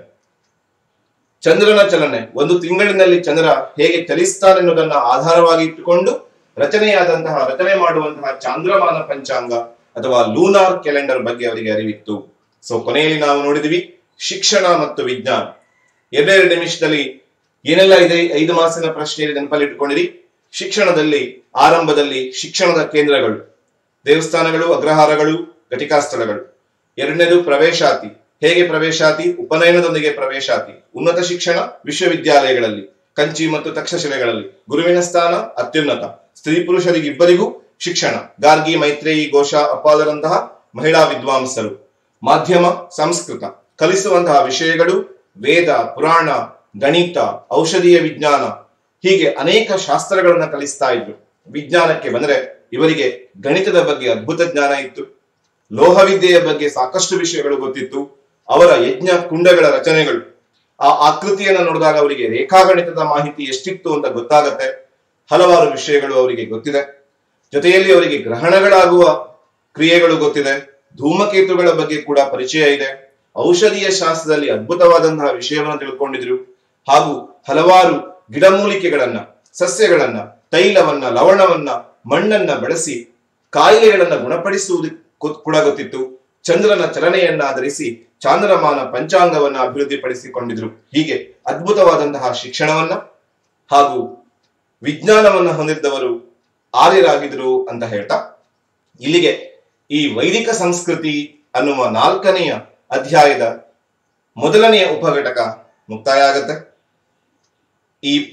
ಚಂದ್ರನ ಚಲನೆ ಒಂದು ತಿಂಗಳಿನಲ್ಲಿ ಚಂದ್ರ ಹೇಗೆ ಚಲಿಸ್ತಾನೆ ಅನ್ನೋದನ್ನ ಆಧಾರವಾಗಿ ಇಟ್ಟುಕೊಂಡು ರಚನೆಯಾದಂತಹ ರಚನೆ ಮಾಡುವಂತಹ ಚಾಂದ್ರಮಾನ ಪಂಚಾಂಗ ಅಥವಾ ಲೂನಾರ್ ಕ್ಯಾಲೆಂಡರ್ ಬಗ್ಗೆ ಅವರಿಗೆ ಅರಿವಿತ್ತು ಸೊ ಕೊನೆಯಲ್ಲಿ ನಾವು ನೋಡಿದ್ವಿ ಶಿಕ್ಷಣ ಮತ್ತು ವಿಜ್ಞಾನ ಎರಡೆರಡು ನಿಮಿಷದಲ್ಲಿ ಏನೆಲ್ಲ ಇದೆ ಐದು ಮಾಸಿನ ಪ್ರಶ್ನೆ ನೆನಪಲ್ಲಿ ಇಟ್ಕೊಂಡಿರಿ ಶಿಕ್ಷಣದಲ್ಲಿ ಆರಂಭದಲ್ಲಿ ಶಿಕ್ಷಣದ ಕೇಂದ್ರಗಳು ದೇವಸ್ಥಾನಗಳು ಅಗ್ರಹಾರಗಳು ಘಟಿಕಾ ಸ್ಥಳಗಳು ಎರಡನೇದು ಪ್ರವೇಶಾತಿ ಹೇಗೆ ಪ್ರವೇಶಾತಿ ಉಪನಯನದೊಂದಿಗೆ ಪ್ರವೇಶಾತಿ ಉನ್ನತ ಶಿಕ್ಷಣ ವಿಶ್ವವಿದ್ಯಾಲಯಗಳಲ್ಲಿ ಕಂಚಿ ಮತ್ತು ತಕ್ಷಶಿಲೆಗಳಲ್ಲಿ ಗುರುವಿನ ಸ್ಥಾನ ಅತ್ಯುನ್ನತ ಸ್ತ್ರೀ ಪುರುಷರಿಗೆ ಇಬ್ಬರಿಗೂ ಶಿಕ್ಷಣ ಗಾರ್ಗಿ ಮೈತ್ರೇಯಿ ಘೋಷ ಅಪ್ಪಾದರಂತಹ ಮಹಿಳಾ ವಿದ್ವಾಂಸರು ಮಾಧ್ಯಮ ಸಂಸ್ಕೃತ ಕಲಿಸುವಂತಹ ವಿಷಯಗಳು ವೇದ ಪುರಾಣ ಗಣಿತ ಔಷಧೀಯ ವಿಜ್ಞಾನ ಹೀಗೆ ಅನೇಕ ಶಾಸ್ತ್ರಗಳನ್ನ ಕಲಿಸ್ತಾ ಇದ್ರು ವಿಜ್ಞಾನಕ್ಕೆ ಬಂದ್ರೆ ಇವರಿಗೆ ಗಣಿತದ ಬಗ್ಗೆ ಅದ್ಭುತ ಜ್ಞಾನ ಇತ್ತು ಲೋಹವಿದ್ಯೆಯ ಬಗ್ಗೆ ಸಾಕಷ್ಟು ವಿಷಯಗಳು ಗೊತ್ತಿತ್ತು ಅವರ ಯಜ್ಞ ಕುಂಡಗಳ ರಚನೆಗಳು ಆ ಆಕೃತಿಯನ್ನು ನೋಡಿದಾಗ ಅವರಿಗೆ ರೇಖಾಗಣಿತದ ಮಾಹಿತಿ ಎಷ್ಟಿತ್ತು ಅಂತ ಗೊತ್ತಾಗತ್ತೆ ಹಲವಾರು ವಿಷಯಗಳು ಅವರಿಗೆ ಗೊತ್ತಿದೆ ಜೊತೆಯಲ್ಲಿ ಅವರಿಗೆ ಗ್ರಹಣಗಳಾಗುವ ಕ್ರಿಯೆಗಳು ಗೊತ್ತಿದೆ ಧೂಮಕೇತುಗಳ ಬಗ್ಗೆ ಕೂಡ ಪರಿಚಯ ಇದೆ ಔಷಧೀಯ ಶಾಸ್ತ್ರದಲ್ಲಿ ಅದ್ಭುತವಾದಂತಹ ವಿಷಯವನ್ನು ತಿಳ್ಕೊಂಡಿದ್ರು ಹಾಗೂ ಹಲವಾರು ಗಿಡಮೂಲಿಕೆಗಳನ್ನ ಸಸ್ಯಗಳನ್ನ ತೈಲವನ್ನ ಲವಣವನ್ನ ಮಣ್ಣನ್ನ ಬಳಸಿ ಕಾಯಿಲೆಗಳನ್ನ ಗುಣಪಡಿಸುವುದು ಗೊ- ಕೂಡ ಗೊತ್ತಿತ್ತು ಚಂದ್ರನ ಚಲನೆಯನ್ನ ಆಧರಿಸಿ ಚಾಂದ್ರಮಾನ ಪಂಚಾಂಗವನ್ನ ಅಭಿವೃದ್ಧಿಪಡಿಸಿಕೊಂಡಿದ್ರು ಹೀಗೆ ಅದ್ಭುತವಾದಂತಹ ಶಿಕ್ಷಣವನ್ನ ಹಾಗೂ ವಿಜ್ಞಾನವನ್ನ ಹೊಂದಿದ್ದವರು ಆರ್ಯರಾಗಿದ್ರು ಅಂತ ಹೇಳ್ತಾ ಇಲ್ಲಿಗೆ ಈ ವೈದಿಕ ಸಂಸ್ಕೃತಿ ಅನ್ನುವ ನಾಲ್ಕನೆಯ ಅಧ್ಯಾಯದ ಮೊದಲನೆಯ ಉಪಘಟಕ ಮುಕ್ತಾಯ ಆಗತ್ತೆ ಈ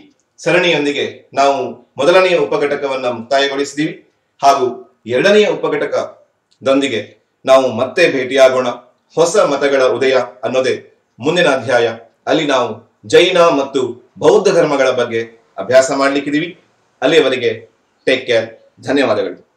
ಸರಣಿಯೊಂದಿಗೆ ನಾವು ಮೊದಲನೆಯ ಉಪಘಟಕವನ್ನ ಮುಕ್ತಾಯಗೊಳಿಸಿದೀವಿ ಹಾಗೂ ಎರಡನೆಯ ಉಪಘಟಕದೊಂದಿಗೆ ನಾವು ಮತ್ತೆ ಭೇಟಿಯಾಗೋಣ ಹೊಸ ಮತಗಳ ಉದಯ ಅನ್ನೋದೇ ಮುಂದಿನ ಅಧ್ಯಾಯ ಅಲ್ಲಿ ನಾವು ಜೈನ ಮತ್ತು ಬೌದ್ಧ ಧರ್ಮಗಳ ಬಗ್ಗೆ ಅಭ್ಯಾಸ ಮಾಡ್ಲಿಕ್ಕಿದೀವಿ ಅಲ್ಲಿಯವರೆಗೆ ಟೇಕ್ ಕೇರ್ ಧನ್ಯವಾದಗಳು